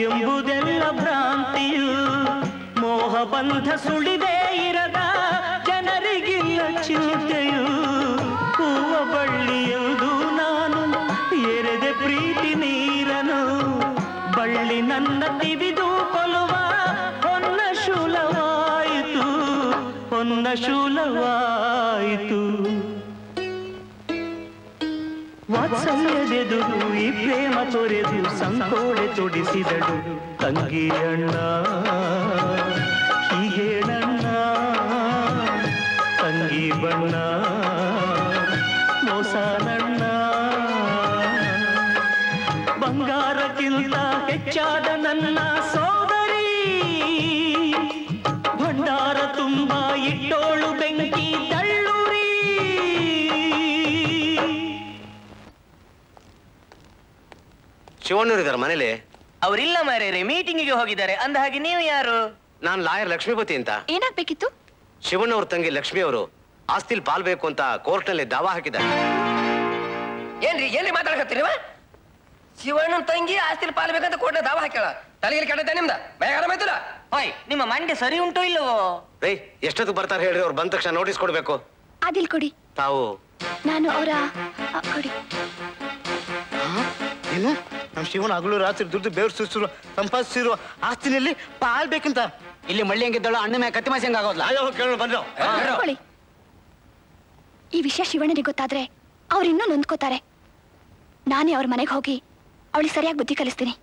Speaker 1: ಎಂಬುದೆಲ್ಲ ಭ್ರಾಂತಿಯು ಮೋಹ ಬಂಧ ಸುಳಿದೇ ಇರದ ಜನರಿಗಿಲ್ಲ ಚಿಂತೆಯು ಹೂವ ಬಳ್ಳಿಯೆಂದು ನಾನು ಎರೆದೆ ಪ್ರೀತಿ ನೀರನು ಬಳ್ಳಿ ನನ್ನ ತಿವಿದು ಕೊಲುವ ಹೊನ್ನ ಶೂಲವಾಯಿತು ಹೊನ್ನ ಶೂಲವಾಯಿತು ವಾತ್ಸಲ್ಯದೆದುರು ಈ ಪ್ರೇಮ ತೊರೆದು ಸಂಕೋಡೆ ತೊಡಿಸಿದಳು ತಂಗಿ ಅಣ್ಣ ಹೀಗೇಳಣ್ಣ ತಂಗಿ ಬಣ್ಣ ಮೋಸ ನನ್ನ ಬಂಗಾರಕ್ಕಿಂತ ಹೆಚ್ಚಾದ ನನ್ನ ಸೋದರಿ ಭಂಡಾರ ತುಂಬ ಇಟ್ಟೋಳು ಬೆಂಕಿ ತಳ್ಳುರಿ
Speaker 16: ಶಿವಣ್ಣವ್ರು ಇದಾರೆ ಮನೇಲಿ
Speaker 8: ಅವರಿಲ್ಲ ಮಾರೇರೆ ಮೀಟಿಂಗಿಗೆ ಹೋಗಿದ್ದಾರೆ ಅಂದ ಹಾಗೆ ನೀವು ಯಾರು
Speaker 16: ನಾನ್ ಲಾಯರ್ ಲಕ್ಷ್ಮೀಪತಿ ಅಂತ
Speaker 14: ಏನಾಗ್ಬೇಕಿತ್ತು
Speaker 16: ಶಿವಣ್ಣವ್ರ ತಂಗಿ ಲಕ್ಷ್ಮಿ ಅವರು ಆಸ್ತಿಲ್ ಪಾಲ್ಬೇಕು ಅಂತ ಕೋರ್ಟ್ ನಲ್ಲಿ ದಾವಾ ಹಾಕಿದ್ದಾರೆ
Speaker 9: ಏನ್ರಿ ಏನ್ರಿ ಮಾತಾಡಕತ್ತೀರಿ ನೀವ? ಶಿವಣ್ಣನ್ ತಂಗಿ ಆಸ್ತಿಲಿ ಪಾಲ್ಬೇಕಂತ ಕೋರ್ಟ್ನ ದಾವ ಹಾಕ್ಯಾಳ ತಲೆಗೆ ಕೆಡತ್ತೆ ನಿಮ್ದ ಭಯ ಆರಾಮಾಯ್ತಲ್ಲ
Speaker 8: ಹೋಯ್ ನಿಮ್ಮ ಮಂಡೆ ಸರಿ ಉಂಟು ಇಲ್ಲವೋ
Speaker 16: ರೇ ಎಷ್ಟೊತ್ತು ಬರ್ತಾರೆ ಹೇಳ್ರಿ ಅವ್ರು ಬಂದ ತಕ್ಷಣ ನೋಟಿಸ್ ಕೊಡ್ಬೇಕು
Speaker 14: ಅದಿಲ್ ಕೊಡಿ
Speaker 16: ತಾವು
Speaker 14: ನಾನು ಅವರ ಕೊಡಿ
Speaker 13: ಏನು ನಮ್ ಶಿವನ ಹಗಲು ರಾತ್ರಿ ದುಡ್ಡು ಬೇವ್ರು ಸುರಿಸಿರುವ ಸಂಪಾದಿಸಿರುವ ಆಸ್ತಿನಲ್ಲಿ ಪಾಲ್ಬೇಕಂತ
Speaker 6: ಇಲ್ಲಿ ಮಳ್ಳಿ ಹಂಗಿದ್ದಳು ಅಣ್ಣ ಮ್ಯಾಗ ಕತ್ತಿ ಮಾಸಿ ಹಂಗಾಗೋದ್ಲ
Speaker 13: ಕೇಳೋಣ ಬಂದ್ರು
Speaker 14: ತಗೊಳ್ಳಿ. ಈ ವಿಷಯ ಶಿವಣ್ಣನಿಗೆ ಗೊತ್ತಾದ್ರೆ ಅವ್ರು ಇನ್ನೂ ನೊಂದ್ಕೋತಾರೆ ನಾನೇ ಅವ್ರ ಮನೆಗೆ ಹೋಗಿ ಅವಳಿಗೆ ಸರಿಯಾಗಿ ಬುದ್ಧಿ ಕಲಿಸ್ತೀನಿ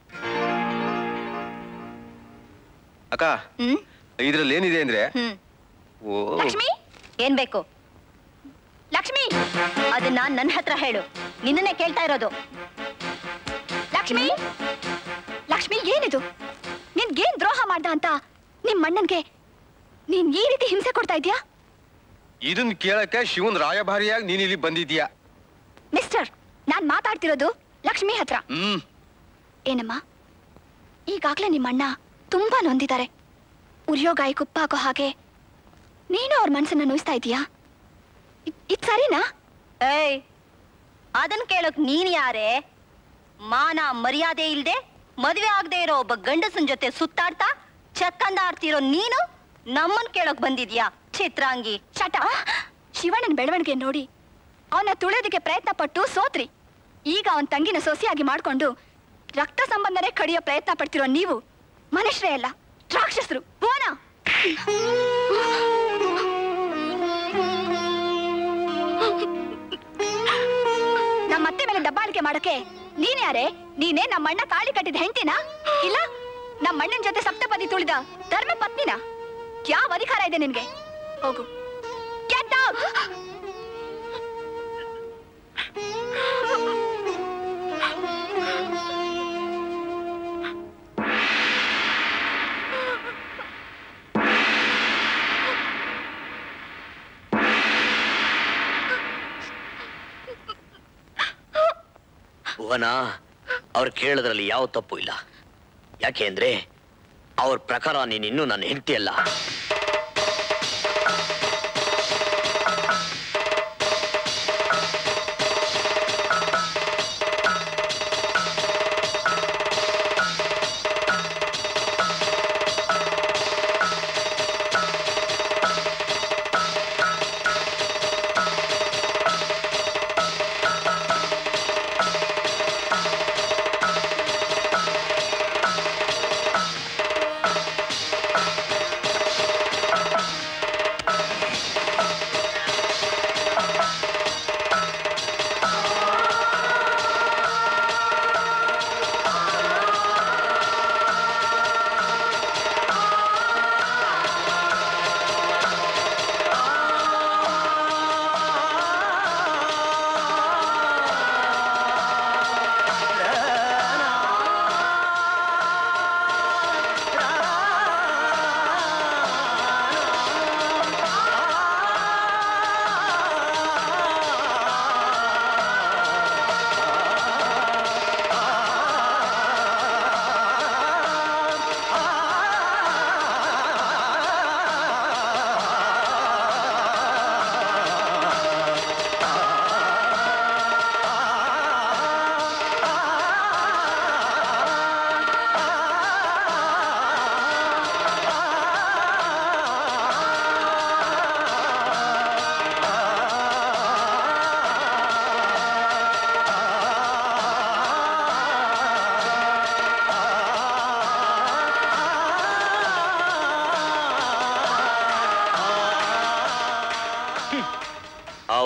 Speaker 15: ಅಕ್ಕ ಇದ್ರಲ್ಲಿ ಏನಿದೆ ಅಂದ್ರೆ
Speaker 7: ಹ್ಮ್
Speaker 15: ಓ
Speaker 7: ಲಕ್ಷ್ಮಿ ಏನ್ ಬೇಕು ಲಕ್ಷ್ಮಿ ಅದನ್ನ ನನ್ನ ಹತ್ರ ಹೇಳು ನಿನ್ನನ್ನೇ ಕೇಳ್ತಾ ಇರೋದು
Speaker 14: ಲಕ್ಷ್ಮಿ ಲಕ್ಷ್ಮಿ ಏನಿದು ನಿನ್ಗೇನ್ ದ್ರೋಹ ಮಾಡ್ದ ಅಂತ ನಿಮ್ ಅಣ್ಣನ್ಗೆ ನೀನ್ ಈ ರೀತಿ ಹಿಂಸೆ ಕೊಡ್ತಾ ಇದ್ಯಾ
Speaker 15: ಇದನ್ ಕೇಳಕ್ಕೆ ಶಿವನ್ ರಾಯಭಾರಿಯಾಗಿ ನೀನ್ ಇಲ್ಲಿ ಬಂದಿದ್ಯಾ
Speaker 14: ಮಿಸ್ಟರ್ ನಾನ್ ಮಾತಾಡ್ತಿರೋದು ಲಕ್ಷ್ಮಿ ಹತ್ರ
Speaker 15: ಹ್ಮ್
Speaker 14: ಏನಮ್ಮ ಈಗಾಗ್ಲೇ ನಿಮ್ಮ ಅಣ್ಣ ತುಂಬಾ ನೊಂದಿದ್ದಾರೆ ಉರಿಯೋ ಗಾಯ ಕುಪ್ಪ ಹಾಕೋ ಹಾಗೆ ನೀನು ಅವ್ರ ಮನ್ಸನ್ನ ನೋಯಿಸ್ತಾ ಇದೀಯಾ ಇದ್- ಇದ್ ಸರಿನಾ
Speaker 7: ಏಯ್ ಅದನ್ ಕೇಳೋಕ್ ನೀನ್ ಯಾರೇ ಮಾನ ಮರ್ಯಾದೆ ಇಲ್ದೆ ಮದ್ವೆ ಆಗದೆ ಇರೋ ಒಬ್ಬ ಗಂಡಸನ್ ಜೊತೆ ಸುತ್ತಾಡ್ತಾ ಚಕ್ಕಂದ ಆಡ್ತಿರೋ ನೀನು ನಮ್ಮನ್ ಕೇಳೋಕ್ ಬಂದಿದ್ಯಾ ಚಿತ್ರಾಂಗಿ
Speaker 14: ಶಟ ಶಿವಣ್ಣನ ಬೆಳವಣಿಗೆ ನೋಡಿ ಅವನ ತುಳಿಯೋದಕ್ಕೆ ಪ್ರಯತ್ನ ಪಟ್ಟು ಸೋತ್ರಿ ಈಗ ಅವನ ತಂಗಿನ ಸೊಸೆಯಾಗಿ ಮಾಡ್ಕೊಂಡು ರಕ್ತ ಸಂಬಂಧನೇ ಕಡಿಯೋ ಪ್ರಯತ್ನ ಪಡ್ತಿರೋ ನೀವು ಮನುಷ್ಯರೇ ಅಲ್ಲ ರಾಕ್ಷಸರು ಬೋನ ನಮ್ಮ ಅತ್ತೆ ಮೇಲೆ ದಬ್ಬಾಳಿಕೆ ಮಾಡಕ್ಕೆ ನೀನ್ ಯಾರೇ ನೀನೇ ನಮ್ಮ ಅಣ್ಣ ತಾಳಿ ಕಟ್ಟಿದ ಹೆಂಡತಿನ ಇಲ್ಲ ನಮ್ಮ ಅಣ್ಣನ ಜೊತೆ ಸಪ್ತಪದಿ ತುಳಿದ ಧರ್ಮ ಪತ್ನಿನ ಯಾವ ಅಧಿಕಾರ ಇದೆ ನಿನ್ಗೆ ಹೋಗು Get out!
Speaker 8: ಭುವನ ಅವ್ರು ಕೇಳೋದ್ರಲ್ಲಿ ಯಾವ ತಪ್ಪು ಇಲ್ಲ ಯಾಕೆ ಅಂದ್ರೆ ಅವ್ರ ಪ್ರಕಾರ ನೀನ್ ಇನ್ನೂ ನನ್ನ ಹೆಂಡತಿ ಅಲ್ಲ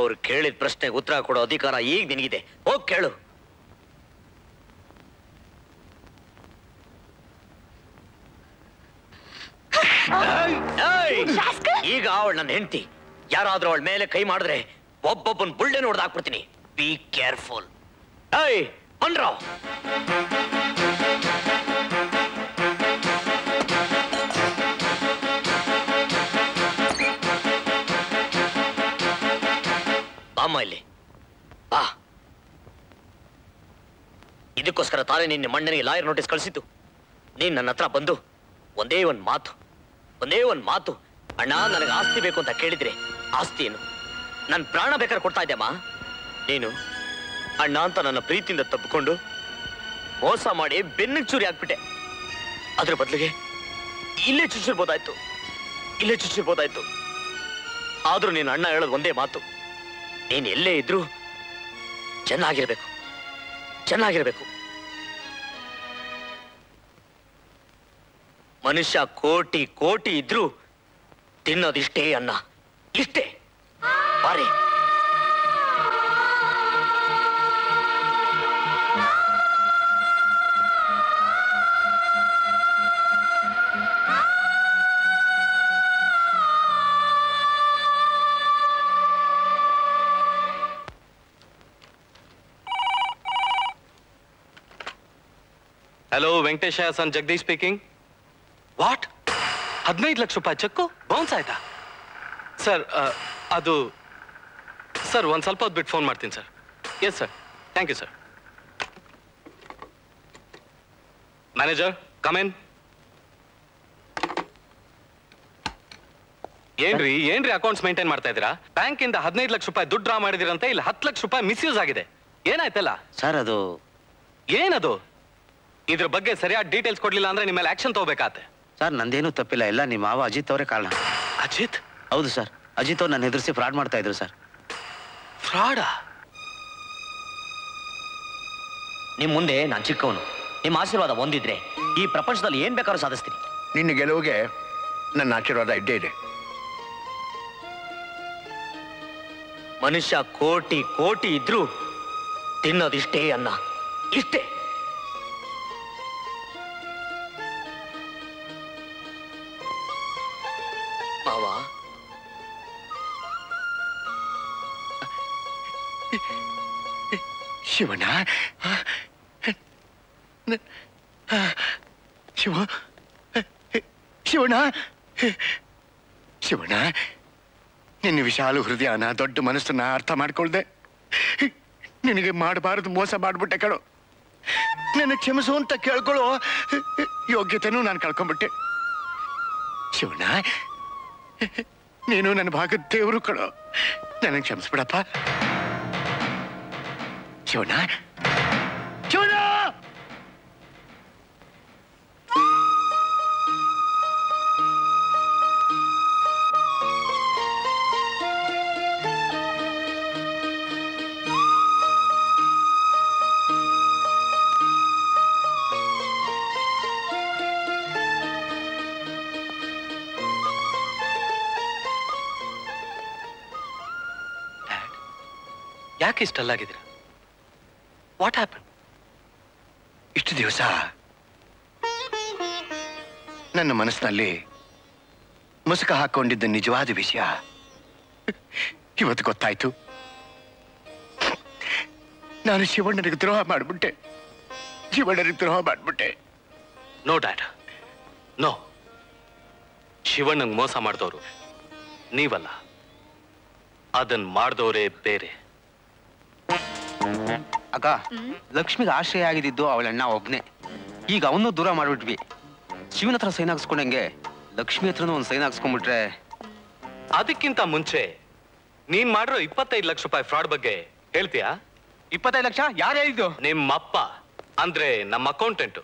Speaker 8: ಅವ್ರು ಕೇಳಿದ ಪ್ರಶ್ನೆಗೆ ಉತ್ತರ ಕೊಡೋ ಅಧಿಕಾರ ಈಗ ನಿನಗಿದೆ ಹೋಗ್ ಕೇಳು ಏಯ್! ಈಗ ಅವಳು ನನ್ನ ಹೆಂಡತಿ ಯಾರಾದ್ರೂ ಅವಳ ಮೇಲೆ ಕೈ ಮಾಡಿದ್ರೆ ಒಬ್ಬೊಬ್ಬನ್ ಬುಳ್ಳೆ ನೋಡ್ದು ಹಾಕ್ಬಿಡ್ತೀನಿ ಬಿ ಕೇರ್ಫುಲ್ ಏಯ್ ಬನ್ರೋ ಬಾಮ್ಮ ಇಲ್ಲಿ ಬಾ ಇದಕ್ಕೋಸ್ಕರ ತಾನೇ ನಿನ್ನೆ ಮಣ್ಣನಿಗೆ ಲಾಯರ್ ನೋಟಿಸ್ ಕಳಿಸಿದ್ದು ನೀನ್ ನನ್ನ ಹತ್ರ ಬಂದು ಒಂದೇ ಒಂದ್ ಮಾತು ಒಂದೇ ಒಂದ್ ಮಾತು ಅಣ್ಣ ನನಗೆ ಆಸ್ತಿ ಬೇಕು ಅಂತ ಕೇಳಿದ್ರೆ ಆಸ್ತಿ ಏನು ನನ್ ಪ್ರಾಣ ಬೇಕಾದ್ರೆ ಕೊಡ್ತಾ ಇದ್ದೆಮ್ಮ ನೀನು ಅಣ್ಣ ಅಂತ ನನ್ನ ಪ್ರೀತಿಯಿಂದ ತಪ್ಪಿಕೊಂಡು ಮೋಸ ಮಾಡಿ ಬೆನ್ನಿಗೆ ಚೂರಿ ಹಾಕ್ಬಿಟ್ಟೆ ಅದ್ರ ಬದಲಿಗೆ ಇಲ್ಲೇ ಚುಚ್ಚಿರ್ಬೋದಾಯ್ತು ಇಲ್ಲೇ ಚುಚ್ಚಿರ್ಬೋದಾಯ್ತು ಆದ್ರೂ ನೀನು ಅಣ್ಣ ಹೇಳೋದು ಒಂದೇ ಮಾತು ನೀನ್ ಎಲ್ಲೇ ಇದ್ರೂ ಚೆನ್ನಾಗಿರ್ಬೇಕು ಚೆನ್ನಾಗಿರ್ಬೇಕು ಮನುಷ್ಯ ಕೋಟಿ ಕೋಟಿ ಇದ್ರೂ ತಿನ್ನೋದಿಷ್ಟೇ ಅನ್ನ ಇಷ್ಟೇ ಬಾರಿ
Speaker 5: hello Venkatesha son Jagadish speaking what ಹದಿನೈದು ಲಕ್ಷ ರೂಪಾಯಿ ಚೆಕ್ಕು ಬೌನ್ಸ್ ಆಯ್ತಾ ಸರ್ ಅದು ಸರ್ ಒಂದು ಸ್ವಲ್ಪ ಹೊತ್ತು ಬಿಟ್ಟು ಫೋನ್ ಮಾಡ್ತೀನಿ sir yes sir thank you sir manager come in ಏನ್ರಿ ಏನ್ರಿ ಅಕೌಂಟ್ಸ್ ಮೇಂಟೈನ್ ಮಾಡ್ತಾ ಇದ್ದೀರಾ ಬ್ಯಾಂಕ್ ಇಂದ ಹದಿನೈದು ಲಕ್ಷ ರೂಪಾಯಿ ದುಡ್ಡು ಡ್ರಾ ಮಾಡಿದಿರಂತೆ ಇಲ್ಲಿ ಹತ್ತು ಲಕ್ಷ ರೂಪಾಯಿ ಮಿಸ್ಯೂಸ್ ಆಗಿದೆ ಏನಾಯ್ತಲ್ಲ
Speaker 8: ಸರ್ ಅದು
Speaker 5: ಏನದು ಇದ್ರ ಬಗ್ಗೆ ಸರಿಯಾದ ಡೀಟೇಲ್ಸ್ ಕೊಡ್ಲಿಲ್ಲ ಅಂದ್ರೆ ನಿಮ್ಮ ಮೇಲೆ ಆಕ್ಷನ್ ತಗೋಬೇಕಾತೆ
Speaker 8: ಸರ್ ನಂದೇನು ತಪ್ಪಿಲ್ಲ ಎಲ್ಲ ನಿಮ್ಮ ಮಾವ ಅಜಿತ್ ಅವರೇ ಕಾರಣ
Speaker 5: ಅಜಿತ್
Speaker 8: ಹೌದು ಸರ್ ಅಜಿತ್ ಅವ್ರು ನನ್ನ ಎದುರಿಸಿ ಫ್ರಾಡ್ ಮಾಡ್ತಾ ಇದ್ರು ಸರ್
Speaker 5: ಫ್ರಾಡಾ
Speaker 8: ನಿಮ್ ಮುಂದೆ ನಾನು ಚಿಕ್ಕವನು ನಿಮ್ಮ ಆಶೀರ್ವಾದ ಒಂದಿದ್ರೆ ಈ ಪ್ರಪಂಚದಲ್ಲಿ ಏನ್ ಬೇಕಾದ್ರೂ ಸಾಧಿಸ್ತೀನಿ
Speaker 4: ನಿನ್ನ ಗೆಲುವಿಗೆ ನನ್ನ ಆಶೀರ್ವಾದ ಇದ್ದೇ ಇದೆ
Speaker 8: ಮನುಷ್ಯ ಕೋಟಿ ಕೋಟಿ ಇದ್ರೂ ತಿನ್ನೋದಿಷ್ಟೇ ಅನ್ನ ಇಷ್ಟೇ ಮಾವ
Speaker 4: ಶಿವಣ್ಣ ಶಿವ ಶಿವಣ್ಣ ಶಿವಣ್ಣ ನಿನ್ನ ವಿಶಾಲ ಹೃದಯನ ದೊಡ್ಡ ಮನಸ್ಸನ್ನ ಅರ್ಥ ಮಾಡ್ಕೊಳ್ದೆ ನಿನಗೆ ಮಾಡಬಾರದು ಮೋಸ ಮಾಡ್ಬಿಟ್ಟೆ ಕಣೋ ನನ್ನ ಕ್ಷಮಿಸು ಅಂತ ಕೇಳ್ಕೊಳ್ಳೋ ಯೋಗ್ಯತೆನೂ ನಾನು ಕಳ್ಕೊಂಡ್ಬಿಟ್ಟೆ ಶಿವಣ್ಣ ನೀನು ನನ್ನ ಭಾಗದ ದೇವರು ಕಣೋ ನನಗೆ ಕ್ಷಮಿಸ್ಬಿಡಪ್ಪ ಶಿವಣ್ಣ ಶಿವಣ್ಣ
Speaker 5: ಯಾಕೆ ಇಷ್ಟಲ್ಲಾಗಿದ್ದೀರಾ ವಾಟ್ ಹ್ಯಾಪನ್
Speaker 4: ಇಷ್ಟು ದಿವಸ ನನ್ನ ಮನಸ್ಸಿನಲ್ಲಿ ಮುಸುಕ ಹಾಕೊಂಡಿದ್ದ ನಿಜವಾದ ವಿಷಯ ಇವತ್ತು ಗೊತ್ತಾಯ್ತು ನಾನು ಶಿವಣ್ಣನಿಗೆ ದ್ರೋಹ ಮಾಡ್ಬಿಟ್ಟೆ ಶಿವಣ್ಣನಿಗೆ ದ್ರೋಹ ಮಾಡ್ಬಿಟ್ಟೆ
Speaker 5: ನೋ ಡ್ಯಾಡ್ ನೋ ಶಿವಣ್ಣಂಗ್ ಮೋಸ ಮಾಡಿದವರು ನೀವಲ್ಲ ಅದನ್ ಮಾಡಿದವರೇ ಬೇರೆ
Speaker 17: ಅಕ್ಕ ಲಕ್ಷ್ಮಿಗೆ ಆಶ್ರಯ ಆಗಿದ್ದು ಅವಳಣ್ಣ ಒಬ್ನೇ ಈಗ ಅವನು ದೂರ ಮಾಡ್ಬಿಟ್ವಿ ಶಿವನ ಹತ್ರ ಸೈನ್ ಹಾಕ್ಸ್ಕೊಂಡಂಗೆ ಲಕ್ಷ್ಮಿ ಹತ್ರನೂ ಒಂದು ಸೈನ್ ಹಾಕ್ಸ್ಕೊಂಡ್ಬಿಟ್ರೆ
Speaker 5: ಅದಕ್ಕಿಂತ ಮುಂಚೆ ನೀನ್ ಮಾಡಿರೋ ಇಪ್ಪತ್ತೈದು ಲಕ್ಷ ರೂಪಾಯಿ ಫ್ರಾಡ್ ಬಗ್ಗೆ ಹೇಳ್ತೀಯಾ
Speaker 17: ಇಪ್ಪತ್ತೈದು ಲಕ್ಷ ಯಾರು ಹೇಳಿದ್ದು
Speaker 5: ನಿಮ್ಮಪ್ಪ ಅಂದ್ರೆ ನಮ್ಮ ಅಕೌಂಟೆಂಟ್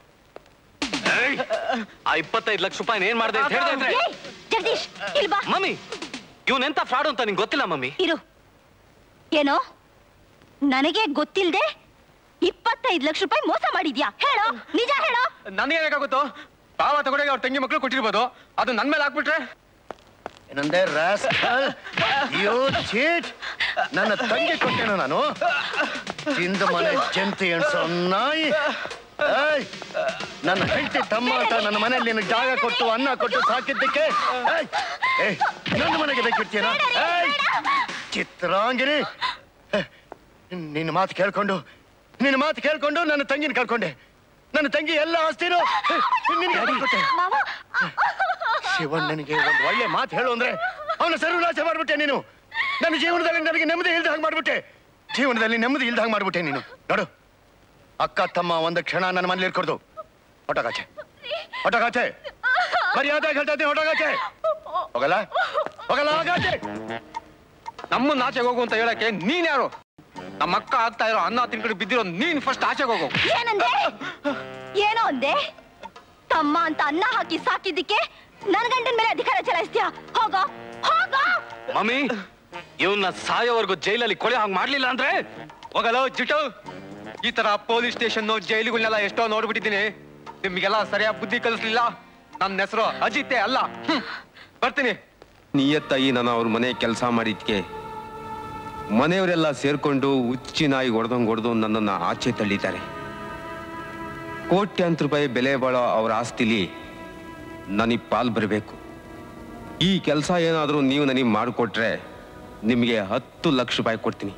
Speaker 5: ಆ ಇಪ್ಪತ್ತೈದು ಲಕ್ಷ ರೂಪಾಯಿ ಏನ್ ಮಾಡಿದೆ ಅಂತ ಹೇಳ್ದೆ ಅಂದ್ರೆ
Speaker 7: ಏಯ್, ಜಗದೀಶ್ ಇಲ್ಲಿ ಬಾ
Speaker 5: ಮಮ್ಮಿ ಇವನೆಂತ ಫ್ರಾಡ್ ಅಂತ ನಿಂಗೆ ಗೊತ್ತಿಲ್ಲ ಮಮ್ಮಿ
Speaker 7: ಇರು ಏನೋ ನನಗೆ ಗೊತ್ತಿಲ್ದೆ ಇಪ್ಪತ್ತೈದು ಲಕ್ಷ ರೂಪಾಯಿ ಮೋಸ ಮಾಡಿದ್ಯಾ ಹೇಳೋ ನಿಜ ಹೇಳೋ
Speaker 17: ನನಗೆ ಬೇಕಾಗುತ್ತೋ ಪಾವ ತಗೊಂಡಾಗ ಅವ್ರ ತಂಗಿ ಮಕ್ಕಳು ಕೊಟ್ಟಿರ್ಬೋದು ಅದು ನನ್ ಮೇಲೆ ಹಾಕ್ಬಿಟ್ರೆ
Speaker 4: ಏನಂದೆ ರಾಸ್ಕಲ್ ಯೋ ಚೀಟ್ ನನ್ನ ತಂಗಿ ಕೊಟ್ಟೇನು ನಾನು ತಿಂದ ಮನೆ ಜಂತಿ ಎಣ್ಸೋ ನಾಯಿ ಏಯ್! ನನ್ನ ಹೆಂಡತಿ ತಮ್ಮ ಅಂತ ನನ್ನ ಮನೆಯಲ್ಲಿ ನಿನಗೆ ಜಾಗ ಕೊಟ್ಟು ಅನ್ನ ಕೊಟ್ಟು ಸಾಕಿದ್ದಕ್ಕೆ ಏಯ್! ಏಯ್, ನನ್ನ ಮನೆಗೆ ಬೇಕಿರ್ತೀನ ಚಿತ್ರಾಂಗಿರಿ ಏ, ನಿನ್ನ ಮಾತು ಕೇಳ್ಕೊಂಡು ನಿನ್ನ ಮಾತು ಕೇಳ್ಕೊಂಡು ನನ್ನ ತಂಗಿನ ಕಳ್ಕೊಂಡೆ ನನ್ನ ತಂಗಿ ಎಲ್ಲ ಆಸ್ತಿನೂ ಏ, ನಿನ್ಗೆ ಕೊಟ್ಟೆ ಶಿವಣ್ಣನಿಗೆ ಒಂದು ಒಳ್ಳೆ ಮಾತು ಹೇಳು ಅಂದ್ರೆ ಅವನ ಸರ್ವನಾಶ ಮಾಡ್ಬಿಟ್ಟೆ ನೀನು ನನ್ನ ಜೀವನದಲ್ಲಿ ನನಗೆ ನೆಮ್ಮದಿ ಇಲ್ದ ಹಾಗೆ ಮಾಡ್ಬಿಟ್ಟೆ ಜೀವನದಲ್ಲಿ ನೆಮ್ಮದಿ ಇಲ್ದ ಹಾಗೆ ಮಾಡ್ಬಿಟ್ಟೆ ನೀನು ನೋಡು ಅಕ್ಕ ತಮ್ಮ ಒಂದು ಕ್ಷಣ ನನ್ನ ಮನೇಲಿ ಇರ್ಕೊಡ್ದು ಹೊಟ್ಟಗಾಚೆ ಹೊಟ್ಟಗಾಚೆ ಮರ್ಯಾದೆ ಹೇಳ್ತಾ ಇದ್ದೀನಿ ಹೊಟ್ಟಗಾಚೆ ಹೋಗಲ್ಲ ಹೋಗಲ್ಲ ಆಗಾಚೆ
Speaker 17: ನಮ್ಮನ್ನ ಆಚೆಗೆ ಹೋಗು ಅಂತ ಹೇಳಕ್ಕೆ ನೀನ್ ಯಾರು ನಮ್ಮ ಅಕ್ಕ ಆಗ್ತಾ ಇರೋ ಅನ್ನ ತಿನ್ಕೊಂಡು ಬಿದ್ದಿರೋ ನೀನ್ ಫಸ್ಟ್ ಆಚೆಗೆ ಹೋಗು
Speaker 7: ಏನಂದೆ ಏನೋ ಅಂದೆ ತಮ್ಮ ಅಂತ ಅನ್ನ ಹಾಕಿ ಸಾಕಿದ್ದಕ್ಕೆ ನನ್ ಗಂಡನ ಮೇಲೆ ಅಧಿಕಾರ ಚಲಾಯಿಸ್ತೀಯ ಹೋಗೋ ಹೋಗೋ
Speaker 5: ಮಮ್ಮಿ ಇವನ್ನ ಸಾಯೋವರೆಗೂ ಜೈಲಲ್ಲಿ ಕೊಳೆ ಹಂಗ್ ಮಾಡ್ಲಿಲ್ಲ ಅಂದ್ರೆ
Speaker 17: ಹೋಗಲ್ಲ ಜಿಟು ಈ ತರ ಪೊಲೀಸ್ ಸ್ಟೇಷನ್ ಜೈಲುಗಳನ್ನೆಲ್ಲ ಎಷ್ಟೋ ನೋಡ್ಬಿಟ್ಟಿದ್ದೀನಿ ನಿಮ್ಗೆಲ್ಲ ಸರಿಯಾಗಿ ಬುದ್ಧಿ ಕಲಿಸ್ಲಿಲ್ಲ ನನ್ನ ಹೆಸರು ಅಜಿತೆ ಅಲ್ಲ ಹ್ಮ್. ಬರ್ತೀನಿ ನಿಯತ್ತಾಗಿ ನಾನು ಅವ್ರ ಮನೆ ಕೆಲಸ ಮಾಡಿದ್ಕೆ ಮನೆಯವರೆಲ್ಲ ಸೇರ್ಕೊಂಡು ಹುಚ್ಚಿ ನಾಯಿ ಹೊಡೆದಂಗ್ ಹೊಡೆದು ನನ್ನನ್ನ ಆಚೆ ತಳ್ಳಿದ್ದಾರೆ ಕೋಟ್ಯಾಂತರ ರೂಪಾಯಿ ಬೆಲೆ ಬಾಳೋ ಅವ್ರ ಆಸ್ತಿಲಿ ನನಗೆ ಪಾಲ್ ಬರಬೇಕು ಈ ಕೆಲಸ ಏನಾದರೂ ನೀವು ನನಗೆ ಮಾಡಿಕೊಟ್ರೆ ನಿಮಗೆ ಹತ್ತು ಲಕ್ಷ ರೂಪಾಯಿ ಕೊಡ್ತೀನಿ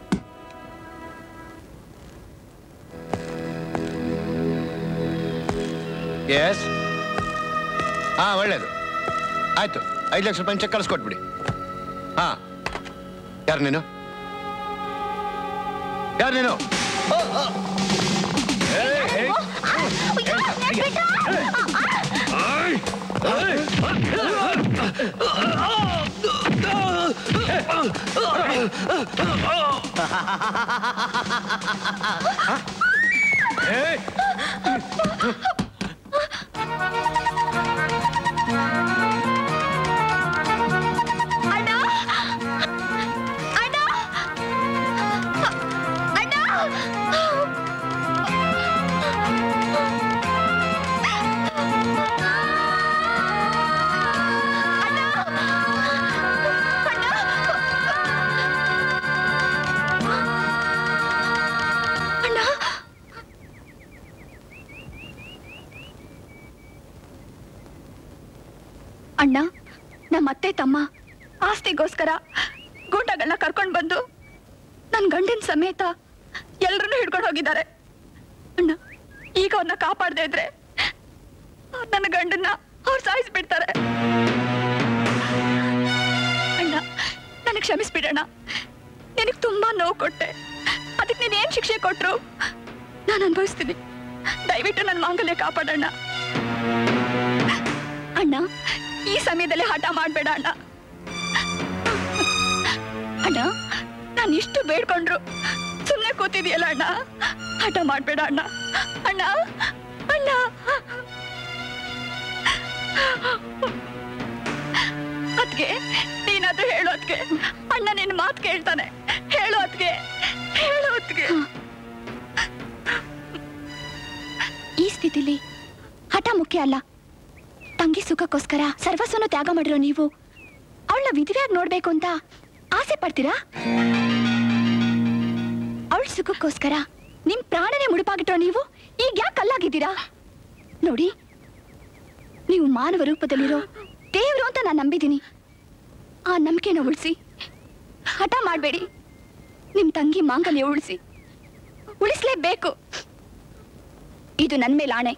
Speaker 4: ಎಸ್ ಹಾ ಒಳ್ಳೇದು ಆಯ್ತು ಐದು ಲಕ್ಷ ರೂಪಾಯಿ ಚೆಕ್ ಕಳಿಸ್ಕೊಟ್ಬಿಡಿ ಹಾ ಯಾರು ನೀನು ಯಾರು ನೀನು
Speaker 14: ಅಣ್ಣ ನಮ್ಮ ಅತ್ತೆ ತಮ್ಮ ಆಸ್ತಿಗೋಸ್ಕರ ಗೂಂಡಗಳನ್ನ ಕರ್ಕೊಂಡು ಬಂದು ನನ್ನ ಗಂಡಿನ ಸಮೇತ ಎಲ್ರನ್ನೂ ಹಿಡ್ಕೊಂಡು ಹೋಗಿದ್ದಾರೆ ಅಣ್ಣ ಈಗ ಅವ್ರನ್ನ ಕಾಪಾಡದೆ ಇದ್ರೆ ನನ್ನ ಗಂಡನ್ನ ಅವ್ರು ಸಾಯಿಸ್ಬಿಡ್ತಾರೆ ಅಣ್ಣ ನನಗೆ ಕ್ಷಮಿಸ್ಬಿಡಣ್ಣ ನಿನಗೆ ತುಂಬಾ ನೋವು ಕೊಟ್ಟೆ ಅದಕ್ಕೆ ನೀನು ಏನ್ ಶಿಕ್ಷೆ ಕೊಟ್ರು ನಾನು ಅನುಭವಿಸ್ತೀನಿ ದಯವಿಟ್ಟು ನನ್ನ ಮಾಂಗಲ್ಯ ಕಾಪಾಡಣ್ಣ ಅಣ್ಣ ಈ ಸಮಯದಲ್ಲಿ ಹಠ ಮಾಡ್ಬೇಡ ಅಣ್ಣ ಅಣ್ಣ ನಾನು ಇಷ್ಟು ಬೇಡ್ಕೊಂಡ್ರು ಸುಮ್ಮನೆ ಕೂತಿದೆಯಲ್ಲ ಅಣ್ಣ ಹಠ ಮಾಡ್ಬೇಡ ಅಣ್ಣ ಅಣ್ಣ ಅಣ್ಣ ಅದ್ಗೆ ನೀನಾದ್ರೂ ಹೇಳು ಅದ್ಗೆ ಅಣ್ಣ ನಿನ್ನ ಮಾತು ಕೇಳ್ತಾನೆ ಹೇಳು ಅದ್ಗೆ ಹೇಳು ಅದ್ಗೆ
Speaker 7: ಈ ಸ್ಥಿತಿಲಿ ಹಠ ಮುಖ್ಯ ಅಲ್ಲ ತಂಗಿ ಸುಖಕ್ಕೋಸ್ಕರ ಸರ್ವಸ್ವನು ತ್ಯಾಗ ಮಾಡಿರೋ ನೀವು ಅವಳನ್ನ ವಿಧಿವ್ಯಾಗಿ ನೋಡ್ಬೇಕು ಅಂತ ಆಸೆ ಪಡ್ತೀರಾ ಅವಳ ಸುಖಕ್ಕೋಸ್ಕರ ನಿಮ್ ಪ್ರಾಣನೇ ಮುಡುಪಾಗಿಟ್ಟೋ ನೀವು ಈಗ ಯಾಕೆ ಕಲ್ಲಾಗಿದ್ದೀರಾ ನೋಡಿ ನೀವು ಮಾನವ ರೂಪದಲ್ಲಿರೋ ದೇವರು ಅಂತ ನಾನು ನಂಬಿದ್ದೀನಿ ಆ ನಂಬಿಕೆನ ಉಳಿಸಿ ಹಠ ಮಾಡಬೇಡಿ ನಿಮ್ ತಂಗಿ ಮಾಂಗಲ್ಯ ಉಳಿಸಿ ಉಳಿಸ್ಲೇಬೇಕು ಇದು ನನ್ ಮೇಲೆ ಆಣೆ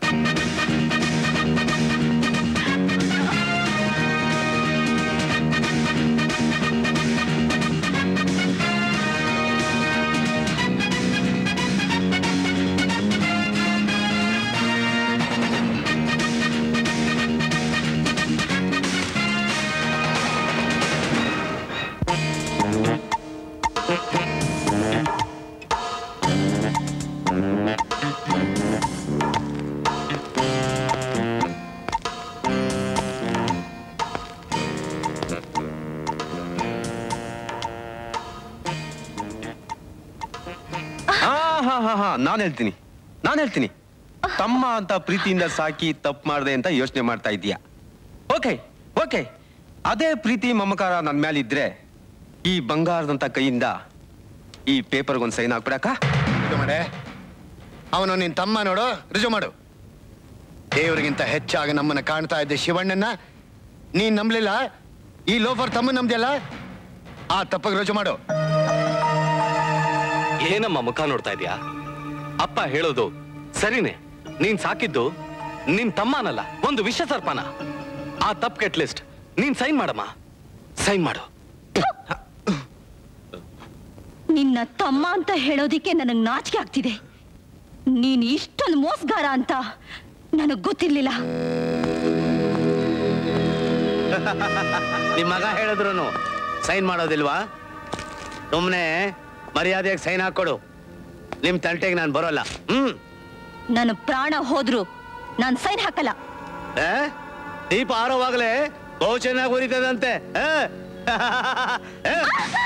Speaker 17: ಹಾ ಹಾ ಹಾ ಹಾ ನಾನು ಹೇಳ್ತೀನಿ ನಾನು ಹೇಳ್ತೀನಿ ತಮ್ಮ ಅಂತ ಪ್ರೀತಿಯಿಂದ ಸಾಕಿ ತಪ್ಪು ಮಾಡ್ದೆ ಅಂತ ಯೋಚನೆ ಮಾಡ್ತಾ ಇದೀಯ ಓಕೆ ಓಕೆ
Speaker 15: ಅದೇ ಪ್ರೀತಿ ಮಮಕಾರ ನನ್ನ ಮೇಲೆ ಇದ್ರೆ ಈ ಬಂಗಾರದಂತ ಕೈಯಿಂದ ಈ ಪೇಪರ್ಗೊಂದು ಸೈನ್ ಹಾಕ್ಬಿಡಕ್ಕ
Speaker 4: ಇದು ಮಾಡೆ ಅವನು ನಿನ್ ತಮ್ಮ ನೋಡು ರುಜು ಮಾಡು ದೇವರಿಗಿಂತ ಹೆಚ್ಚಾಗಿ ನಮ್ಮನ್ನ ಕಾಣ್ತಾ ಇದ್ದ ಶಿವಣ್ಣನ ನೀನ್ ನಂಬಲಿಲ್ಲ ಈ ಲೋಫರ್ ತಮ್ಮ ನಂಬ್ದಿಯಲ್ಲ ಆ ತಪ್ಪಗೆ ರುಜು ಮಾಡು
Speaker 5: ಏನಮ್ಮ ಮುಖ ನೋಡ್ತಾ ಇದೀಯಾ ಅಪ್ಪ ಹೇಳೋದು ಸರಿನೇ ನೀನ್ ಸಾಕಿದ್ದು ನಿನ್ ತಮ್ಮನಲ್ಲ ಒಂದು ವಿಷ ಸರ್ಪನ ಆ ತಪ್ ಕೆಟ್ ಲಿಸ್ಟ್ ನೀನ್ ಸೈನ್ ಮಾಡಮ್ಮ ಸೈನ್ ಮಾಡು
Speaker 7: ನಿನ್ನ ತಮ್ಮ ಅಂತ ಹೇಳೋದಿಕ್ಕೆ ನನಗ್ ನಾಚಿಕೆ ಆಗ್ತಿದೆ ನೀನ್ ಇಷ್ಟೊಂದು ಮೋಸಗಾರ ಅಂತ ನನಗ್ ಗೊತ್ತಿರ್ಲಿಲ್ಲ
Speaker 16: ನಿಮ್ ಮಗ ಹೇಳಿದ್ರು ಸೈನ್ ಮಾಡೋದಿಲ್ವಾ ಸುಮ್ನೆ ಮರ್ಯಾದೆಗೆ ಸೈನ್ ಹಾಕೊಡು ನಿಮ್ ತಂಟೆಗೆ ನಾನು ಬರೋಲ್ಲ ಹ್ಮ್
Speaker 7: ನನ್ನ ಪ್ರಾಣ ಹೋದ್ರು ನಾನ್ ಸೈನ್ ಹಾಕಲ್ಲ
Speaker 16: ಏ? ದೀಪ ಆರೋವಾಗಲೇ ಬಹು ಚೆನ್ನಾಗಿ ಉರಿತದಂತೆ ಏ? ಏ?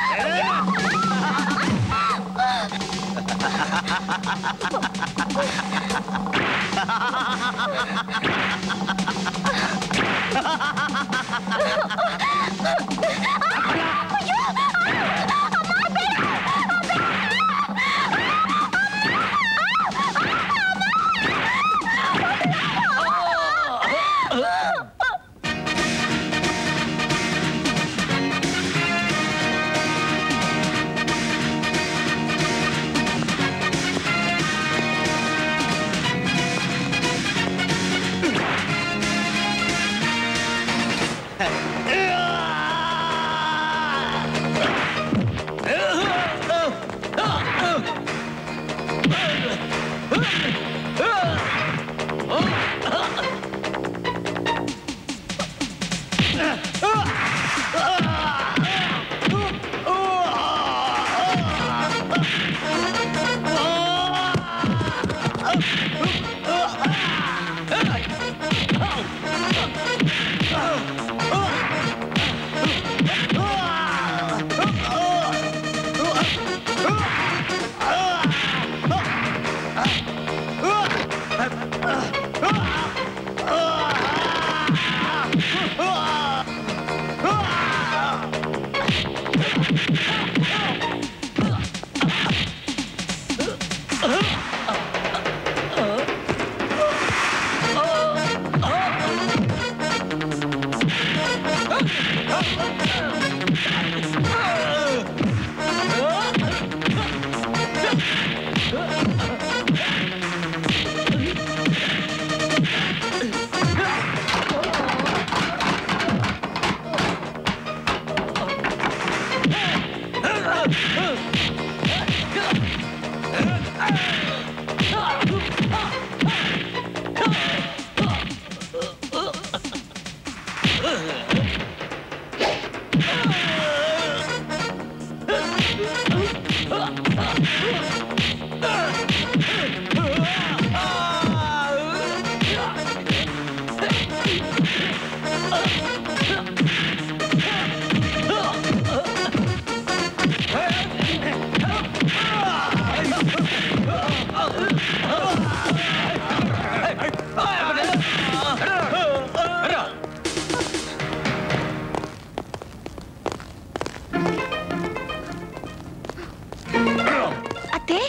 Speaker 14: ಅತ್ತೆ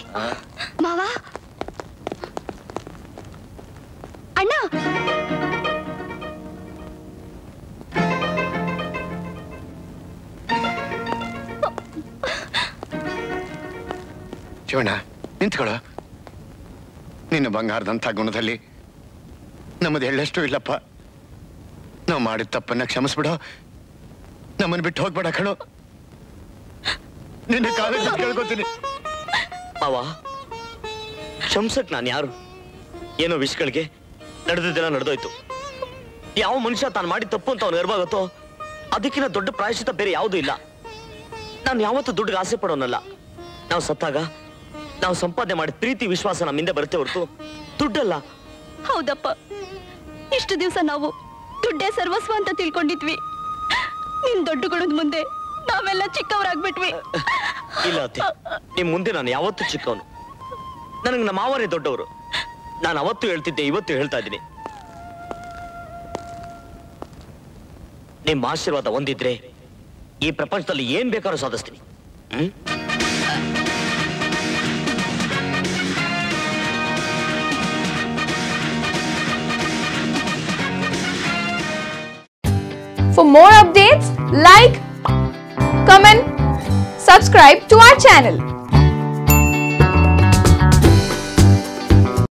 Speaker 14: ಮಾವ ಅಣ್ಣ
Speaker 4: ಶಿವಣ್ಣ ನಿಂತ್ಕೊಳ್ಳೋ ನಿನ್ನ ಬಂಗಾರದಂಥ ಗುಣದಲ್ಲಿ ನಮ್ಮದು ಎಳ್ಳಷ್ಟು ಇಲ್ಲಪ್ಪ ನಾವು ಮಾಡಿದ ತಪ್ಪನ್ನ ಕ್ಷಮಿಸ್ಬಿಡೋ ನಮ್ಮನ್ನು ಬಿಟ್ಟು ಹೋಗ್ಬೇಡ ಕಣೋ ನಿನ್ನ ಕಾಲೇಜ್ ಕೇಳ್ಕೊತೀನಿ
Speaker 18: ಮಾವ ಶಂಸಕ್ ನಾನು ಯಾರು ಏನೋ ವಿಷಯಗಳಿಗೆ ನಡೆದಿದ್ದೆಲ್ಲ ನಡೆದೋಯ್ತು ಯಾವ ಮನುಷ್ಯ ತಾನು ಮಾಡಿ ತಪ್ಪು ಅಂತ ಅವ್ನು ನೆರವಾಗುತ್ತೋ ಅದಕ್ಕಿಂತ ದೊಡ್ಡ ಪ್ರಾಯಶ್ಚಿತ ಬೇರೆ ಯಾವುದೂ ಇಲ್ಲ ನಾನು ಯಾವತ್ತೂ ದುಡ್ಡಿಗೆ ಆಸೆ ಪಡೋನಲ್ಲ ನಾವು ಸತ್ತಾಗ ನಾವು ಸಂಪಾದನೆ ಮಾಡಿದ ಪ್ರೀತಿ ವಿಶ್ವಾಸ ನಮ್ಮ ಹಿಂದೆ ಬರುತ್ತೆ ಹೊರತು ದುಡ್ಡಲ್ಲ
Speaker 14: ಹೌದಪ್ಪ ಇಷ್ಟು ದಿವಸ ನಾವು ದುಡ್ಡೇ ಸರ್ವಸ್ವ ಅಂತ ತಿಳ್ಕೊಂಡಿದ್ವಿ ನಿನ್ ದೊಡ್ಡ ಗುಣದ ಮುಂದೆ ನಾವೆಲ್ಲ ಚಿಕ್ಕವರಾಗ್ಬಿಟ್ವಿ
Speaker 18: ಇಲ್ಲ ಅತ್ತೆ ನಿಮ್ ಮುಂದೆ ನಾನು ಯಾವತ್ತೂ ಚಿಕ್ಕವನು ನನಗೆ ನಮ್ಮ ಮಾವರೇ ದೊಡ್ಡವರು ನಾನು ಅವತ್ತು ಹೇಳ್ತಿದ್ದೆ ಇವತ್ತು ಹೇಳ್ತಾ ಇದ್ದೀನಿ ನಿಮ್ಮ ಆಶೀರ್ವಾದ ಒಂದಿದ್ರೆ ಈ ಪ್ರಪಂಚದಲ್ಲಿ ಏನ್ ಬೇಕಾದ್ರೂ ಸಾಧಿಸ್ತೀನಿ ಹ್ಮ್
Speaker 19: For more updates, like, comment, subscribe to our channel.